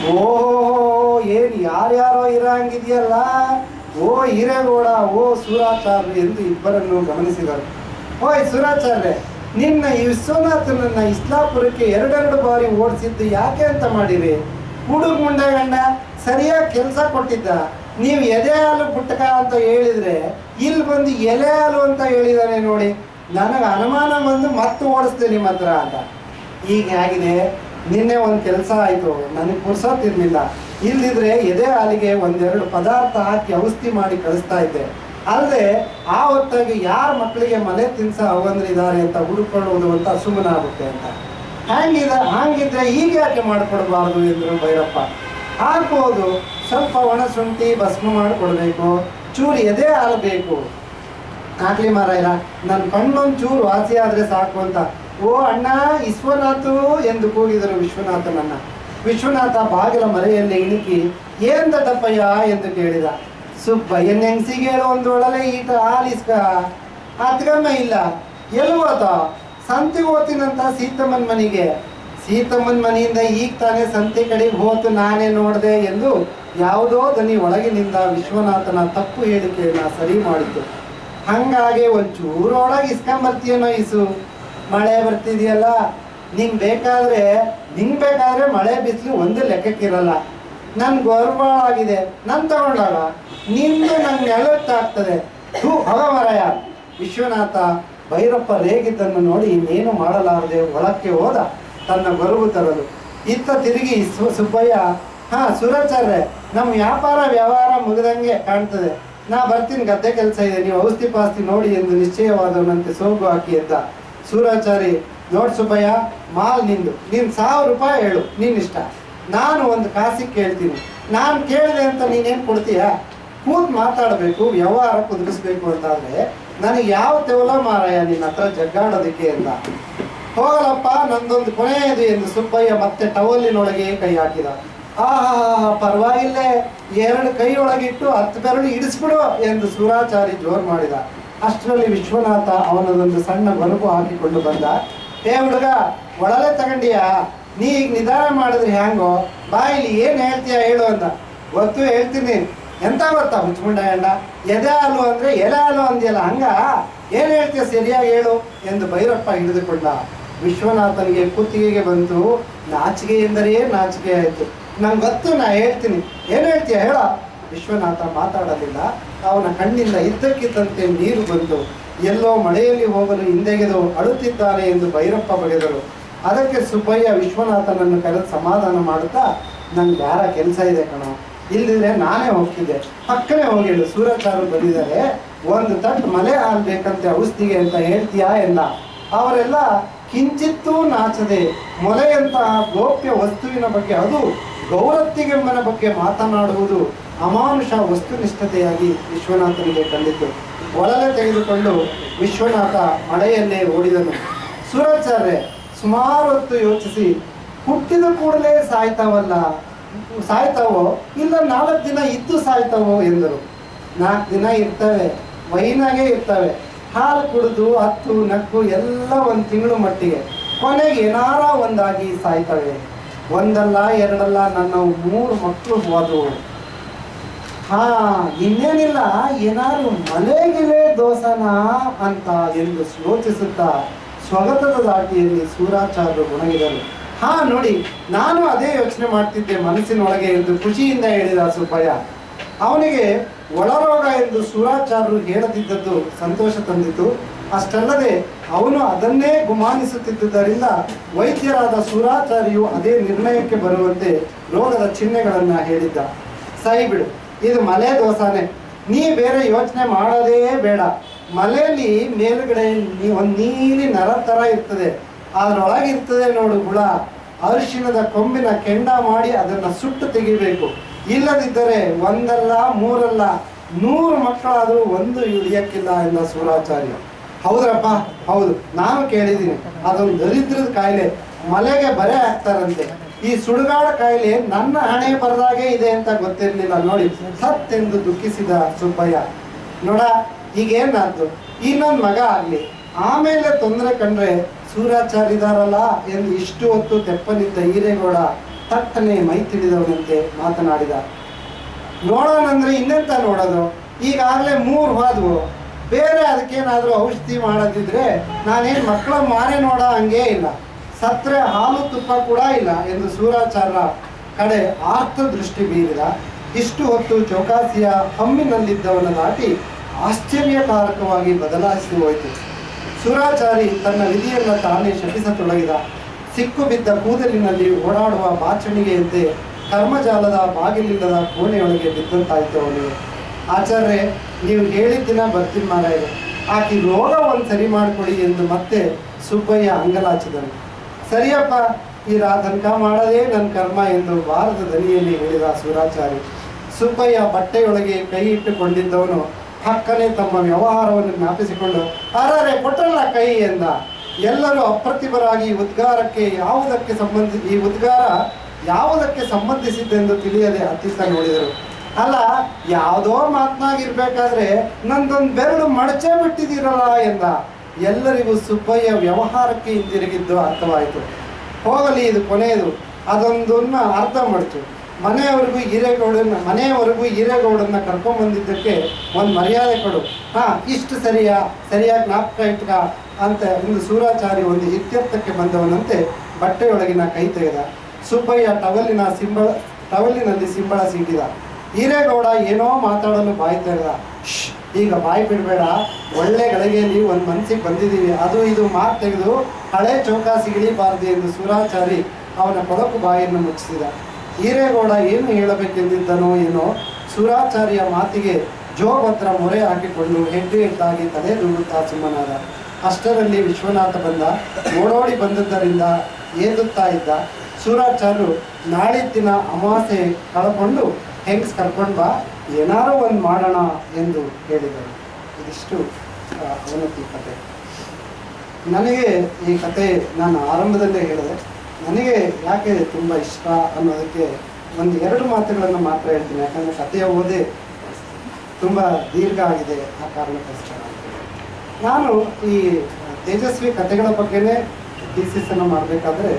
A: ಓಹೋ ಏನ್ ಯಾರ್ಯಾರೋ ಇರಂಗಿದೆಯಲ್ಲ ಓ ಹಿರೇಗೌಡ ಓ ಸೂರಾಚಾರ್ಯ ಎಂದು ಇಬ್ಬರನ್ನು ಗಮನಿಸಿದರು ಓಯ್ ಸೂರಾಚಾರ್ಯ ನಿನ್ನ ಈ ವಿಶ್ವನಾಥನನ್ನ ಇಸ್ಲಾಪುರಕ್ಕೆ ಎರಡೆರಡು ಬಾರಿ ಓಡಿಸಿದ್ದು ಯಾಕೆ ಅಂತ ಮಾಡಿರಿ ಹುಡುಗ ಮುಂಡೆ ಗಂಡ ಸರಿಯಾಗಿ ಕೆಲಸ ಕೊಟ್ಟಿದ್ದ ನೀವು ಎದೆ ಹಾಲು ಪುಟ್ಟಕ ಅಂತ ಹೇಳಿದ್ರೆ ಇಲ್ಲಿ ಬಂದು ಎಲೆ ಹಾಲು ಅಂತ ಹೇಳಿದಾನೆ ನೋಡಿ ನನಗೆ ಅನುಮಾನ ಬಂದು ಮತ್ತೆ ಓಡಿಸ್ದೆ ನಿಮ್ಮ ಹತ್ರ ಅಂತ ಈಗ ಆಗಿದೆ ನಿನ್ನೆ ಒಂದು ಕೆಲಸ ಆಯಿತು ನನಗೆ ಪುರ್ಸೋತಿರ್ಲಿಲ್ಲ ಇಲ್ದಿದ್ರೆ ಎದೆ ಹಾಲಿಗೆ ಒಂದೆರಡು ಪದಾರ್ಥ ಹಾಕಿ ಔಷಧಿ ಮಾಡಿ ಕಳಿಸ್ತಾ ಇದ್ದೆ ಅಲ್ಲದೆ ಆ ಹೊತ್ತಾಗಿ ಯಾರ ಮಕ್ಕಳಿಗೆ ಮನೆ ತಿನ್ಸ ಅವಂದ್ರಿದ್ದಾರೆ ಅಂತ ಹುಡುಕೊಳ್ಳುವುದು ಅಂತ ಸುಮ್ಮನಾಗುತ್ತೆ ಅಂತ ಹ್ಯಾಂಗಿದ ಹಾಗಿದ್ರೆ ಈಗ ಯಾಕೆ ಮಾಡಿಕೊಡ್ಬಾರ್ದು ಎಂದರು ಭೈರಪ್ಪ ಹಾಕ್ಬೋದು ಸ್ವಲ್ಪ ಒಣ ಶುಂಠಿ ಭಸ್ಮ ಮಾಡಿಕೊಡ್ಬೇಕು ಚೂರು ಎದೆ ಹಾಲು ಬೇಕು ಹಾಕ್ಲಿ ಮಾರಾಯರ ನನ್ನ ಕಣ್ಣೊಂದು ಚೂರು ವಾಸಿ ಆದ್ರೆ ಸಾಕು ಅಂತ ಓ ಅಣ್ಣ ವಿಶ್ವನಾಥು ಎಂದು ಕೂಗಿದರು ವಿಶ್ವನಾಥನನ್ನ ವಿಶ್ವನಾಥ ಬಾಗಿಲ ಮರೆಯಲ್ಲಿ ಇಣುಕಿ ಏನ್ ದಟ್ಟಪ್ಪಯ್ಯ ಎಂದು ಕೇಳಿದ ಸುಬ್ಬಯ್ಯನ ಹೆಂಗ್ಸಿಗೆ ಹೇಳೋ ಒಂದು ಒಳಲೆ ಈಟ ಆಲಿಸ್ಕ ಅತ್ಗಮ್ಮ ಇಲ್ಲ ಎಲ್ಲಿ ಹೋತ ಸಂತಿಗೆ ಹೋತಿನಂತ ಸೀತಮ್ಮನ ಮನೆಗೆ ಸೀತಮ್ಮನ ಮನೆಯಿಂದ ಈಗ ತಾನೇ ಸಂತೆ ಕಡೆಗೆ ಹೋತು ನಾನೇ ನೋಡಿದೆ ಎಂದು ಯಾವುದೋ ದನಿ ಒಳಗಿನಿಂದ ವಿಶ್ವನಾಥನ ತಪ್ಪು ಹೇಳಿಕೆಯನ್ನ ಸರಿ ಮಾಡಿತು ಹಂಗಾಗಿ ಒಂಚೂರು ಒಳಗೆ ಇಸ್ಕೊಂಬರ್ತೀಯನೋ ಇಸು ಮಳೆ ಬರ್ತಿದೆಯಲ್ಲ ನಿಂಗೆ ಬೇಕಾದ್ರೆ ನಿಂಗೆ ಬೇಕಾದ್ರೆ ಮಳೆ ಬಿಸಿಲು ಒಂದು ಲೆಕ್ಕಕ್ಕಿರಲ್ಲ ನನ್ ಗೌರವ ಆಗಿದೆ ನನ್ ತಗೊಂಡಾಗ ನಿಂದು ನಂಗೆ ನೆಲಟ್ಟಾಗ್ತದೆ ಹೂ ಹವ ಮರಯ ವಿಶ್ವನಾಥ ಭೈರಪ್ಪ ರೇಗಿದ್ದನ್ನು ನೋಡಿ ಇನ್ನೇನು ಮಾಡಲಾರದೆ ಒಳಕ್ಕೆ ಹೋದ ತನ್ನ ಗೊರಗು ತರಲು ಇತ್ತ ತಿರುಗಿ ಸು- ಸುಬ್ಬಯ್ಯ ಹಾ ಸುರಾಚಾರ್ಯ ನಮ್ಮ ವ್ಯಾಪಾರ ವ್ಯವಹಾರ ಮುಗಿದಂಗೆ ಕಾಣ್ತದೆ ನಾ ಬರ್ತೀನಿ ಗದ್ದೆ ಕೆಲಸ ಇದೆ ನೀವು ಔಷಧಿ ಪಾಸ್ತಿ ನೋಡಿ ಎಂದು ನಿಶ್ಚಯವಾದವನಂತೆ ಸೋಗು ಹಾಕಿ ಎದ್ದ ಸೂರಾಚಾರಿ ನೋಡ್ ಸುಬ್ಬಯ್ಯ ಮಾಲ್ ನಿಂದು ನೀನ್ ಸಾವಿರ ರೂಪಾಯಿ ಹೇಳು ನಿನ್ ಇಷ್ಟ ನಾನು ಒಂದು ಕಾಸಿಗೆ ಕೇಳ್ತೀನಿ ನಾನು ಕೇಳಿದೆ ಅಂತ ನೀನೇನು ಕೊಡ್ತೀಯ ಕೂತ್ ಮಾತಾಡಬೇಕು ವ್ಯವಹಾರ ಕುದುರಿಸ್ಬೇಕು ಅಂತಾದ್ರೆ ನನಗೆ ಯಾವ ತೆವಲ ಮಾರಾಯ ನಿನ್ನ ಹತ್ರ ಜಗ್ಗಾಡೋದಕ್ಕೆ ಅಂತ ಹೋಗಲಪ್ಪ ನಂದೊಂದು ಕೊನೆಯದು ಎಂದು ಸುಬ್ಬಯ್ಯ ಮತ್ತೆ ಟವಲಿನೊಳಗೆ ಕೈ ಹಾಕಿದ ಆಹಾ ಪರವಾಗಿಲ್ಲೇ ಎರಡು ಕೈ ಒಳಗಿಟ್ಟು ಹತ್ತು ಬೆರಳು ಇಡಿಸ್ಬಿಡು ಎಂದು ಸೂರಾಚಾರಿ ಜೋರ್ ಮಾಡಿದ ಅಷ್ಟರಲ್ಲಿ ವಿಶ್ವನಾಥ ಅವನದೊಂದು ಸಣ್ಣ ಬರುಕು ಹಾಕಿಕೊಂಡು ಬಂದ ಏ ಹುಡುಗ ಒಳಲೆ ತಗೊಂಡಿಯಾ ನೀ ಈಗ ನಿಧಾನ ಮಾಡಿದ್ರೆ ಹ್ಯಾಂಗೋ ಬಾಯಿಲಿ ಏನು ಹೇಳ್ತೀಯ ಹೇಳು ಅಂತ ಗೊತ್ತು ಹೇಳ್ತೀನಿ ಎಂತ ಗೊತ್ತಾ ಹುಚ್ಚುಮುಂಡ ಎಂಡ ಎದೆ ಹಾಲು ಅಂದ್ರೆ ಎಲೆ ಹಾಲು ಅಂದ್ಯಲ್ಲ ಹಂಗ ಏನ್ ಹೇಳ್ತೀಯ ಸರಿಯಾಗಿ ಹೇಳು ಎಂದು ಭೈರಪ್ಪ ಹಿಡಿದುಕೊಂಡ ವಿಶ್ವನಾಥನಿಗೆ ಕುತ್ತಿಗೆಗೆ ಬಂತು ನಾಚಿಕೆ ಎಂದರೆ ನಾಚಿಕೆ ಆಯಿತು ನಂಗೆ ಗೊತ್ತು ನಾ ಹೇಳ್ತೀನಿ ಏನು ಹೇಳ್ತೀಯ ಹೇಳ ವಿಶ್ವನಾಥ ಮಾತಾಡಲಿಲ್ಲ ಅವನ ಕಣ್ಣಿಂದ ಇದ್ದಕ್ಕಿದ್ದಂತೆ ನೀರು ಬಂತು ಎಲ್ಲೋ ಮಳೆಯಲ್ಲಿ ಹೋಗಲು ಹಿಂದೆಗೆದು ಅಳುತ್ತಿದ್ದಾನೆ ಎಂದು ಭೈರಪ್ಪ ಬಗೆದರು ಅದಕ್ಕೆ ಸುಬ್ಬಯ್ಯ ವಿಶ್ವನಾಥನನ್ನು ಕರೆದು ಸಮಾಧಾನ ಮಾಡುತ್ತಾ ನಂಗೆ ಯಾರ ಕೆಲಸ ಇದೆ ಕಣೋ ಇಲ್ದಿದ್ರೆ ನಾನೇ ಹೋಗ್ತಿದ್ದೆ ಪಕ್ಕನೆ ಹೋಗಿಳು ಸೂರಚಾರು ಬಂದಿದ್ದಾರೆ ಒಂದು ತಟ್ಟು ಮಲೆ ಹಾಲು ಬೇಕಂತೆ ಔಷಧಿಗೆ ಅಂತ ಹೇಳ್ತೀಯಾ ಎಂದ ಅವರೆಲ್ಲ ಕಿಂಚಿತ್ತೂ ನಾಚದೆ ಮೊಲೆಯಂತಹ ಗೋಪ್ಯ ವಸ್ತುವಿನ ಬಗ್ಗೆ ಅದು ಗೌರತ್ತಿಗೆಮ್ಮನ ಬಗ್ಗೆ ಮಾತನಾಡುವುದು ಅಮಾನುಷ ವಸ್ತುನಿಷ್ಠತೆಯಾಗಿ ವಿಶ್ವನಾಥನಿಗೆ ಕಂಡಿತು ಒಳಲೆ ತೆಗೆದುಕೊಂಡು ವಿಶ್ವನಾಥ ಮಳೆಯಲ್ಲೇ ಓಡಿದನು ಸೂರಾಚಾರ್ಯ ಸುಮಾರು ಹೊತ್ತು ಯೋಚಿಸಿ ಹುಟ್ಟಿದ ಕೂಡಲೇ ಸಾಯ್ತಾವಲ್ಲ ಸಾಯ್ತಾವೋ ಇಲ್ಲ ನಾಲ್ಕು ದಿನ ಇದ್ದು ಸಾಯ್ತಾವೋ ಎಂದರು ನಾಲ್ಕು ದಿನ ಇರ್ತವೆ ವೈನಾಗೆ ಇರ್ತವೆ ಹಾಲು ಕುಡಿದು ಹತ್ತು ನಕ್ಕು ಎಲ್ಲ ಒಂದು ತಿಂಗಳು ಮಟ್ಟಿಗೆ ಕೊನೆಗೆ ಏನಾರ ಒಂದಾಗಿ ಸಾಯ್ತವೆ ಒಂದಲ್ಲ ಎರಡಲ್ಲ ನನ್ನ ಮೂರು ಮಕ್ಕಳು ಹೋದವು ಹಾ ಇನ್ನೇನಿಲ್ಲ ಏನಾದ್ರು ಮನೆಗಿಲೆ ದೋಸನ ಅಂತ ಎಂದು ಯೋಚಿಸುತ್ತಾ ಸ್ವಗತದ ದಾಟಿಯಲ್ಲಿ ಸೂರಾಚಾರ್ಯರು ಗುಣಗಿದರು ಹಾ ನೋಡಿ ನಾನು ಅದೇ ಯೋಚನೆ ಮಾಡ್ತಿದ್ದೆ ಮನಸ್ಸಿನೊಳಗೆ ಎಂದು ಖುಷಿಯಿಂದ ಹೇಳಿದ ಸುಬ್ಬಯ್ಯ ಅವನಿಗೆ ಒಳರೋಗ ಎಂದು ಸೂರಾಚಾರ್ಯರು ಹೇಳದಿದ್ದದ್ದು ಸಂತೋಷ ತಂದಿತು ಅಷ್ಟಲ್ಲದೆ ಅವನು ಅದನ್ನೇ ಗುಮಾನಿಸುತ್ತಿದ್ದುದರಿಂದ ವೈದ್ಯರಾದ ಸೂರಾಚಾರ್ಯು ಅದೇ ನಿರ್ಣಯಕ್ಕೆ ಬರುವಂತೆ ರೋಗದ ಚಿಹ್ನೆಗಳನ್ನು ಹೇಳಿದ್ದ ಸೈ ಬಿಡು ಇದು ಮಲೆ ದೋಸಾನೆ ನೀ ಬೇರೆ ಯೋಚನೆ ಮಾಡೋದೇ ಬೇಡ ಮಲೆಯಲ್ಲಿ ಮೇಲುಗಡೆ ನೀ- ಒಂದು ನೀಲಿ ನರ ಥರ ಇರ್ತದೆ ಅದರೊಳಗಿರ್ತದೆ ನೋಡು ಹುಳ ಅರಿಶಿಣದ ಕೊಂಬಿನ ಕೆಂಡ ಮಾಡಿ ಅದನ್ನು ಸುಟ್ಟು ತೆಗಿಬೇಕು ಇಲ್ಲದಿದ್ದರೆ ಒಂದಲ್ಲ ಮೂರಲ್ಲ ನೂರು ಮಕ್ಕಳಾದರೂ ಒಂದು ಹಿಡಿಯಕ್ಕಿಲ್ಲ ಎಂದ ಸೂರಾಚಾರ್ಯ ಹೌದ್ರಪ್ಪ ಹೌದು ನಾನು ಕೇಳಿದ್ದೀನಿ ಅದೊಂದು ದರಿದ್ರದ ಕಾಯಿಲೆ ಮಲೆಗೆ ಬರೆ ಹಾಕ್ತಾರಂತೆ ಈ ಸುಡುಗಾಡ ಕಾಯಿಲೆ ನನ್ನ ಹಣೆ ಬರದಾಗೆ ಇದೆ ಅಂತ ಗೊತ್ತಿರಲಿಲ್ಲ ನೋಡಿ ಸತ್ತೆಂದು ದುಃಖಿಸಿದ ಸುಬ್ಬಯ್ಯ ನೋಡ ಈಗೇನಾಯ್ತು ಇನ್ನೊಂದು ಮಗ ಆಗ್ಲಿ ಆಮೇಲೆ ತೊಂದರೆ ಕಂಡ್ರೆ ಸೂರ್ಯಾಚಾರ್ಯದಾರಲ್ಲ ಎಂದು ಇಷ್ಟು ಹೊತ್ತು ತೆಪ್ಪನಿದ್ದ ಈರೇಗೌಡ ತಟ್ಟನೆ ಮೈ ತಿಳಿದವನಂತೆ ಮಾತನಾಡಿದ ನೋಡೋಣಂದ್ರೆ ಇನ್ನೆಂತ ನೋಡೋದು ಈಗಾಗಲೇ ಮೂರು ಹೋದ್ವು ಬೇರೆ ಅದಕ್ಕೇನಾದರೂ ಔಷಧಿ ಮಾಡೋದಿದ್ರೆ ನಾನೇನು ಮಕ್ಕಳ ಮಾರೆ ನೋಡೋ ಹಂಗೇ ಇಲ್ಲ ಸತ್ರೆ ಹಾಲು ತುಪ್ಪ ಕೂಡ ಇಲ್ಲ ಎಂದು ಸೂರಾಚಾರ್ಯ ಕಡೆ ಆರ್ತ ದೃಷ್ಟಿ ಬೀರಿದ ಇಷ್ಟು ಹೊತ್ತು ಚೌಕಾಸಿಯ ಹಮ್ಮಿನಲ್ಲಿದ್ದವನ ದಾಟಿ ಆಶ್ಚರ್ಯಕಾರಕವಾಗಿ ಬದಲಾಯಿಸಿ ಹೋಯಿತು ಸುರಾಚಾರಿ ತನ್ನ ವಿಧಿಯನ್ನ ತಾನೇ ಶಪಿಸತೊಡಗಿದ ಸಿಕ್ಕು ಬಿದ್ದ ಕೂದಲಿನಲ್ಲಿ ಓಡಾಡುವ ಬಾಚಣಿಗೆಯಂತೆ ಕರ್ಮಜಾಲದ ಬಾಗಿಲಿಲ್ಲದ ಕೋಣೆಯೊಳಗೆ ಬಿದ್ದಂತಾಯ್ತು ಅವನಿಗೆ ಆಚಾರ್ಯ ನೀವು ಹೇಳಿದ ದಿನ ಬರ್ತೀನಿ ಮಾರಾಯ ಆಕಿ ರೋಗ ಒಂದು ಸರಿ ಮಾಡಿಕೊಡಿ ಎಂದು ಮತ್ತೆ ಸುಬ್ಬಯ್ಯ ಅಂಗಲಾಚಿದನು ಸರಿಯಪ್ಪ ಈ ರಾತನಕ ಮಾಡೋದೇ ನನ್ನ ಕರ್ಮ ಎಂದು ಭಾರತ ದನಿಯಲ್ಲಿ ಹೇಳಿದ ಸುರಾಚಾರಿ ಸುಬ್ಬಯ್ಯ ಬಟ್ಟೆಯೊಳಗೆ ಕೈ ಇಟ್ಟುಕೊಂಡಿದ್ದವನು ಹಕ್ಕನೆ ತಮ್ಮ ವ್ಯವಹಾರವನ್ನು ಜ್ಞಾಪಿಸಿಕೊಂಡು ಅರರೆ ಕೊಟ್ರಲ್ಲ ಕೈ ಎಂದ ಎಲ್ಲರೂ ಅಪ್ರತಿಭರಾಗಿ ಈ ಉದ್ಗಾರಕ್ಕೆ ಯಾವುದಕ್ಕೆ ಸಂಬಂಧಿ ಈ ಉದ್ಗಾರ ಯಾವುದಕ್ಕೆ ಸಂಬಂಧಿಸಿದ್ದೆಂದು ತಿಳಿಯದೆ ಅತ್ತಿತ್ತ ನೋಡಿದರು ಅಲ್ಲ ಯಾವುದೋ ಮಾತನಾಗಿರ್ಬೇಕಾದ್ರೆ ನಂದೊಂದು ಬೆರಳು ಮಡಚೇ ಬಿಟ್ಟಿದ್ದೀರಲ್ಲ ಎಂದ ಎಲ್ಲರಿಗೂ ಸುಬ್ಬಯ್ಯ ವ್ಯವಹಾರಕ್ಕೆ ಹಿಂದಿರುಗಿದ್ದು ಅರ್ಥವಾಯಿತು ಹೋಗಲಿ ಇದು ಕೊನೆಯದು ಅದೊಂದನ್ನ ಅರ್ಥ ಮಾಡ್ತು ಮನೆಯವರೆಗೂ ಹಿರೇಗೌಡನ ಮನೆಯವರೆಗೂ ಹಿರೇಗೌಡನ್ನ ಕರ್ಕೊಂಬಂದಿದ್ದಕ್ಕೆ ಒಂದು ಮರ್ಯಾದೆ ಕೊಡು ಹಾ ಇಷ್ಟು ಸರಿಯಾ ಸರಿಯಾಗಿ ಜ್ಞಾಪಕ ಇಟ್ಕ ಅಂತ ಒಂದು ಸೂರಾಚಾರಿ ಒಂದು ಇತ್ಯರ್ಥಕ್ಕೆ ಬಂದವನಂತೆ ಬಟ್ಟೆಯೊಳಗಿನ ಕೈ ತೆಗೆದ ಸುಬ್ಬಯ್ಯ ಟವಲಿನ ಸಿಂಬಳ ಟವಲಿನಲ್ಲಿ ಸಿಂಬಳ ಸೀಟಿದ ಹಿರೇಗೌಡ ಏನೋ ಮಾತಾಡಲು ಬಾಯಿ ತೆಗೆದ "ಶ್ಶ್, ಈಗ ಬಾಯಿ ಬಿಡಬೇಡ ಒಳ್ಳೆ ಗಳಿಗೆಯಲ್ಲಿ ಒಂದು ಮನಸ್ಸಿಗೆ ಬಂದಿದ್ದೀವಿ ಅದು ಇದು ಮಾತು ತೆಗೆದು ಹಳೆ ಚೌಕಾಸಿ ಇಳಿಬಾರದು ಎಂದು ಸೂರಾಚಾರಿ ಅವನ ಕೊಳಕು ಬಾಯನ್ನು ಮುಚ್ಚಿಸಿದ ಹಿರೇಗೌಡ ಏನು ಹೇಳಬೇಕೆಂದಿದ್ದನೋ ಏನೋ ಸೂರಾಚಾರ್ಯ ಮಾತಿಗೆ ಜೋಭದ್ರ ಮೊರೆ ಹಾಕಿಕೊಂಡು ಹೆಡ್ಡು ಹೆಡ್ಡಾಗಿ ತಲೆ ದೂಡುತ್ತಾ ಸುಮ್ಮನಾದ ಅಷ್ಟರಲ್ಲಿ ವಿಶ್ವನಾಥ ಬಂದ ಓಡೋಡಿ ಬಂದದ್ದರಿಂದ ಏದುತ್ತಾ ಇದ್ದ ಸೂರಾಚಾರ್ಯರು ನಾಳಿದ್ದಿನ ಅಮಾವಾಸ್ಯೆ ಕಳ್ಕೊಂಡು ಹೆಂಗ್ಸ್ ಕರ್ಕೊಂಡು ಬಾ ಏನಾರು ಒಂದು ಮಾಡೋಣ ಎಂದು ಹೇಳಿದರು ಇದಿಷ್ಟು ಆ, ಅವನತಿ ಕತೆ ನನಗೆ ಈ ಕತೆ ನಾನು ಆರಂಭದಲ್ಲೇ ಹೇಳಿದೆ ನನಗೆ ಯಾಕೆ ತುಂಬ ಇಷ್ಟ ಅನ್ನೋದಕ್ಕೆ ಒಂದು ಎರಡು ಮಾತುಗಳನ್ನು ಮಾತ್ರ ಹೇಳ್ತೀನಿ ಯಾಕಂದರೆ ಕಥೆಯ ಓದೇ ತುಂಬ ದೀರ್ಘ ಆಗಿದೆ ಆ ಕಾರಣಕ್ಕೋಸ್ಕರ ನಾನು ಈ ತೇಜಸ್ವಿ ಕಥೆಗಳ ಬಗ್ಗೆನೇ ಥೀಸಿಸನ್ನು ಮಾಡಬೇಕಾದ್ರೆ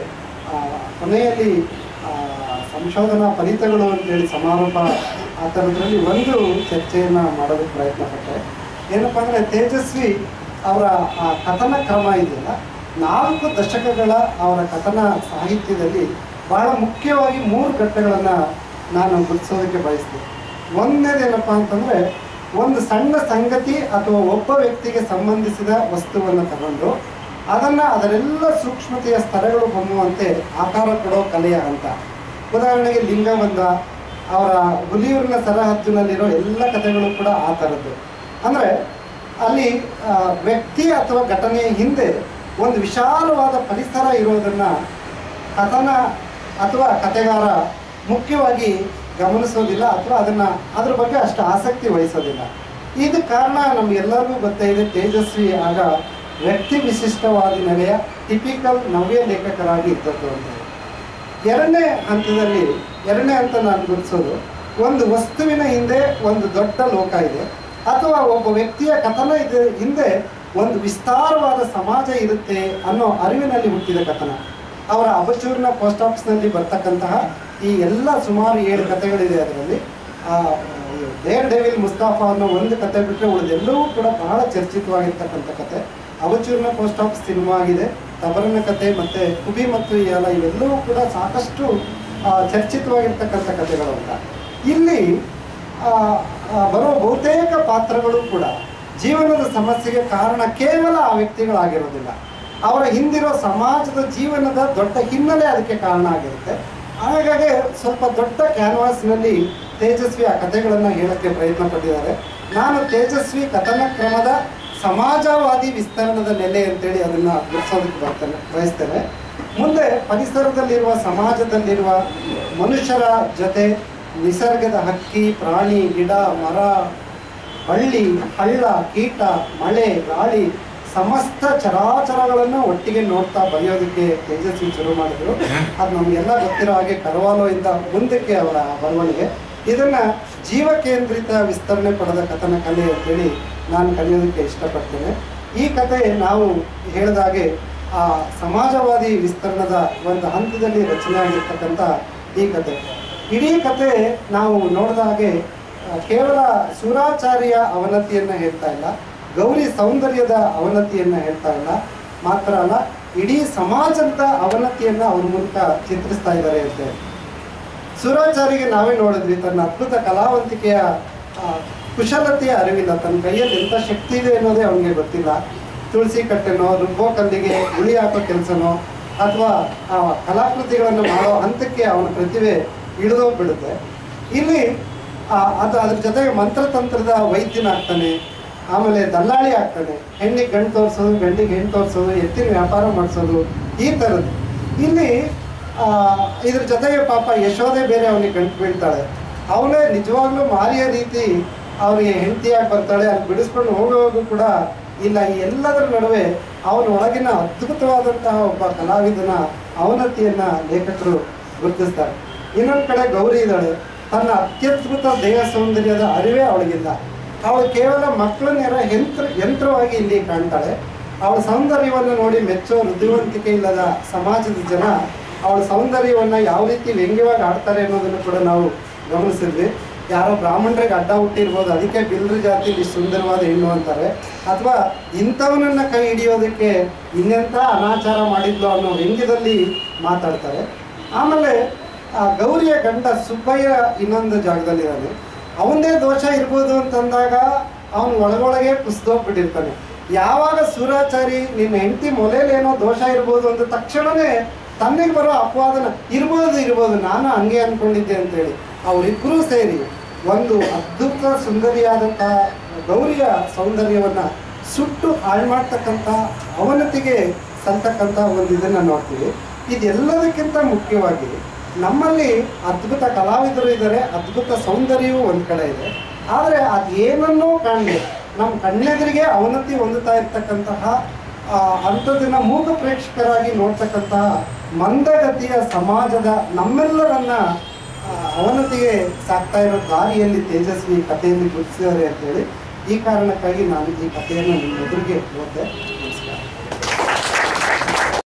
A: ಕೊನೆಯಲ್ಲಿ ಆ, ಸಂಶೋಧನಾ ಫಲಿತಗಳು ಅಂತೇಳಿ ಸಮಾರೋಪ ಆ ಥರದ್ರಲ್ಲಿ ಒಂದು ಚರ್ಚೆಯನ್ನು ಮಾಡೋದಕ್ಕೆ ಪ್ರಯತ್ನ ಪಟ್ಟೆ ಏನಪ್ಪ ಅಂದರೆ ತೇಜಸ್ವಿ ಅವರ ಆ ಕಥನ ಕ್ರಮ ಇದೆಯಲ್ಲ ನಾಲ್ಕು ದಶಕಗಳ ಅವರ ಕಥನ ಸಾಹಿತ್ಯದಲ್ಲಿ ಬಹಳ ಮುಖ್ಯವಾಗಿ ಮೂರು ಘಟ್ಟಗಳನ್ನು ನಾನು ಗುರುತಿಸೋದಕ್ಕೆ ಬಯಸ್ತೀನಿ ಒಂದನೇದೇನಪ್ಪ ಅಂತಂದರೆ ಒಂದು ಸಣ್ಣ ಸಂಗತಿ ಅಥವಾ ಒಬ್ಬ ವ್ಯಕ್ತಿಗೆ ಸಂಬಂಧಿಸಿದ ವಸ್ತುವನ್ನು ತಗೊಂಡು ಅದನ್ನು ಅದರೆಲ್ಲ ಸೂಕ್ಷ್ಮತೆಯ ಸ್ತರಗಳು ಹೊಮ್ಮುವಂತೆ ಆಕಾರ ಕೊಡೋ ಕಲೆಯ ಹಂತ ಉದಾಹರಣೆಗೆ ಲಿಂಗಬಂಧ ಅವರ ಹುಲಿಯೂರಿನ ಸರಹದ್ದಿನಲ್ಲಿರೋ ಎಲ್ಲ ಕಥೆಗಳು ಕೂಡ ಆ ಥರದ್ದು ಅಂದರೆ ಅಲ್ಲಿ ಆ, ವ್ಯಕ್ತಿ ಅಥವಾ ಘಟನೆಯ ಹಿಂದೆ ಒಂದು ವಿಶಾಲವಾದ ಪರಿಸರ ಇರೋದನ್ನು ಕಥನ ಅಥವಾ ಕಥೆಗಾರ ಮುಖ್ಯವಾಗಿ ಗಮನಿಸೋದಿಲ್ಲ ಅಥವಾ ಅದನ್ನು ಅದ್ರ ಬಗ್ಗೆ ಅಷ್ಟು ಆಸಕ್ತಿ ವಹಿಸೋದಿಲ್ಲ ಇದು ಕಾರಣ ನಮಗೆಲ್ಲರಿಗೂ ಗೊತ್ತೇ ಇದೆ ತೇಜಸ್ವಿ ಆಗ ವ್ಯಕ್ತಿ ವಿಶಿಷ್ಟವಾದಿ ನೆಲೆಯ ಟಿಪಿಕಲ್ ನವ್ಯ ಲೇಖಕರಾಗಿ ಇದ್ದದ್ದು ಅಂತ ಎರಡನೇ ಹಂತದಲ್ಲಿ ಎರಡನೇ ಹಂತ ನಾನು ಗುರುತಿಸೋದು ಒಂದು ವಸ್ತುವಿನ ಹಿಂದೆ ಒಂದು ದೊಡ್ಡ ಲೋಕ ಇದೆ ಅಥವಾ ಒಬ್ಬ ವ್ಯಕ್ತಿಯ ಕಥನ ಇದೆ ಹಿಂದೆ ಒಂದು ವಿಸ್ತಾರವಾದ ಸಮಾಜ ಇರುತ್ತೆ ಅನ್ನೋ ಅರಿವಿನಲ್ಲಿ ಹುಟ್ಟಿದ ಕಥನ ಅವರ ಅಬಚೂರಿನ ಪೋಸ್ಟ್ ಆಫೀಸ್ನಲ್ಲಿ ಬರ್ತಕ್ಕಂತಹ ಈ ಎಲ್ಲ ಸುಮಾರು ಏಳು ಕಥೆಗಳಿದೆ ಅದರಲ್ಲಿ ಆ, ಡೇರ್ ಡೆವಿಲ್ ಮುಸ್ತಾಫಾ ಅನ್ನೋ ಒಂದು ಕತೆ ಬಿಟ್ಟರೆ ಉಳಿದೆಲ್ಲವೂ ಕೂಡ ಬಹಳ ಚರ್ಚಿತವಾಗಿರ್ತಕ್ಕಂಥ ಕತೆ ಅವಚೂರಿನ ಪೋಸ್ಟ್ ಆಫೀಸ್ ಸಿನಿಮಾ ಆಗಿದೆ ತಬರನ ಕತೆ ಮತ್ತು ಕುಬಿ ಮತ್ತು ಈ ಎಲ್ಲ ಇವೆಲ್ಲವೂ ಕೂಡ ಸಾಕಷ್ಟು ಆ, ಚರ್ಚಿತವಾಗಿರ್ತಕ್ಕಂಥ ಕಥೆಗಳು ಅಂತ ಇಲ್ಲಿ ಆ, ಆ, ಬರೋ ಬಹುತೇಕ ಪಾತ್ರಗಳು ಕೂಡ ಜೀವನದ ಸಮಸ್ಯೆಗೆ ಕಾರಣ ಕೇವಲ ಆ ವ್ಯಕ್ತಿಗಳಾಗಿರೋದಿಲ್ಲ ಅವರ ಹಿಂದಿರೋ ಸಮಾಜದ ಜೀವನದ ದೊಡ್ಡ ಹಿನ್ನೆಲೆ ಅದಕ್ಕೆ ಕಾರಣ ಆಗಿರುತ್ತೆ ಹಾಗಾಗಿ ಸ್ವಲ್ಪ ದೊಡ್ಡ ಕ್ಯಾನ್ವಾಸ್ನಲ್ಲಿ ತೇಜಸ್ವಿ ಆ ಕಥೆಗಳನ್ನು ಹೇಳಕ್ಕೆ ಪ್ರಯತ್ನ ಪಟ್ಟಿದ್ದಾರೆ ನಾನು ತೇಜಸ್ವಿ ಕಥನ ಕ್ರಮದ ಸಮಾಜವಾದಿ ವಿಸ್ತರಣದ ನೆಲೆ ಅಂತೇಳಿ ಅದನ್ನು ಗುರುತಿಸೋದಕ್ಕೆ ಬರ್ತೇನೆ ಬಯಸ್ತೇನೆ ಮುಂದೆ ಪರಿಸರದಲ್ಲಿರುವ ಸಮಾಜದಲ್ಲಿರುವ ಮನುಷ್ಯರ ಜೊತೆ ನಿಸರ್ಗದ ಹಕ್ಕಿ ಪ್ರಾಣಿ ಗಿಡ ಮರ ಹಳ್ಳಿ ಹಳ್ಳ ಕೀಟ ಮಳೆ ಗಾಳಿ ಸಮಸ್ತ ಚರಾಚರಗಳನ್ನು ಒಟ್ಟಿಗೆ ನೋಡ್ತಾ ಬರೆಯೋದಕ್ಕೆ ತೇಜಸ್ವಿ ಶುರು ಮಾಡಿದ್ರು ಅದು ನಮಗೆಲ್ಲ ಗೊತ್ತಿರೋ ಹಾಗೆ ಕರವಾಲೋ ಇಂದ ಮುಂದಕ್ಕೆ ಅವರ ಬರವಣಿಗೆ ಇದನ್ನ ಜೀವ ಕೇಂದ್ರಿತ ವಿಸ್ತರಣೆ ಪಡೆದ ಕಥನ ಕಲೆ ಅಂತೇಳಿ ನಾನು ಕಲಿಯೋದಕ್ಕೆ ಇಷ್ಟಪಡ್ತೇನೆ ಈ ಕತೆ ನಾವು ಹೇಳಿದ ಹಾಗೆ ಆ ಸಮಾಜವಾದಿ ವಿಸ್ತರಣದ ಒಂದು ಹಂತದಲ್ಲಿ ರಚನೆ ಆಗಿರ್ತಕ್ಕಂಥ ಈ ಕತೆ ಇಡೀ ಕತೆ ನಾವು ನೋಡಿದ ಹಾಗೆ ಆ, ಕೇವಲ ಸುರಾಚಾರ್ಯ ಅವನತಿಯನ್ನು ಹೇಳ್ತಾ ಇಲ್ಲ ಗೌರಿ ಸೌಂದರ್ಯದ ಅವನತಿಯನ್ನು ಹೇಳ್ತಾ ಇಲ್ಲ ಮಾತ್ರ ಅಲ್ಲ ಇಡೀ ಸಮಾಜದ ಅವನತಿಯನ್ನು ಅವ್ರ ಮೂಲಕ ಚಿತ್ರಿಸ್ತಾ ಇದ್ದಾರೆ ಅಂತೆ ಸುರಾಚಾರಿಗೆ ನಾವೇ ನೋಡಿದ್ವಿ ತನ್ನ ಅದ್ಭುತ ಕಲಾವಂತಿಕೆಯ ಆ, ಕುಶಲತೆಯ ಅರಿವಿಲ್ಲ ತನ್ನ ಕೈಯಲ್ಲಿ ಎಂಥ ಶಕ್ತಿ ಇದೆ ಅನ್ನೋದೇ ಅವನಿಗೆ ಗೊತ್ತಿಲ್ಲ ತುಳಸಿ ಕಟ್ಟೆನೋ ರುಬ್ಬೋ ಕಲ್ಲಿಗೆ ಉಳಿ ಹಾಕೋ ಕೆಲಸನೋ ಅಥವಾ ಆ ಕಲಾಕೃತಿಗಳನ್ನು ಮಾಡೋ ಹಂತಕ್ಕೆ ಅವನ ಪ್ರತಿಭೆ ಇಳಿದೋಗ್ಬಿಡುತ್ತೆ ಇಲ್ಲಿ ಆ, ಅದು ಅದ್ರ ಜೊತೆಗೆ ಮಂತ್ರತಂತ್ರದ ವೈದ್ಯನಾಗ್ತಾನೆ ಆಮೇಲೆ ದಲ್ಲಾಳಿ ಆಗ್ತಾನೆ ಹೆಣ್ಣಿಗೆ ಗಂಡು ತೋರಿಸೋದು ಗಂಡಿಗೆ ಹೆಣ್ಣು ತೋರಿಸೋದು ಎತ್ತಿನ ವ್ಯಾಪಾರ ಮಾಡಿಸೋದು ಈ ಥರದ್ದು ಇಲ್ಲಿ ಆ, ಇದ್ರ ಜೊತೆಗೆ ಪಾಪ ಯಶೋದೆ ಬೇರೆ ಅವನಿಗೆ ಗಂಟು ಬೀಳ್ತಾಳೆ ಅವಳೇ ನಿಜವಾಗ್ಲೂ ಮಾರಿಯ ರೀತಿ ಅವನಿಗೆ ಹೆಂಡತಿಯಾಗಿ ಬರ್ತಾಳೆ ಅಲ್ಲಿ ಬಿಡಿಸ್ಕೊಂಡು ಹೋಗುವಾಗೂ ಕೂಡ ಇಲ್ಲ ಈ ಎಲ್ಲದರ ನಡುವೆ ಅವನ ಒಳಗಿನ ಅದ್ಭುತವಾದಂತಹ ಒಬ್ಬ ಕಲಾವಿದನ ಅವನತಿಯನ್ನ ಲೇಖಕರು ಗುರುತಿಸ್ತಾರೆ ಇನ್ನೊಂದು ಕಡೆ ಗೌರಿ ಇದ್ದಾಳೆ ತನ್ನ ಅತ್ಯದ್ಭುತ ದೇಹ ಸೌಂದರ್ಯದ ಅರಿವೇ ಅವಳಿಗಿಲ್ಲ ಅವಳು ಕೇವಲ ಮಕ್ಕಳನ್ನೆರ ಯಂತ್ರ ಯಂತ್ರವಾಗಿ ಇಲ್ಲಿ ಕಾಣ್ತಾಳೆ ಅವಳ ಸೌಂದರ್ಯವನ್ನು ನೋಡಿ ಮೆಚ್ಚೋ ಬುದ್ಧಿವಂತಿಕೆ ಇಲ್ಲದ ಸಮಾಜದ ಜನ ಅವಳ ಸೌಂದರ್ಯವನ್ನ ಯಾವ ರೀತಿ ವ್ಯಂಗ್ಯವಾಗಿ ಆಡ್ತಾರೆ ಅನ್ನೋದನ್ನು ಕೂಡ ನಾವು ಗಮನಿಸಿದ್ವಿ ಯಾರೋ ಬ್ರಾಹ್ಮಣರಿಗೆ ಅಡ್ಡ ಹುಟ್ಟಿರ್ಬೋದು ಅದಕ್ಕೆ ಬಿಲ್ರ ಜಾತಿ ಇಷ್ಟು ಸುಂದರವಾದ ಹೆಣ್ಣು ಅಂತಾರೆ ಅಥವಾ ಇಂಥವನನ್ನ ಕೈ ಹಿಡಿಯೋದಕ್ಕೆ ಇನ್ನೆಂಥ ಅನಾಚಾರ ಮಾಡಿದ್ಲು ಅನ್ನೋ ವ್ಯಂಗ್ಯದಲ್ಲಿ ಮಾತಾಡ್ತಾರೆ ಆಮೇಲೆ ಆ ಗೌರಿಯ ಗಂಡ ಸುಬ್ಬಯ್ಯ ಇನ್ನೊಂದು ಜಾಗದಲ್ಲಿದ್ದಾನೆ ಅವನದೇ ದೋಷ ಇರ್ಬೋದು ಅಂತಂದಾಗ ಅವನು ಒಳಗೊಳಗೆ ಕುಸ್ದೋಗ್ಬಿಟ್ಟಿರ್ತಾನೆ ಯಾವಾಗ ಸೂರಾಚಾರಿ ನಿನ್ನ ಹೆಂಡತಿ ಮೊಲೆಲೇನೋ ದೋಷ ಇರ್ಬೋದು ಅಂದ ತಕ್ಷಣವೇ ತನ್ನಿಗೆ ಬರೋ ಅಪವಾದನ ಇರ್ಬೋದು ಇರ್ಬೋದು ನಾನು ಹಂಗೆ ಅನ್ಕೊಂಡಿದ್ದೆ ಅಂತೇಳಿ ಅವರಿಬ್ಬರೂ ಸೇರಿ ಒಂದು ಅದ್ಭುತ ಸುಂದರಿಯಾದಂತಹ ಗೌರಿಯ ಸೌಂದರ್ಯವನ್ನ ಸುಟ್ಟು ಹಾಳು ಮಾಡ್ತಕ್ಕಂಥ ಅವನತಿಗೆ ಸಲ್ತಕ್ಕಂಥ ಒಂದು ಇದನ್ನು ನೋಡ್ತೀವಿ ಇದೆಲ್ಲದಕ್ಕಿಂತ ಮುಖ್ಯವಾಗಿ ನಮ್ಮಲ್ಲಿ ಅದ್ಭುತ ಕಲಾವಿದರು ಇದ್ದಾರೆ ಅದ್ಭುತ ಸೌಂದರ್ಯವೂ ಒಂದು ಕಡೆ ಇದೆ ಆದರೆ ಅದೇನನ್ನೂ ಕಾಣಲಿ ನಮ್ಮ ಕಣ್ಣೆದುರಿಗೆ ಅವನತಿ ಹೊಂದುತ್ತಾ ಇರ್ತಕ್ಕಂತಹ ಆ, ಅಂಥದ್ದನ್ನ ಮೂಕ ಪ್ರೇಕ್ಷಕರಾಗಿ ನೋಡ್ತಕ್ಕಂತಹ ಮಂದಗತಿಯ ಸಮಾಜದ ನಮ್ಮೆಲ್ಲರನ್ನ ಆ, ಅವನತಿಗೆ ಸಾಕ್ತಾ ಇರೋ ದಾರಿಯಲ್ಲಿ ತೇಜಸ್ವಿ ಕಥೆಯಲ್ಲಿ ಗುರುತಿಸಿದ್ದಾರೆ ಅಂತೇಳಿ ಈ ಕಾರಣಕ್ಕಾಗಿ ನಾನು ಈ ಕಥೆಯನ್ನು ನಿಮ್ಮ ಎದುರಿಗೆ ಓದ್ದೆ ನಮಸ್ಕಾರ